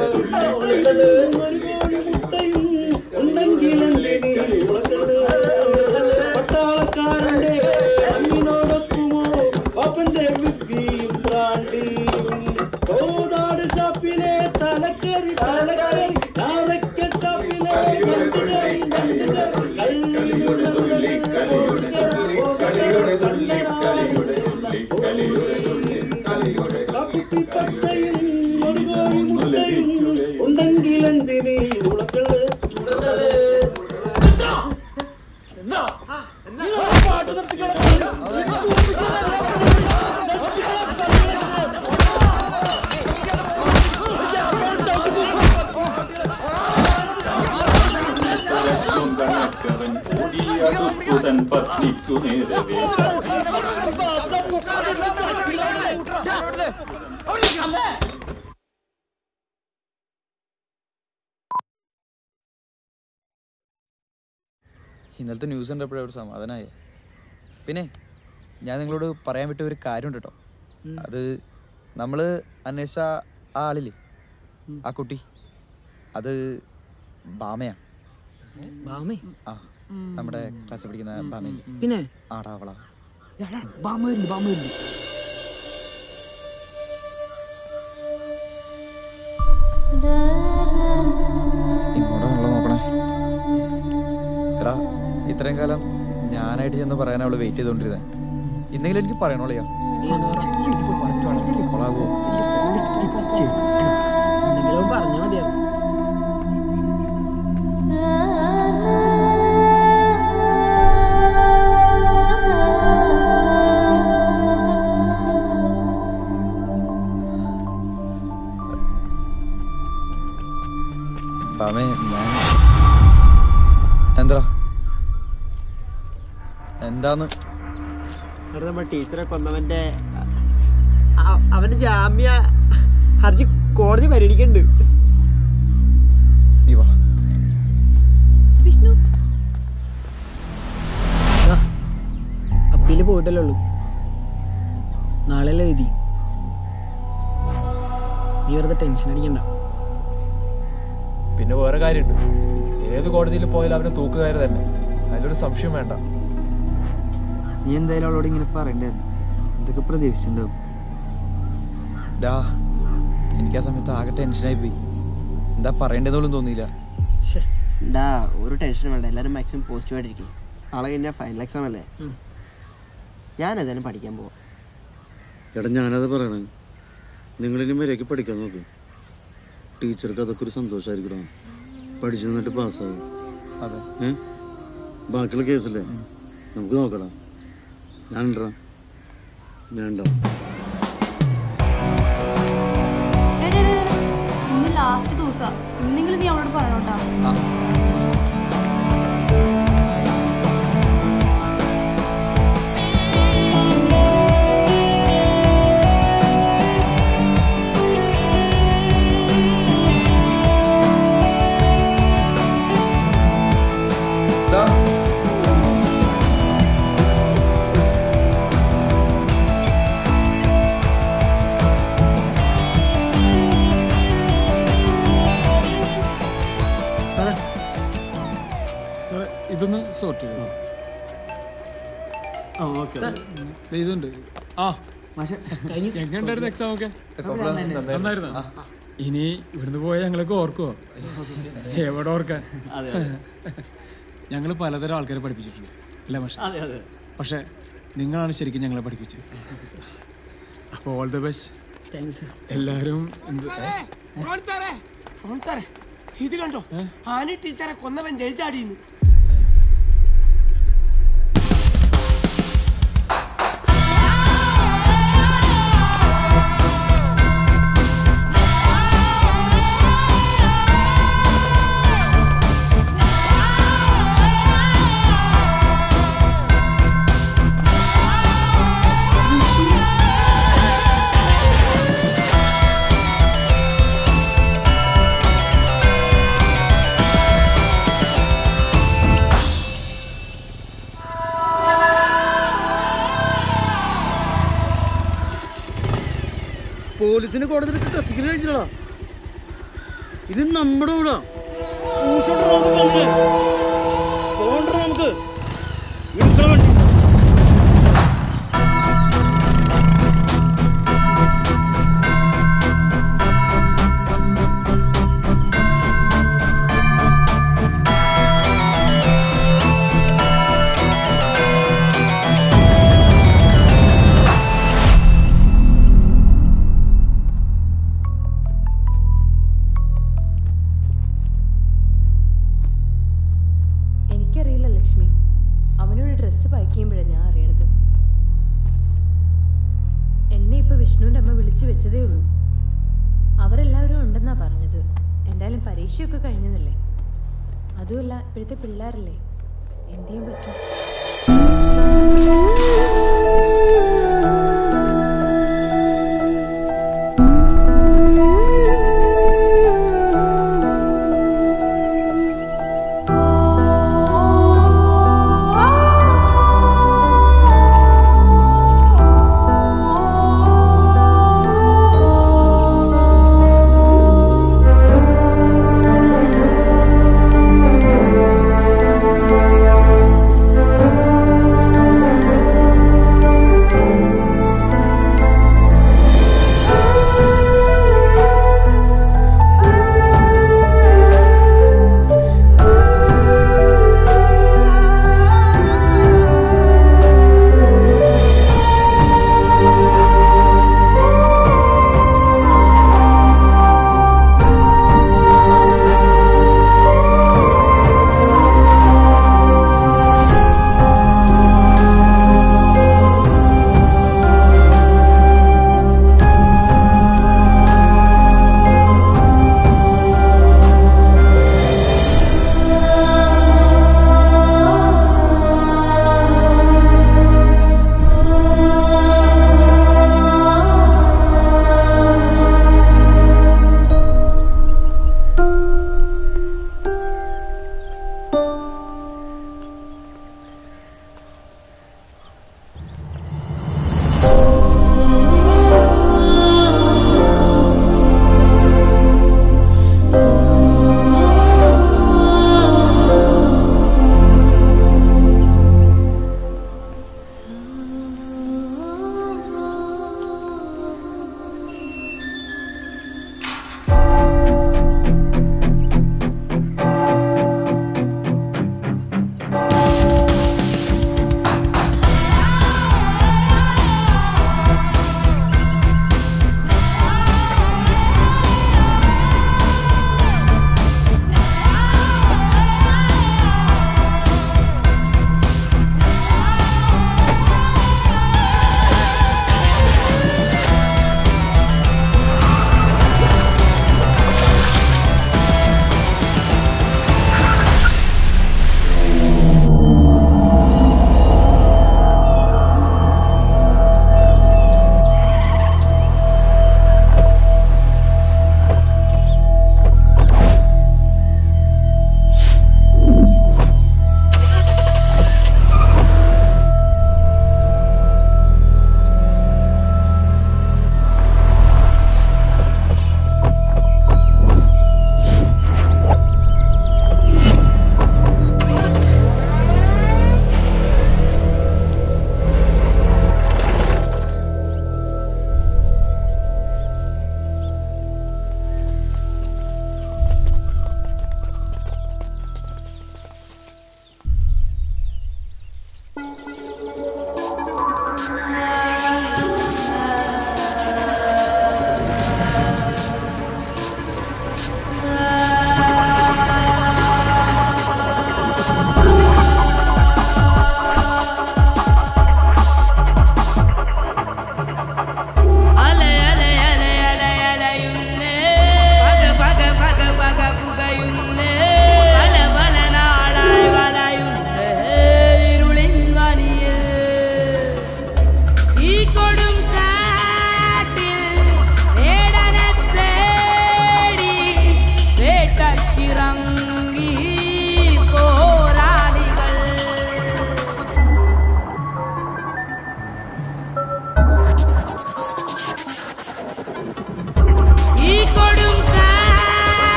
പട്ടാളക്കാരന്റെ അന്നിനോടൊപ്പമോ പാപ്പന്റെ വിസ്കിയും ബ്രാണ്ടിയും കോതാട് ഷാപ്പിലെ തലക്കറി തലക്കറി ഞാറയ്ക്കൽ ഷാപ്പിലെ ഞണ്ട് കറി ഞണ്ട് കറി കള്ളിയുടെ പട്ടയും ഒരു കോഴി മുട്ടയും ഉണ്ടെങ്കിൽ എന്തിന് ഉളക്കള് തൻ പത്നിക്കു നേരവേ ഇന്നലത്തെ ന്യൂസ് കണ്ടപ്പോഴേ ഒരു സമാധാനമായി പിന്നെ ഞാൻ നിങ്ങളോട് പറയാൻ വിട്ട ഒരു കാര്യമുണ്ട് കേട്ടോ അത് നമ്മൾ അന്വേഷിച്ച ആ ആളില്ലേ ആ കുട്ടി അത് ബാമയാ ബാമേ ആ നമ്മുടെ ക്ലാസ്സിൽ പഠിക്കുന്ന ബാമയില്ലേ പിന്നെ ആടാ അവളാ ബാമ വരുന്നുണ്ട് ബാമ വരുന്നുണ്ട് ഇങ്ങോട്ടാണല്ലോ നോക്കണേ എടാ ഇത്രയും കാലം ഞാനായിട്ട് ചെന്ന് പറയാൻ അവള് വെയിറ്റ് ചെയ്തോണ്ടിരുന്നേ ഇന്നെങ്കിലും എനിക്ക് പറയണോളിയാ കൊളാവോ എന്തെങ്കിലും പറഞ്ഞാൽ മതിയായിരുന്നു ബാമേ ഞാൻ എന്താ എന്താന്ന് അവിടെ നമ്മുടെ ടീച്ചറെ കൊന്നവന്റെ അ- അവന്റെ ജാമ്യ ഹർജി കോടതി പരിഗണിക്കുന്നുണ്ട് നീ വാ വിഷ്ണു അപ്പീല് പോയിട്ടല്ലേ ഉള്ളൂ നാളെയല്ലേ വിധി നീ വെറുതെ ടെൻഷൻ അടിക്കണ്ട പിന്നെ വേറെ കാര്യമുണ്ട് ഏത് കോടതിയിൽ പോയാലും അവന് തൂക്കുകാര് തന്നെ അതിലൊരു സംശയം വേണ്ട നീ എന്തായാലും അവളോട് ഇങ്ങനെ പറയണ്ടായിരുന്നു ഇതൊക്കെ പ്രതീക്ഷിച്ചിട്ടുണ്ടാവും ഡാ എനിക്ക് ആ സമയത്ത് ആകെ ടെൻഷനായി പോയി എന്താ പറയേണ്ടത് പോലും തോന്നിയില്ല ഡാ ഒരു ടെൻഷനും വേണ്ട എല്ലാവരും മാക്സിമം പോസിറ്റീവായിട്ടിരിക്കും നാളെ കഴിഞ്ഞാൽ ഫൈനൽ എക്സാം അല്ലേ ഞാൻ ഏതായാലും പഠിക്കാൻ പോവാം എടാ ഞാനത് പറയണേ നിങ്ങളിനി മര്യാദയ്ക്ക് പഠിക്കാൻ നോക്ക് ടീച്ചർക്ക് അതൊക്കെ ഒരു സന്തോഷമായിരിക്കണം പഠിച്ചു നിന്നിട്ട് പാസ്സാവും അതെ ഏ ബാക്കിയുള്ള കേസല്ലേ നമുക്ക് നോക്കണം ഞാൻ ഉണ്ടോ ഞാൻ ഉണ്ടാവും എടാ, എടാ, എടാ. ഇന്ന് ലാസ്റ്റ് ദിവസം ഇന്നെങ്കിലും നീ അവളോട് പറയണോട്ടാ സാർ സാറേ സാറേ ഇതൊന്ന് സോർട്ട് ചെയ്തു ആ ഓക്കെ ഇതുണ്ട് ആ എങ്ങനെയുണ്ടായിരുന്നു എക്സാം ഒക്കെ നന്നായിരുന്നു ഇനി ഇവിടുന്ന് പോയാൽ ഞങ്ങളൊക്കെ ഓർക്കുവോ എവിടെ ഓർക്കാൻ അതെ, ഞങ്ങൾ പലതരം ആൾക്കാരെ പഠിപ്പിച്ചിട്ടുണ്ട് അല്ലേ പക്ഷേ അതെ, അതെ. പക്ഷേ നിങ്ങളാണ് ശരിക്കും ഞങ്ങളെ പഠിപ്പിച്ചത് അപ്പോൾ ഓൾ ദ ബെസ്റ്റ് താങ്ക്സ് എല്ലാവരും എന്ത് സാറേ മോൻ സാറേ ഇത് കണ്ടോ ആനി ടീച്ചറെ കൊന്നവൻ ജയിൽ ചാടിയിരുന്നു പോലീസിന് കോടതിയിൽ കത്തിക്കൽ കഴിഞ്ഞില്ലടാ ഇത് നമ്മുടെ വീടാ ഊഷോട്ട് നമുക്ക് പന്നില്ലേ? പോകണ്ടടാ നമുക്ക് എടുക്കണം വണ്ടി എനിക്കറിയില്ല ലക്ഷ്മി അവനൊരു ഡ്രസ്സ് പായ്ക്കുമ്പോഴാണ് ഞാൻ അറിയണത് എന്നെ ഇപ്പൊ വിഷ്ണുവിന്റെ അമ്മ വിളിച്ചു വെച്ചതേ ഉള്ളൂ അവരെല്ലാവരും ഉണ്ടെന്നാ പറഞ്ഞത് എന്തായാലും പരീക്ഷയൊക്കെ കഴിഞ്ഞതല്ലേ അതുമല്ല ഇപ്പോഴത്തെ പിള്ളേരല്ലേ എന്ത് ചെയ്യാൻ പറ്റും ആ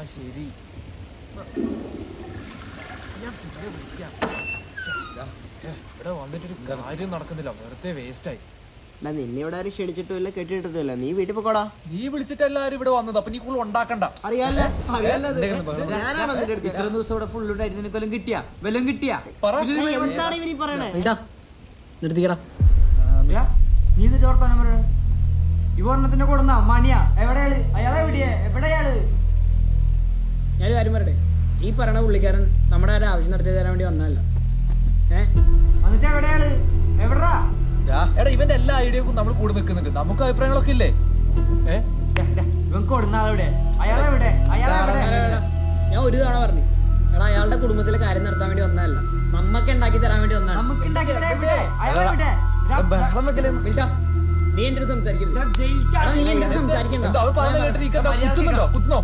ശരി ഞാൻ പിന്നെ വിളിക്കാം ശ്ശെ, ദാ, ഏ, ഇവിടെ വന്നിട്ടൊരു കാര്യം നടക്കുന്നില്ല വെറുതെ വേസ്റ്റ് ആയി എടാ നിന്നെ ഇവിടെ ആരും ക്ഷണിച്ചിട്ടുമില്ല കെട്ടിയിട്ടിട്ടില്ല നീ വീട്ടിൽ പോക്കോടാ നീ വിളിച്ചിട്ട് എല്ലാരും ഇവിടെ വന്നത് അപ്പൊ നീ കൂടുതൽ ഉണ്ടാക്കണ്ട അറിയാലോ അറിയാലോ അത്. ഞാനാണോ നിന്റെ അടുത്ത് ഇത്ര ദിവസം ഇവിടെ ഫുൾ ഉണ്ടായിരുന്നു നിനക്ക് വല്ലതും കിട്ടിയാ വല്ലതും കിട്ടിയാ ഏയ്, എന്താണ് ഇവനീ പറയണേ ഇതാ നിർത്തിക്കടാ യാ, നീ എന്നിട്ട് വർത്താനം പറയണ ഈ വർണ്ണത്തിന്റെ കൊടുന്ന മണിയാ എവിടെയാള് അയാളെ എവിടെയാ എവിടെയാള് ഞാനൊരു കാര്യം പറയട്ടെ ഈ പറയണ പുള്ളിക്കാരൻ നമ്മുടെ ഒരു ആവശ്യം നടത്തി തരാൻ വേണ്ടി വന്നതല്ല ഏ എന്നിട്ട് എവിടെയാള് എവിടാ എടാ ഇവന്റെ എല്ലാ ഐഡിയക്കും നമ്മൾ കൂടെ നിൽക്കുന്നുണ്ട് നമുക്ക് അഭിപ്രായങ്ങളൊക്കെ ഇല്ലേ ഏ ഇവൻ കൊടുന്ന ആളെവിടെ അയാളെവിടെ അയാളെവിടെ ഞാൻ ഒരു തവണ പറഞ്ഞു എടാ അയാളുടെ കുടുംബത്തിലെ കാര്യം നടത്താൻ വേണ്ടി വന്നതല്ല നമ്മക്ക് ഉണ്ടാക്കി തരാൻ വേണ്ടി വന്നതാണ് നമുക്ക് ഉണ്ടാക്കി തരാൻ എവിടെ അയാളെവിടെ വിളിട്ടോ. നീ എന്റെ അടുത്ത് സംസാരിക്കരുത് എടാ, നീ എന്റെ അടുത്ത് സംസാരിക്കണ്ട എന്താ അവൾ പറയുന്നത് കേട്ട് നീ എന്താ കുത്തുന്നുണ്ടോ കുത്തുന്നോ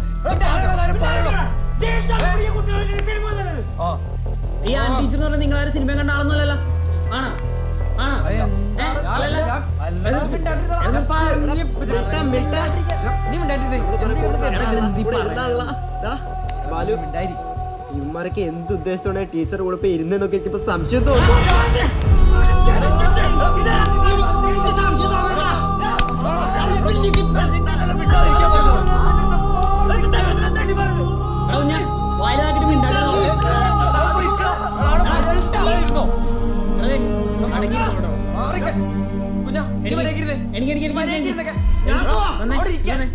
ആ ഈ ആൻ ടീച്ചർ എന്ന് പറഞ്ഞാൽ നിങ്ങൾ ആരും സിനിമ കണ്ട ആളൊന്നുമല്ലല്ലോ ആണോ ആണോ ഏ? അല്ലല്ല. അത് അത് പറഞ്ഞ് ഇവന്മാരൊക്കെ എന്ത് ഉദ്ദേശത്തോടെ ടീച്ചർ കൂടെ ഇപ്പൊ ഇരുന്നെന്നൊക്കെ എനിക്കിപ്പോ സംശയം തോന്നുന്നു എടാ, കുഞ്ഞെ, വായിലാക്കിയിട്ട് മിണ്ടാണ്ടിരുന്നോ. എടേ, അടങ്ങിയിരുന്നോ കേട്ടോ. എനിക്ക് എനിക്ക് എനിക്ക് എനിക്ക് എനിക്ക് വന്നേ, വന്നേ.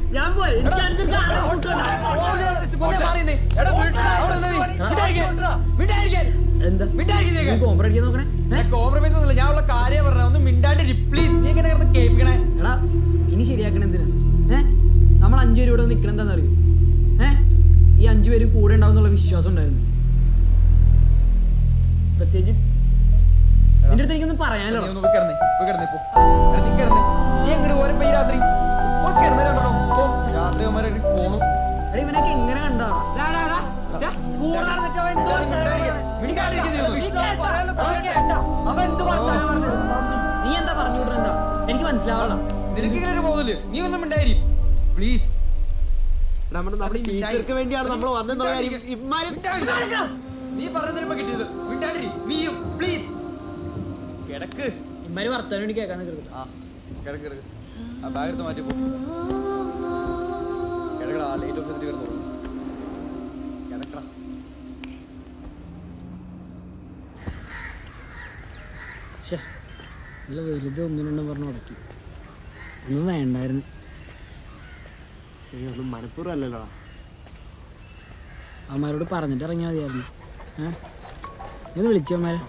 എന്താ നീ കോംപ്രമൈസ് നോക്കണേ കോംപ്രമൈസ് ഒന്നുമില്ല ഞാൻ ഉള്ള കാര്യം പറഞ്ഞ ഒന്ന് മിണ്ടാണ്ടി പ്ലീസ് നീ എങ്ങനെ കിടന്ന് കേൾപ്പിക്കണേ എടാ ഇനി ശരിയാക്കണ എന്തിനാ ഏ നമ്മൾ അഞ്ചു പേര് ഇവിടെ നിൽക്കണം എന്താണെന്ന് അറിയും ഏ ഈ അഞ്ചു പേരും കൂടെ ഉണ്ടാവും എന്നുള്ള വിശ്വാസം ഉണ്ടായിരുന്നു പ്രത്യേകിച്ച് നിന്റെ അടുത്ത് എനിക്കൊന്നും പറയാനല്ലോ നീ ഒന്ന് പോയി കിടന്നേ പോയി കിടന്നേ പോ എടാ, നീ കിടന്നേ നീ എങ്ങോട്ട് പോരപ്പോ ഈ രാത്രി പോയി കിടന്നേ രണ്ടോ പോ രാത്രി അവന്മാരെ പോണു എടാ ഇവനൊക്കെ എങ്ങനെ കണ്ടാ നീ എന്താ പറഞ്ഞു വിടുന്നത് എന്താ എനിക്ക് മനസ്സിലാവണം നിനക്ക് ഇങ്ങനെ ഒരു ബോധമില്ലേ നീ ഒന്നും മിണ്ടായി പ്ലീസ് നമ്മുടെ നമ്മുടെ ടീച്ചർക്ക് വേണ്ടിയാണ് നമ്മൾ വന്നെന്നുള്ള കാര്യം ഇവന്മാരും നീ പറഞ്ഞതിനിപ്പോ കിട്ടിയത് മിണ്ടാണ്ടി നീയും പ്ലീസ് കിടക്ക് ഇമ്മാര് വർത്താനം വേണ്ടി കേൾക്കാൻ നിൽക്കരുത് ആ കിടക്ക് കിടക്ക് ആ ബാഗ് എടുത്ത് മാറ്റി പോ കിടക്കടാ ലൈറ്റ് ഓഫ് ചെയ്തിട്ട് കിടന്നോളൂ കിടക്കടാ ശ്ശേ ഇല്ല വെറുതെ ഒന്നും രണ്ടും പറഞ്ഞു ഉടക്കി ഒന്നും വേണ്ടായിരുന്നു ശരി ഒന്നും മനഃപൂർവ്വം അല്ലല്ലോ അവന്മാരോട് പറഞ്ഞിട്ട് ഇറങ്ങിയാൽ മതിയായിരുന്നു ഏ നീ ഒന്ന് വിളിച്ചു അവന്മാരെ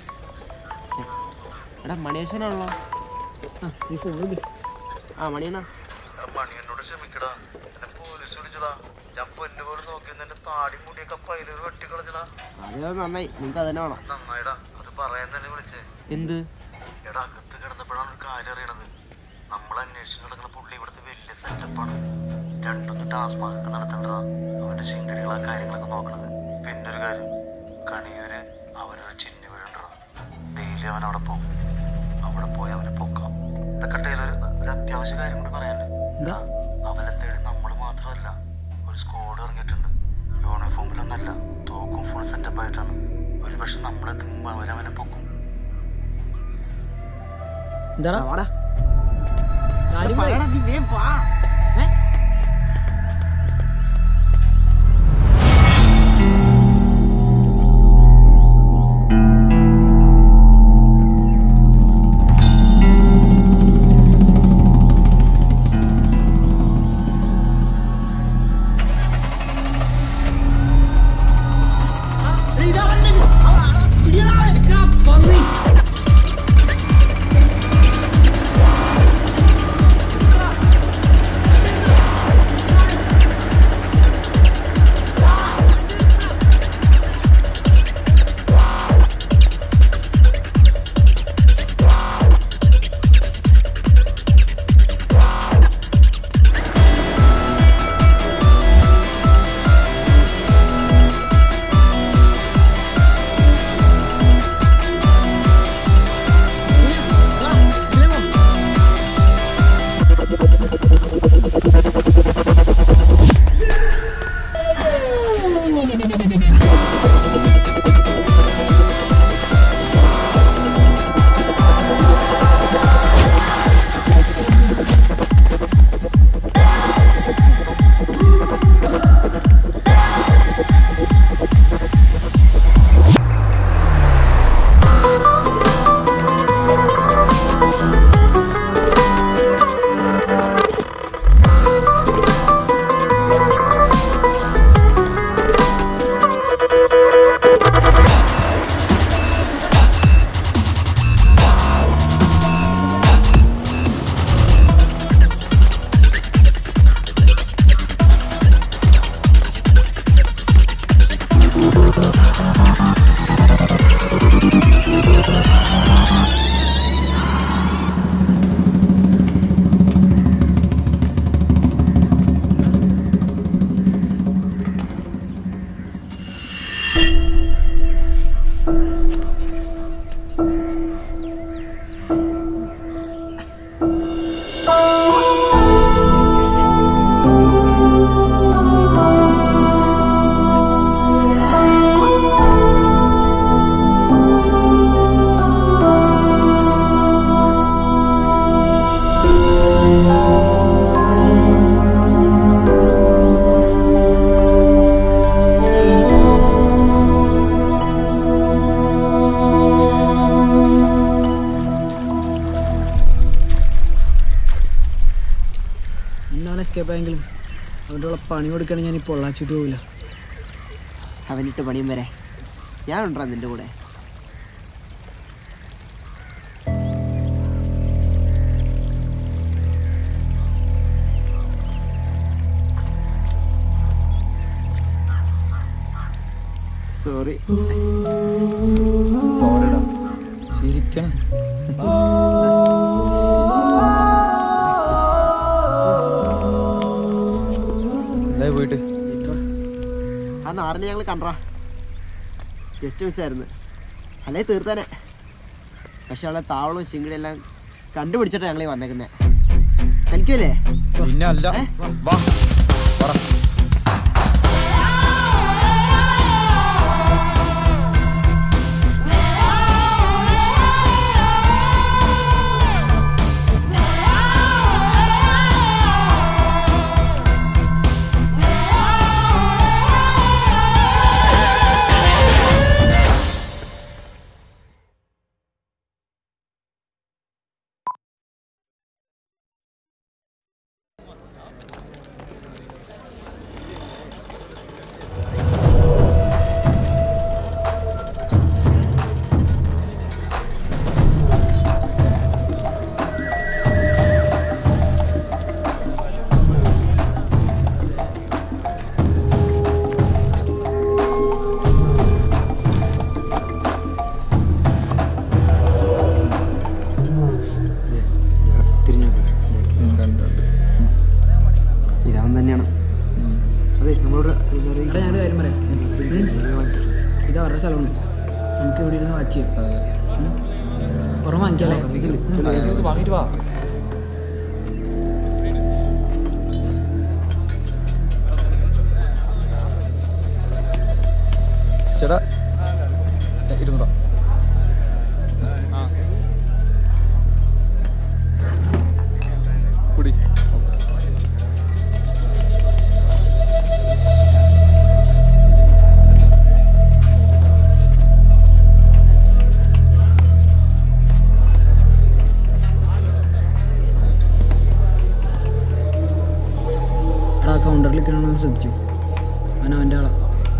എടാ മണിയേശനാണല്ലോ ആ നീ ഫോൺ വിളി ആ മണിയണ്ണ മണിയനോട് ക്ഷമിക്കടാ എന്നെ പോലീസ് വിളിച്ചടാ ഞാൻ പൊന്നു പോലെ നോക്കി എന്റെ താടി മുടിയൊക്കെ പൈലൊരു വെട്ടിക്കളഞ്ഞടാ അത് നന്നായി നിങ്ങൾക്ക് അതന്നെ വേണം നന്നായിടാ അത് പറയാൻ തന്നെ വിളിച്ചേ എന്ത് എടാ അകത്ത് കിടന്നപ്പോഴാണ് ഒരു കാര്യം അറിയണത് നമ്മൾ അന്വേഷിച്ച് കിടക്കുന്ന പുള്ളി ഇവിടുത്തെ വലിയ സെറ്റപ്പാണ് രണ്ടൊന്ന് ടാസ്മാക് ഒക്കെ നടത്തണ്ടതാ അവന്റെ ചിങ്കടികൾ ആ കാര്യങ്ങളൊക്കെ നോക്കണത് പിന്നെ ഒരു കാര്യം കണിയൂര് അവനൊരു ചിഹ്ന വീഴണ്ടടാ ഡെയിലി അവൻ അവിടെ പോകും അവിടെ പോയി അവനെ പൊക്കാം കട്ടയിലൊരു ഒരു അത്യാവശ്യ കാര്യം കൂടി പറയാനുണ്ട് അവനെ തേടി നമ്മൾ മാത്രമല്ല ഒരു സ്ക്വാഡ് ഇറങ്ങിയിട്ടുണ്ട് യൂണിഫോമിലൊന്നല്ല തോക്കും ഫുൾ സെറ്റപ്പ് ആയിട്ടാണ് ഒരു പക്ഷെ നമ്മളെത്തുമ്പോൾ അവരവനെ പൊക്കും എന്താടാ കാര്യം പറയടാ, നീ വേഗം വാ. ആ ഇന്ന് അവൻ എസ്കേപ്പ് ആയെങ്കിലും അവൻ്റെ ഉള്ള പണി കൊടുക്കുകയാണെങ്കിൽ ഞാൻ ഈ പൊള്ളാച്ചിട്ട് പോകില്ല അവനിട്ട് പണിയും വരെ ഞാനുണ്ടാ നിന്റെ കൂടെ സോറി ചിരിക്കണം എന്തായി പോയിട്ട് ആ നാറിനെ ഞങ്ങൾ കണ്ടാ ജസ്റ്റ് മിസ്സായിരുന്നു അല്ലേ തീർത്താനെ പക്ഷെ അവളെ താവളവും ചിങ്കിടി എല്ലാം കണ്ടുപിടിച്ചിട്ടാണ് ഞങ്ങൾ വന്നേക്കുന്നത് കളിക്കുമല്ലേ പിന്നെ അല്ല വാ പറ ഇതാവൻ തന്നെയാണ് അതെ നമ്മളോട് എടാ ഞാനൊരു കാര്യം പറയാം ഇത് അവരുടെ സ്ഥലമാണ് നമുക്ക് ഇവിടെ ഇരുന്ന് വാച്ച് ചെയ്യാം ഉം. പുറം വാങ്ങിക്കാല്ലേ വാങ്ങിട്ട് വാ ചേട്ടാ ഏ, ഇരുന്നൂറാ കുടി എടാ കൗണ്ടറിൽ നിൽക്കണമെന്ന് ശ്രദ്ധിച്ചു അവൻ അവൻ്റെ ആളാ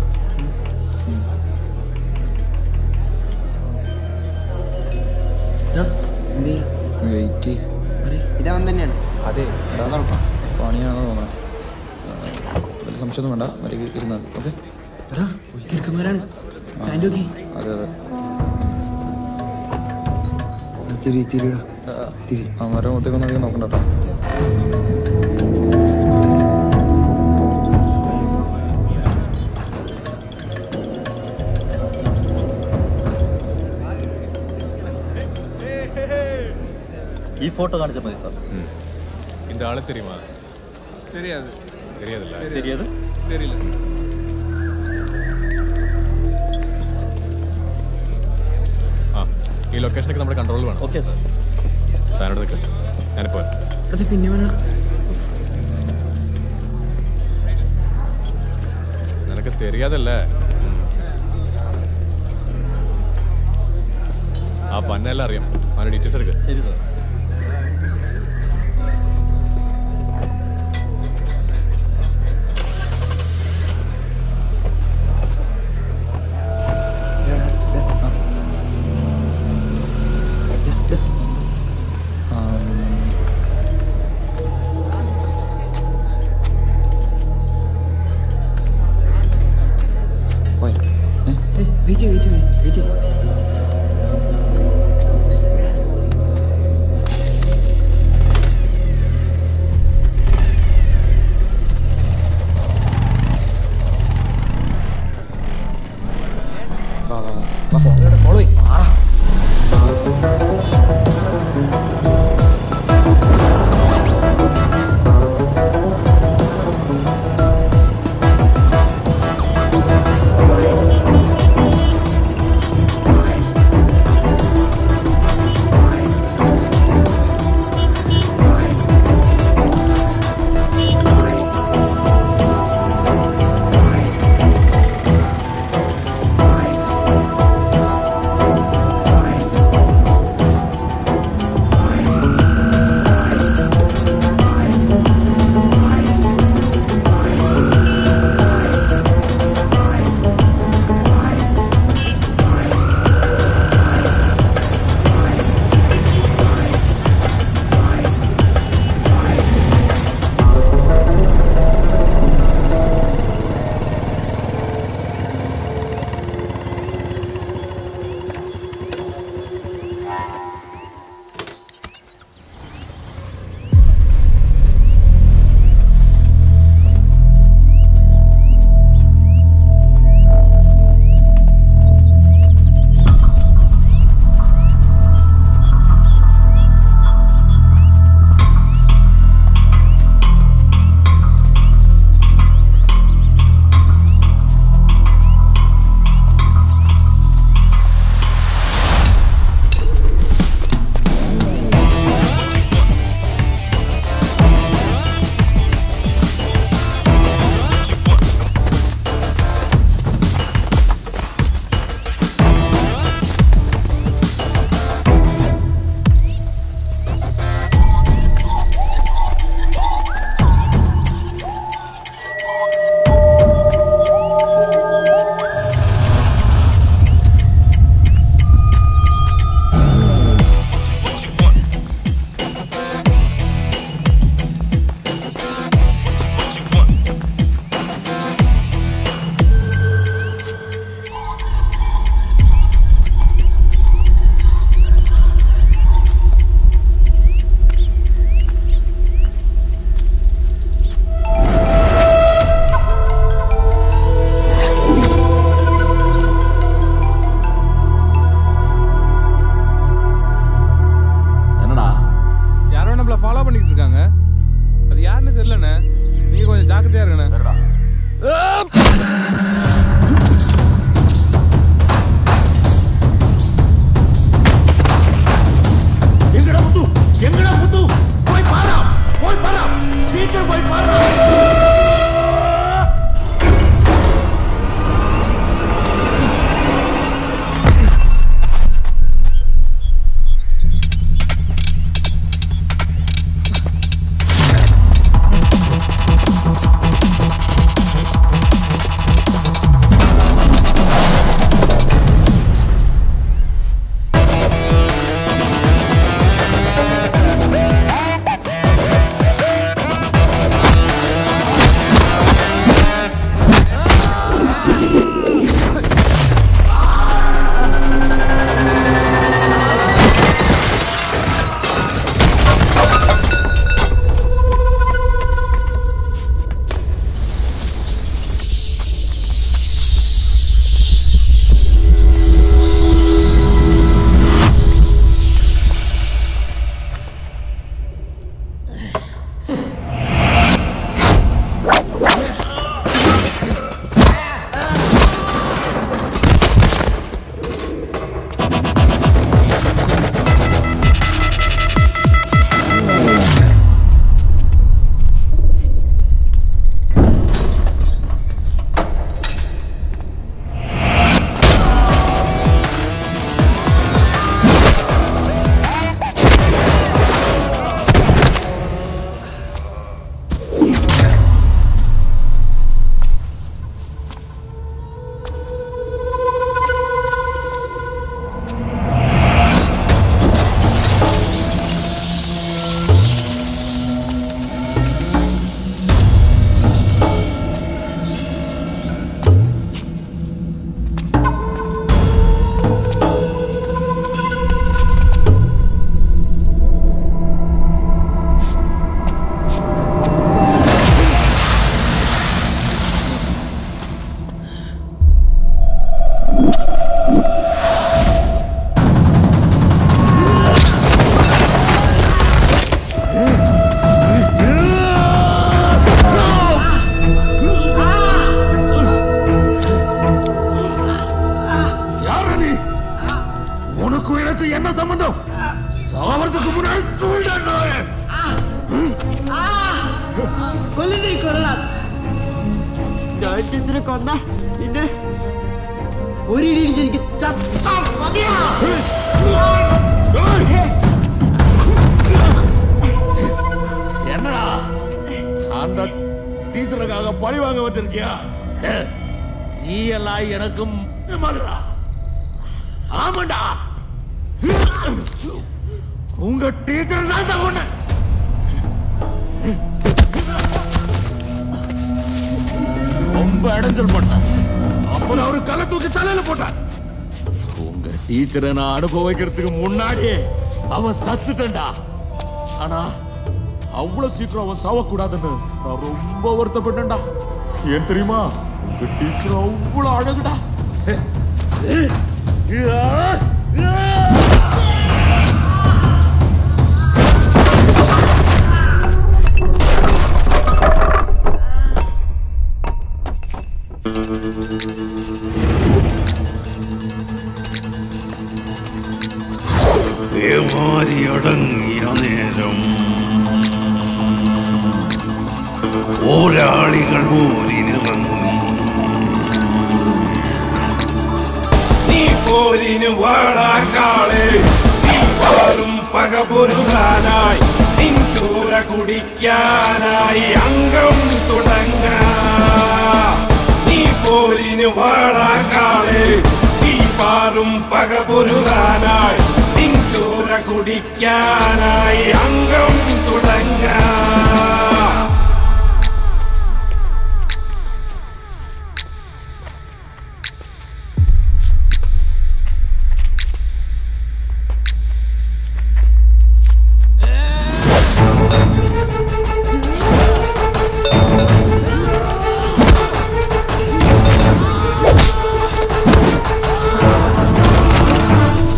എടാ, എന്ത് ചെയ്യാ? വെയിറ്റ് ഇതവൻ തന്നെയാണ് അതെ എടാ പണിയാണെന്ന് തോന്നണം വലിയ സംശയമൊന്നും വേണ്ട മര്യാദ ഇരുന്നാൽ ഓക്കെ എടാ ചെറുക്കന്മാരാണ് സ്റ്റാൻഡ് നോക്കി അതെ അതെ തിരി തിരിടാ തിരി അവന്മാരുടെ മുഖത്തേക്കൊന്നും അധികം നോക്കണ്ട കേട്ടോ ഈ ഫോട്ടോ കാണിച്ചാൽ മതി സാർ இந்த ஆளு தெரியுமா தெரியாது தெரியாதுல்ல தெரியாது? தெரியல ആ ഈ ലൊക്കേഷനൊക്കെ നമ്മുടെ കൺട്രോളിൽ വേണം ഓക്കെ സാർ താനോട് നിൽക്ക് ഞാനിപ്പോ വരാം. എടാ പിന്നെ വേണം നിനക്ക് தெரியாதல்ல ആ പന്നെല്ലാം അറിയാം അവൻ്റെ ഡീറ്റെയിൽസ് എടുക്കുക ശരി സാർ പോയി വെയിറ്റ് വെയിറ്റ് വെയിറ്റ് കൊല്ലുന്നേ കൊല്ലണം ഞാൻ ടീച്ചറെ കൊന്ന പിന്നെ ഒരു ഇടി ഇടിച്ച് എനിക്ക് ചത്താ മതിയാ என்னடா அந்த டீச்சருக்காக பழி வாங்க வச்சிருக்கியா நீ எல்லாம் எனக்கும் மாதிரா ஆமாண்டா உங்க டீச்சர் நான் தான் கொண்டேன் ரொம்ப இடைஞ்சல் பண்ணான் அப்புறம் அவரு கலை தூக்கி தலையில போட்டான் உங்க டீச்சரை நான் அனுபவிக்கிறதுக்கு முன்னாடியே அவன் சத்துட்டா ஆனா அவ்வளவு சீக்கிரம் அவன் சாவக்கூடாதுன்னு நான் ரொம்ப வருத்தப்பட்டேன்டா ஏன் தெரியுமா உங்க டீச்சர் அவ்வளவு அழகுடா ഏമാരിയടങ്ങിയ നേരം പോരാളികൾ പോരിനിറങ്ങി നീ പോരിന് വാടാക്കാളെ നീ പാറും പക പൊരുതാനായി നിൻ ചോര കുടിക്കാനായി അംഗം തുടങ്ങ നീ പോരിന് വാടാക്കാളെ നീ പാറും പക പൊരുതാനായി നിൻ ചോര കുടിക്കാനായി അംഗം തുടങ്ങ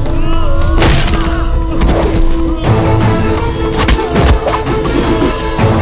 ആ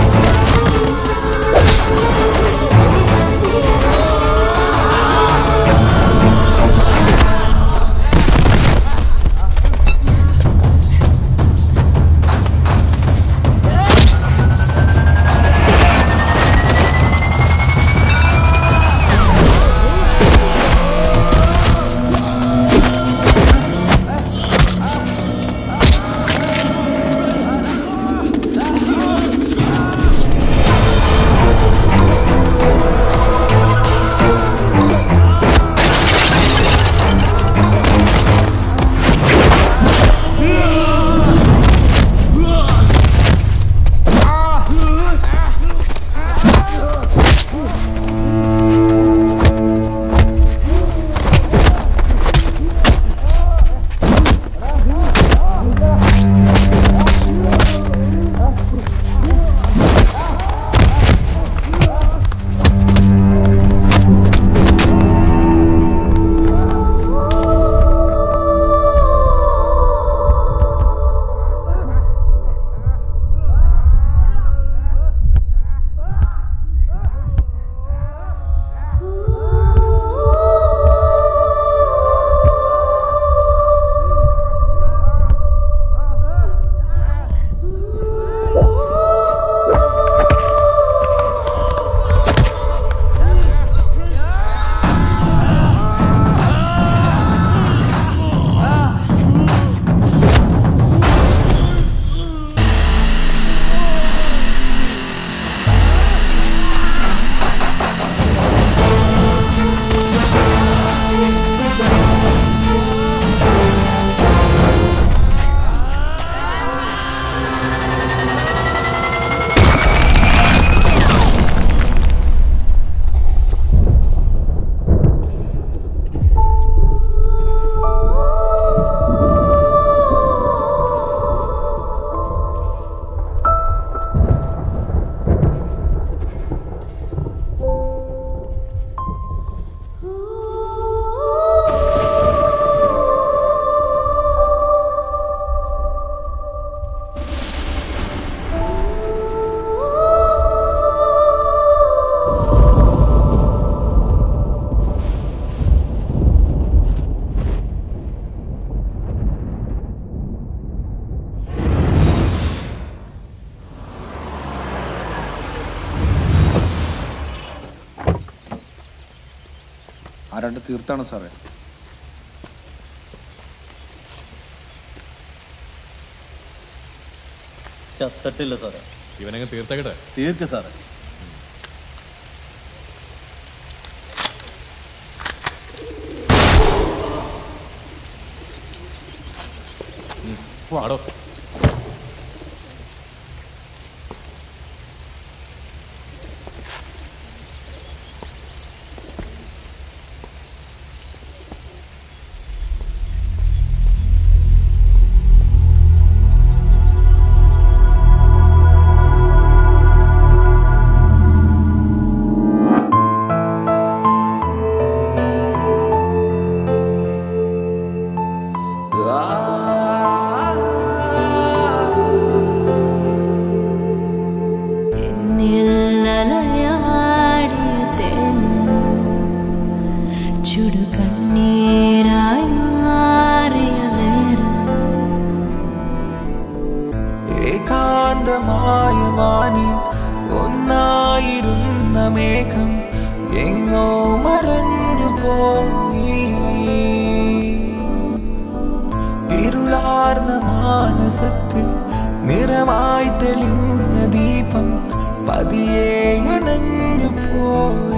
ആരാണ്ട് തീർത്താണ് സാറേ ചത്തട്ടില്ല സാറേ ഇവനങ്ങ് തീർത്തേക്കട്ടെ തീർക്ക് സാറേ ആടോ ചുടുകണ്ണീരായി മാറിയ നേരം ഏകാന്തമായ വാനിൽ ഒന്നായിരുന്ന മേഘം എങ്ങോ മറഞ്ഞു പോയി ഇരുളാർന്ന മാനസത്തിൽ നിറമായി തെളിഞ്ഞ ദീപം പതിയെ അണഞ്ഞു പോയി